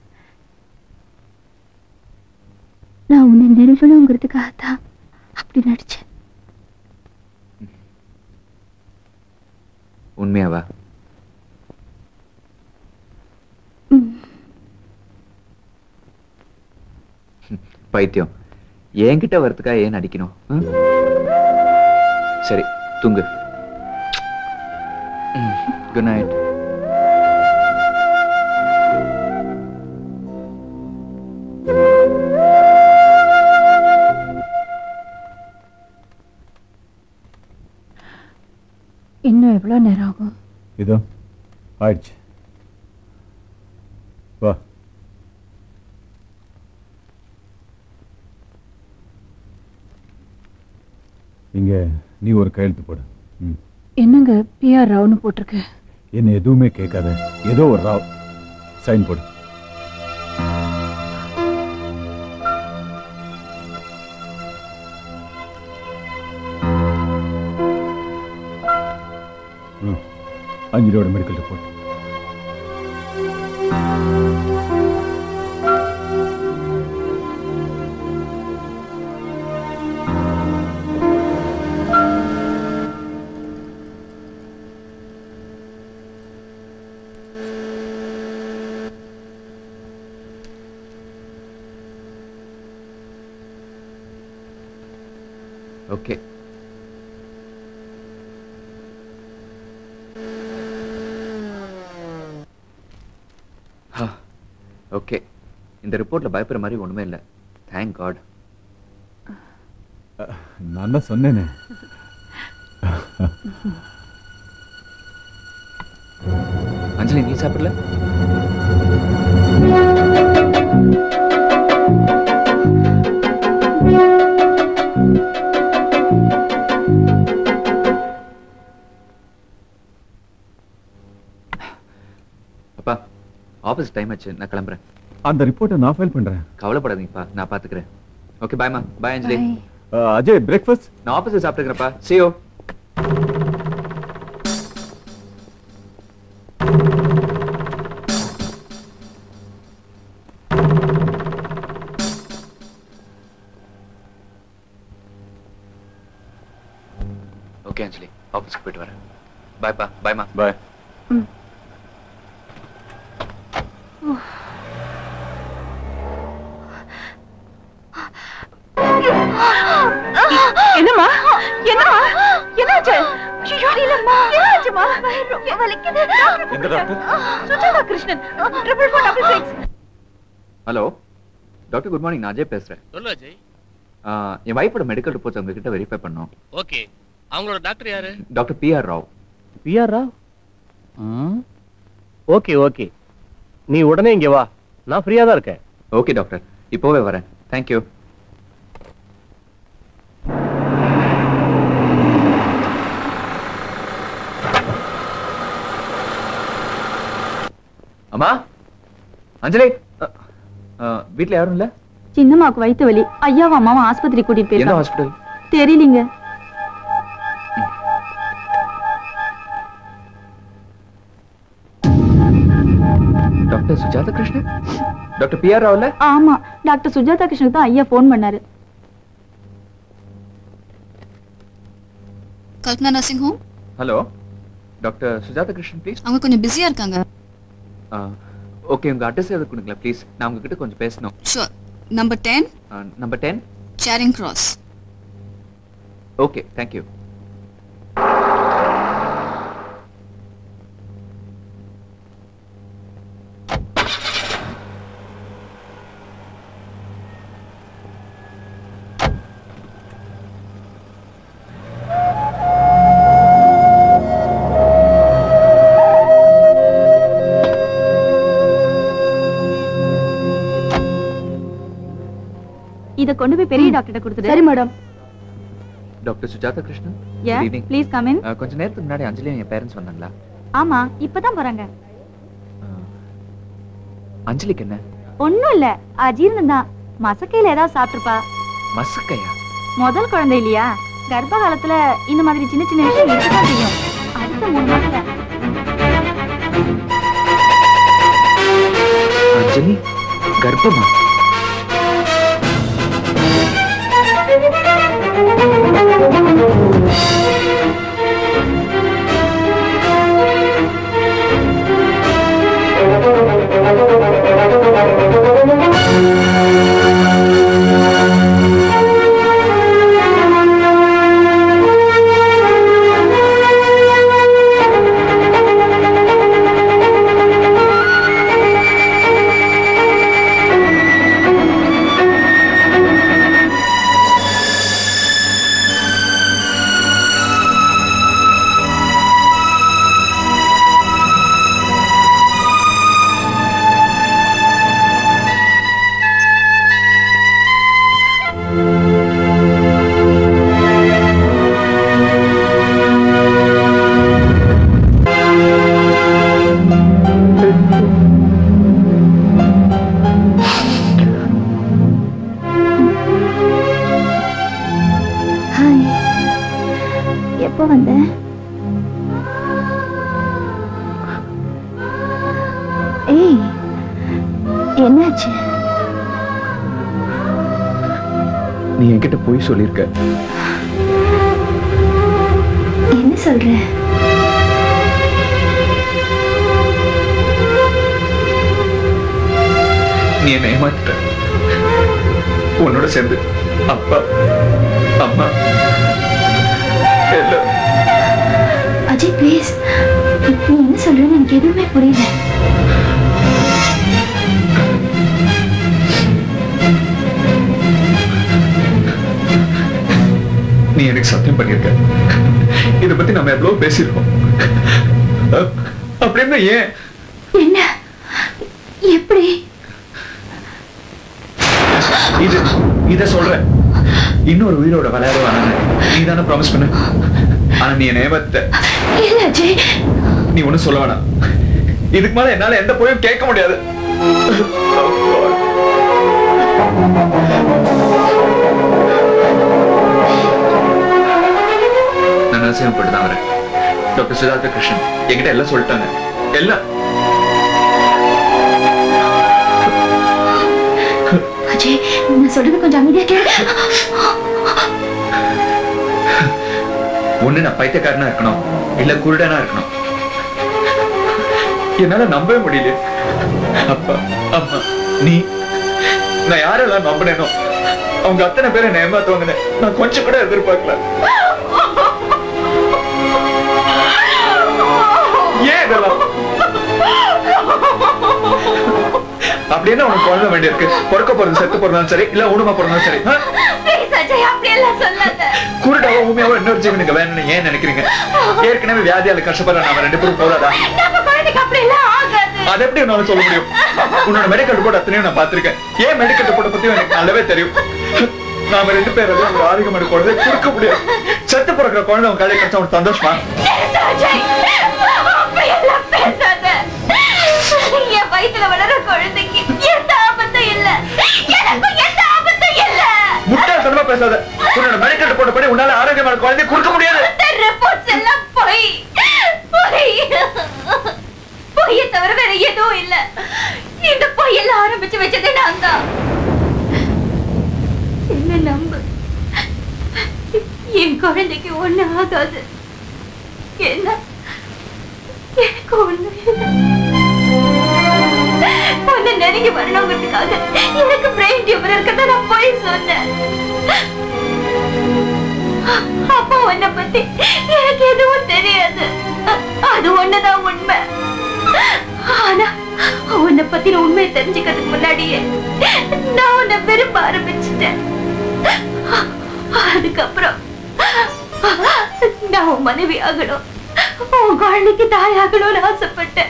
Speaker 11: நான் உன்னை நெருங்கணுங்கிறதுக்காக தான் அப்படி நடிச்சேன்
Speaker 13: உண்மையாவா பைத்தியம் என்கிட்ட வரதுக்காக ஏன் நடிக்கணும் ம்? சரி தூங்கு குட் நைட்
Speaker 5: இன்னும் எவ்வளவு நேரம் ஆகும்
Speaker 6: இதோ ஆயிடுச்சு வா இங்க நீ ஒரு கையெழுத்து போடு ம்
Speaker 5: என்னங்க பிஆர் ராவ்னு போட்டிருக்கு
Speaker 6: என்ன எதுவுமே கேட்காத ஏதோ ஒரு ராவ் சைன் போடு ம், அஞ்சலியோட மெடிக்கல் ரிப்போர்ட்
Speaker 13: ஓகே ஓகே இந்த ரிப்போர்ட்ல பயப்படுற மாதிரி ஒண்ணுமே இல்லை தேங்க் காட்
Speaker 6: நான் தான் சொன்னேனே
Speaker 13: அஞ்சலி நீ சாப்பிடல அப்பா ஆஃபீஸ் டைம் ஆச்சு நான் கிளம்புறேன்
Speaker 6: அந்த ரிப்போர்ட்டை நான் ஃபைல் பண்றேன்
Speaker 13: கவலைப்படாதீங்கப்பா நான் பாத்துக்கிறேன் ஓகே பாய்மா பாய் அஞ்சலி
Speaker 6: அஹ், அஜய் பிரேக்ஃபாஸ்ட்
Speaker 13: நான் ஆஃபீஸில் சாப்பிட்டுக்கிறேன்ப்பா சியோ ஓகே அஞ்சலி ஆஃபீஸ்க்கு போயிட்டு வரேன் பாய்ப்பா பாய்மா
Speaker 6: பாய்
Speaker 5: என்னம்மா என்னம்மா என்னாச்சு ஐயோ இல்லம்மா என்னாச்சுமா ரொம்ப வலிக்குது
Speaker 6: எந்த doctor
Speaker 5: Sujatha Krishnan triple four double six
Speaker 13: hello doctor good morning நான் அஜய் பேசுறேன்
Speaker 7: சொல்லு அஜய்
Speaker 13: ஆ, என் வைஃபோட மெடிக்கல் ரிப்போர்ட்ஸ் உங்ககிட்ட வெரிஃபை பண்ணோம்
Speaker 7: ஓகே அவங்களோட டாக்டர் யாரு
Speaker 13: doctor P R Rao
Speaker 4: PR Rao okay okay நீ உடனே இங்க வா நான் ஃப்ரீயா தான் இருக்கேன்
Speaker 13: ஓகே டாக்டர் இப்போவே வரேன் தேங்க்யூ அம்மா அஞ்சலி அ, அ, வீட்ல யாரும் இல்ல
Speaker 14: சின்னம்மாவுக்கு வயித்து வலி ஐயாவும் அம்மாவும் ஆஸ்பத்திரி கூட்டிட்டு
Speaker 13: எந்த
Speaker 14: போயிருக்காங்க
Speaker 13: ஹாஸ்பிடல்
Speaker 14: தெரியலீங்க
Speaker 13: doctor Sujatha Krishnan doctor P R ராவ்ல
Speaker 14: ஆமா டாக்டர் சுஜாதா கிருஷ்ணனுக்கு தான் ஐயா ஃபோன் பண்ணாரு
Speaker 15: Kalpana nursing home
Speaker 13: hello doctor Sujatha Krishnan please
Speaker 15: அவங்க கொஞ்சம் பிஸியா இருக்காங்க
Speaker 13: ஓகே உங்க அட்ரஸ் எதுவும் கொடுங்களேன் ப்ளீஸ் நான் உங்ககிட்ட கொஞ்சம் பேசணும்
Speaker 15: sure number ten
Speaker 13: number ten
Speaker 15: Charing Cross
Speaker 13: okay thank you
Speaker 14: இத கொண்டு போய் பெரிய டாக்டர்கிட்ட கொடுத்துடு
Speaker 3: சரி madam
Speaker 13: doctor Sujatha Krishnan
Speaker 14: Yeah,
Speaker 13: Good evening.
Speaker 14: please come in.
Speaker 13: அஹ், கொஞ்ச நேரத்துக்கு முன்னாடி அஞ்சலி என் பேரண்ட்ஸ் வந்தாங்களா
Speaker 14: ஆமா இப்பதான் போறாங்க
Speaker 13: அஞ்சலிக்கு என்ன
Speaker 14: ஒண்ணும் இல்ல அஜீர்ணம் தான் மசக்கையில ஏதாவது சாப்பிட்டுருப்பா
Speaker 13: மசக்கையா
Speaker 14: முதல் குழந்தை இல்லையா கர்ப்ப காலத்துல இந்த மாதிரி சின்ன சின்ன விஷயம் இருக்கதான் செய்யும் அடுத்த மூணு மாசத்துல
Speaker 13: அஞ்சலி கர்ப்பமா
Speaker 11: எப்போ வந்த ஏய் என்னாச்சு
Speaker 13: நீ என்கிட்ட போய் சொல்லியிருக்க
Speaker 11: என்ன சொல்ற
Speaker 13: நீ என்னை ஏமாத்திட்ட உன்னோட சேர்ந்து அப்பா அம்மா எல்லாம்
Speaker 11: அஜய் ப்ளீஸ் நீ என்ன சொல்றேன்னு எனக்கு எதுவுமே புரியல
Speaker 13: நீ எனக்கு சத்தியம் பண்ணிருக்க இத பத்தி நம்ம எவ்வளவு பேசியிருக்கோம் அ- அப்படின்னு ஏன்
Speaker 11: என்ன எப்படி
Speaker 13: இது இத சொல்றேன் இன்னொரு உயிரோட விளையாட வேணான்னு நீ தானே ப்ராமிஸ் பண்ண ஆனா நீ என்ன ஏமாத்த
Speaker 11: இல்ல அஜய்
Speaker 13: நீ ஒண்ணும் சொல்ல வேணாம் இதுக்கு மேல என்னால எந்த போயும் கேட்க முடியாது நான் நரசிம்மப்பட்டு தான் வரேன் டாக்டர் சித்தார்த்த கிருஷ்ணன் என்கிட்ட எல்லாம் சொல்லிட்டாங்க எல்லாம்
Speaker 11: அஜய் நான் சொல்றது கொஞ்சம் அமைதியா கேளு
Speaker 13: ஒண்ணு நான் பைத்தியக்காரனா இருக்கணும் இல்ல குருடனா இருக்கணும் என்னால நம்பவே முடியல அப்பா அம்மா நீ நான் யாரெல்லாம் நம்பினேனோ அவங்க அத்தனை பேரை என்ன ஏமாத்துவாங்கன்னு நான் கொஞ்சம் கூட எதிர்பார்க்கல ஏன் இதெல்லாம் அப்படின்னா உனக்கு குழந்தை வேண்டியிருக்கு பிறக்க போறது செத்து போறதாலும் சரி இல்ல ஊனமா போறதாலும் சரி ஆ?
Speaker 11: ப்ளீஸ் அஜய் அப்படி எல்லாம் சொல்லாத
Speaker 13: குருடாவோ ஊமையாவோ இன்னொரு ஜீவனுக்கு வேணும்னு ஏன் நினைக்கிறீங்க ஏற்கனவே வியாதியால கஷ்டப்படுற நாம ரெண்டு பேரும் போதாதா
Speaker 11: நம்ம குழந்தைக்கு அப்படி எல்லாம் ஆகாது
Speaker 13: அதை எப்படி என்னால சொல்ல முடியும் உன்னோட மெடிக்கல் ரிப்போர்ட் அத்தனையும் நான் பார்த்திருக்கேன் ஏன் மெடிக்கல் ரிப்போர்ட் பத்தியும் எனக்கு நல்லாவே தெரியும் நாம ரெண்டு பேரும் ஒரு ஆரோக்கியமான குழந்தை கொடுக்க முடியாது செத்து பிறக்கிற குழந்தை உன் கையில கிடைச்சா உனக்கு சந்தோஷமா
Speaker 11: நிறுத்து அஜய் அப்படி எல்லாம் பேசாத என் வயித்துல வளர குழந்தைக்கு எந்த ஆபத்தும் இல்ல எனக்கும் எந்த ஆபத்தும் இல்ல
Speaker 13: முட்டாள்தனமா பேசாத உன்னோட மெடிக்கல் ரிப்போர்ட் படி உன்னால ஆரோக்கியமான குழந்தை கொடுக்க முடியாது
Speaker 11: இந்த ரிப்போர்ட்ஸ் எல்லாம் பொய் பொய் பொய்யை தவிர வேற எதுவும் இல்ல இந்த பொய்யெல்லாம் ஆரம்பிச்சு வச்சதே நான் தான் என்ன நம்பு என் குழந்தைக்கு ஒண்ணு ஆகாது என்ன எனக்கு ஒண்ணு உன்னை நெருங்கி வரணுங்கிறதுக்காக எனக்கு பிரெயின் டியூமர் இருக்கத நான் போய் சொன்னேன் அப்பா உன்னை பத்தி எனக்கு எதுவும் தெரியாது அது ஒண்ணுதான் உண்மை ஆனா உன்னை பத்தின உண்மையை தெரிஞ்சுக்கிறதுக்கு முன்னாடியே நான் உன்னை விரும்ப ஆரம்பிச்சிட்டேன் அதுக்கப்புறம் நான் உன் மனைவி ஆகணும் உன் குழந்தைக்கு தாயாகணும்னு ஆசைப்பட்டேன்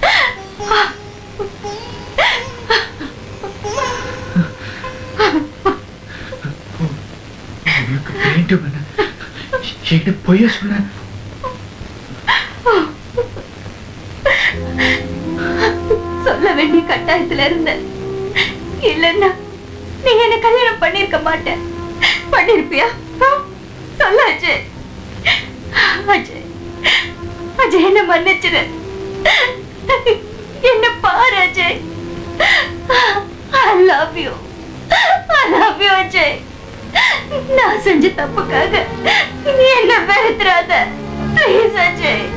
Speaker 13: உனக்கு வேண்டும் என என்கிட்ட பொய்ய சொன்ன
Speaker 11: சொல்ல வேண்டிய கட்டாயத்துல இருந்தேன் இல்லன்னா நீ என்ன கல்யாணம் பண்ணிருக்க மாட்டேன் பண்ணிருப்பியா ஆ? சொல்லு அஜய் அஜய் அஜய் என்ன மன்னிச்சிரு என்ன பாரு Ajay I love you I love you Ajay நான் செஞ்ச தப்புக்காக நீ என்ன வெறுத்துறாத ப்ளீஸ் அஜய்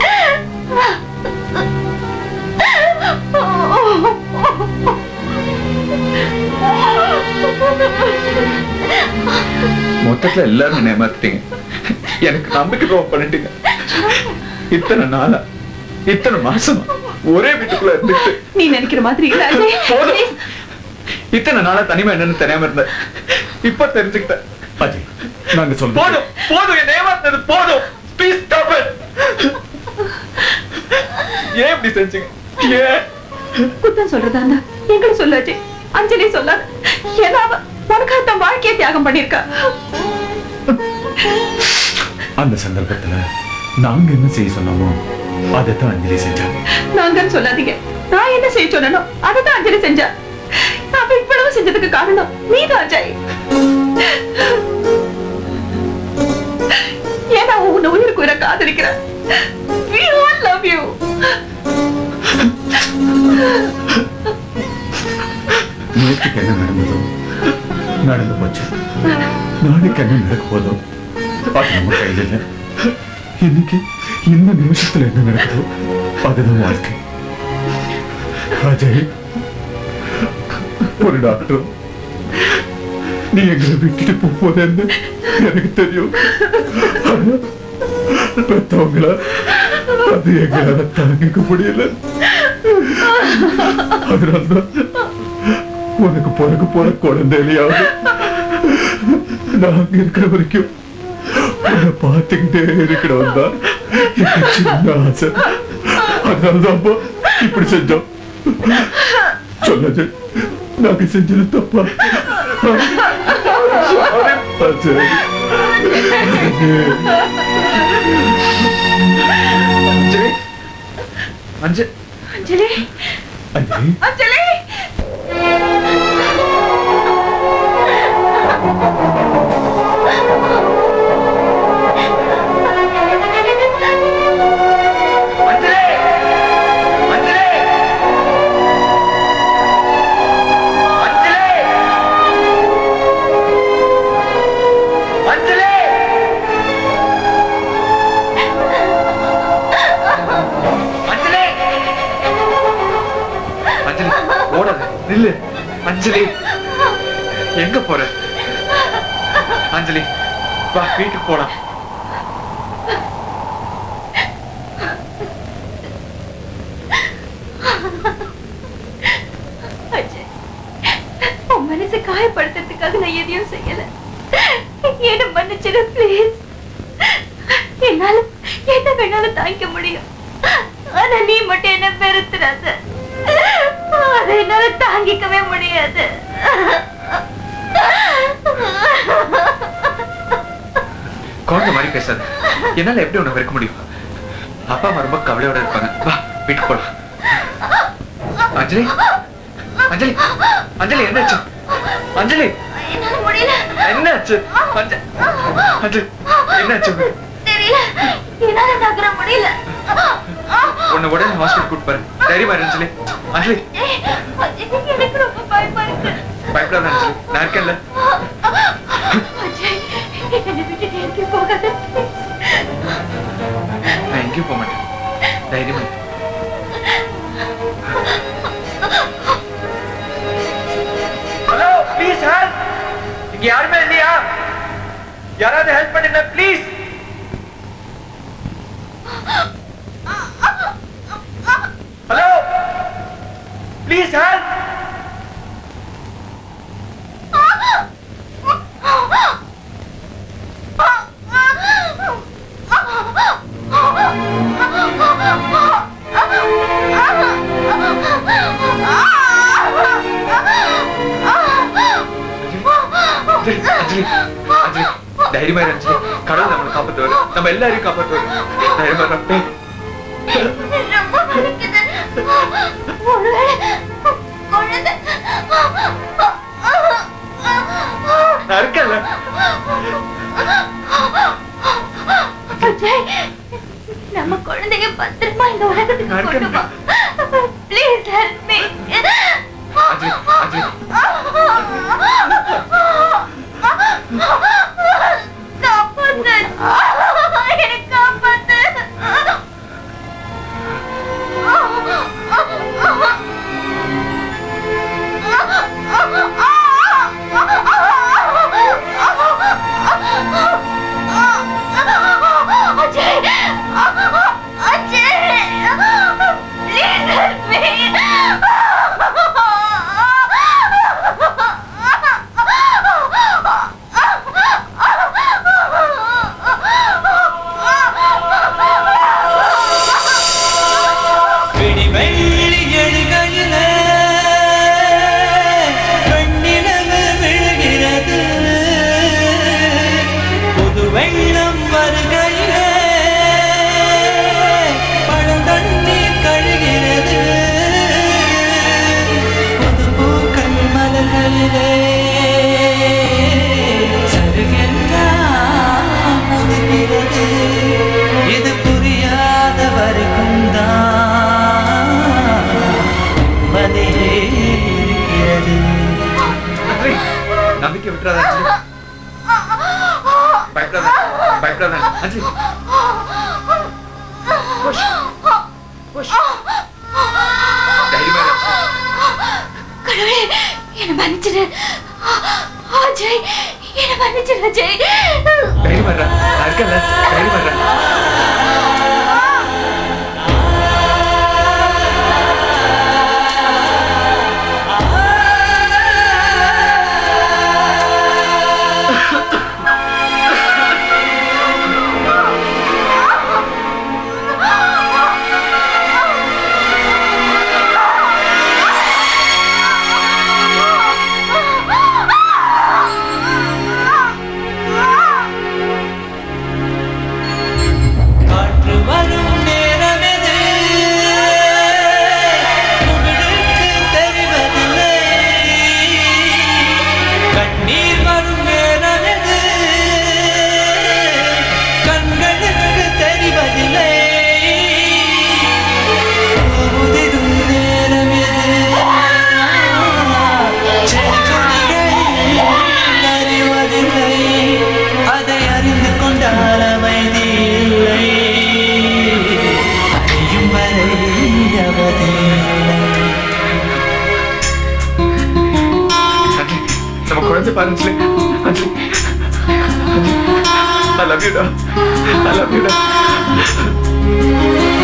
Speaker 13: மொத்தத்துல எல்லாரும் என்னை ஏமாத்திட்டீங்க எனக்கு நம்பிக்கை துரோகம் பண்ணிட்டீங்க இத்தனை நாளா இத்தனை மாசமா ஒரே வீட்டுக்குள்ள இருந்துட்டு
Speaker 5: நீ நினைக்கிற மாதிரி இல்ல அஜய்
Speaker 13: போதும் இத்தனை நாளா தனிமை என்னன்னு தெரியாம இருந்தேன் இப்ப தெரிஞ்சுக்கிட்டேன்
Speaker 6: அஜய் நாங்க சொல்றோம்
Speaker 13: போதும் போதும் என்ன ஏமாத்தது போதும் ப்ளீஸ் ஸ்டாப் இட் ஏன் இப்படி செஞ்சீங்க ஏன்
Speaker 5: குத்தம் சொல்றதா இருந்தா எங்களை சொல்லு அஜய் அஞ்சலி சொல்லாத ஏன்னா அவ உனக்காக தன் வாழ்க்கையை தியாகம் பண்ணிருக்கா
Speaker 6: அந்த சந்தர்ப்பத்துல நாங்க என்ன செய்ய சொன்னோமோ அதைத்தான் அஞ்சலி செஞ்சாங்க
Speaker 5: நாங்கன்னு சொல்லாதீங்க நான் என்ன செய்ய சொன்னனோ அதைத்தான் அஞ்சலி செஞ்சா அவ இவ்வளவு செஞ்சதுக்கு காரணம் நீதான் அஜய் ஏன்னா அவ உன்னை காதலிக்கிறேன் we all love you
Speaker 6: நேற்றுக்கு என்ன நடந்ததோ நடந்து போச்சு நாளைக்கு என்ன நடக்க போதோ அது நம்ம கையில் இல்லை இன்னைக்கு இந்த நிமிஷத்துல என்ன நடக்குதோ அதுதான் வாழ்க்கை அஜய் ஒரு டாக்டர் நீ எங்களை விட்டுட்டு போக போதேன்னு எனக்கு தெரியும் ஆனா, பெத்தவங்கள அது எங்களால தாங்கிக்க முடியல அதனால்தான் உனக்கு பிறகு போற குழந்தையிலையாவது நாங்க இருக்கிற வரைக்கும் உன்னை பார்த்துக்கிட்டே இருக்கணும் தான் எங்க சின்ன ஆசை அதனாலதான்ப்பா இப்படி செஞ்சோம் சொன்னது நாங்க செஞ்சது தப்பா அஜய்.
Speaker 13: அஞ்சலி அஞ்சு
Speaker 5: அஞ்சலி
Speaker 6: அஜய்
Speaker 5: அஞ்சலி
Speaker 13: அஞ்சலி ஓடாத நில்லு அஞ்சலி எங்க போற அஞ்சலி வா வீட்டுக்கு போலாம்
Speaker 11: அஜய், உன் மனசை காயப்படுத்துறதுக்காக நான் எதையும் செய்யல என்ன மன்னிச்சிடு ப்ளீஸ் என்னால என்ன வேணாலும் தாங்கிக்க முடியும் ஆனா நீ மட்டும் என்ன பெருத்துறாத அதை என்னால தாங்கிக்கவே முடியாது
Speaker 13: குழந்தை மாதிரி பேசாத என்னால எப்படி உன்னை வெறுக்க முடியும் அப்பா அம்மா ரொம்ப கவலையோட இருப்பாங்க வா வீட்டுக்கு போலாம் அஞ்சலி அஞ்சலி அஞ்சலி என்னாச்சு அஞ்சலி
Speaker 11: என்னால முடியல
Speaker 13: என்னாச்சு அஞ்ச- அஞ்சலி என்னாச்சு
Speaker 11: தெரியல என்னால நகர முடியல
Speaker 13: உன்னை உடனே ஹாஸ்பிட்டல் கூட்டு போறேன் தைரியமா இரு அஞ்சலி அஞ்சலி
Speaker 11: ஏய், அஜய், எனக்கு ரொம்ப பயமா இருக்கு
Speaker 13: பயப்படாத அஞ்சலி நான் இருக்கேன்ல
Speaker 11: அஜய் என்னை விட்டுட்டு எங்கேயும் போகாத
Speaker 13: நான் எங்கேயும் போக மாட்டேன் தைரியமா இரு.
Speaker 7: ஹலோ ப்ளீஸ் ஹெல்ப் இங்க யாருமே இல்லையா யாராவது ஹெல்ப் பண்ணுங்க please hello please help
Speaker 13: Anjali Anjali Anjali தைரியமா இரு அஞ்சலி கடவுள் நம்மளை காப்பாத்துவாரு நம்ம எல்லாரையும் காப்பாத்துவாரு தைரியமா இரு. டேய்,
Speaker 11: ரொம்ப வலிக்குது ஒருவேளை குழந்தை
Speaker 13: நான் இருக்கேன்ல
Speaker 11: அஜய் நம்ம குழந்தைய பத்திரமா இந்த உலகத்துக்கு கொண்டு வா please help me
Speaker 13: Anjali Anjali
Speaker 11: காப்பாத்து எனக்கு காப்பாத்து Ajay Ajay please help me
Speaker 13: Anjali push push தைரியமா இரு.
Speaker 11: கடவுளே என்ன மன்னிச்சிடு அஜய் என்ன மன்னிச்சிடு அஜய்
Speaker 13: தைரியமா இருடா. நான் இருக்கேன்ல தைரியமா இருடா.
Speaker 9: காற்று வரும் நேரமெது புகழுக்கு தெரிவதில்லை கண்ணீர் வரும் நேரமெது கண்களுக்கு தெரிவதில்லை உதிரும் நேரமெது செடி கொடிகள் அறிவதில்லை அதை அறிந்து கொண்டால் அமைதி இல்லை அறியும் வரை அவதில்லை
Speaker 13: அஞ்சலி, நம்ம குழந்தை பாரு அஞ்சலி அஞ்சலி ஐ லவ் யூடா ஐ லவ் யூடா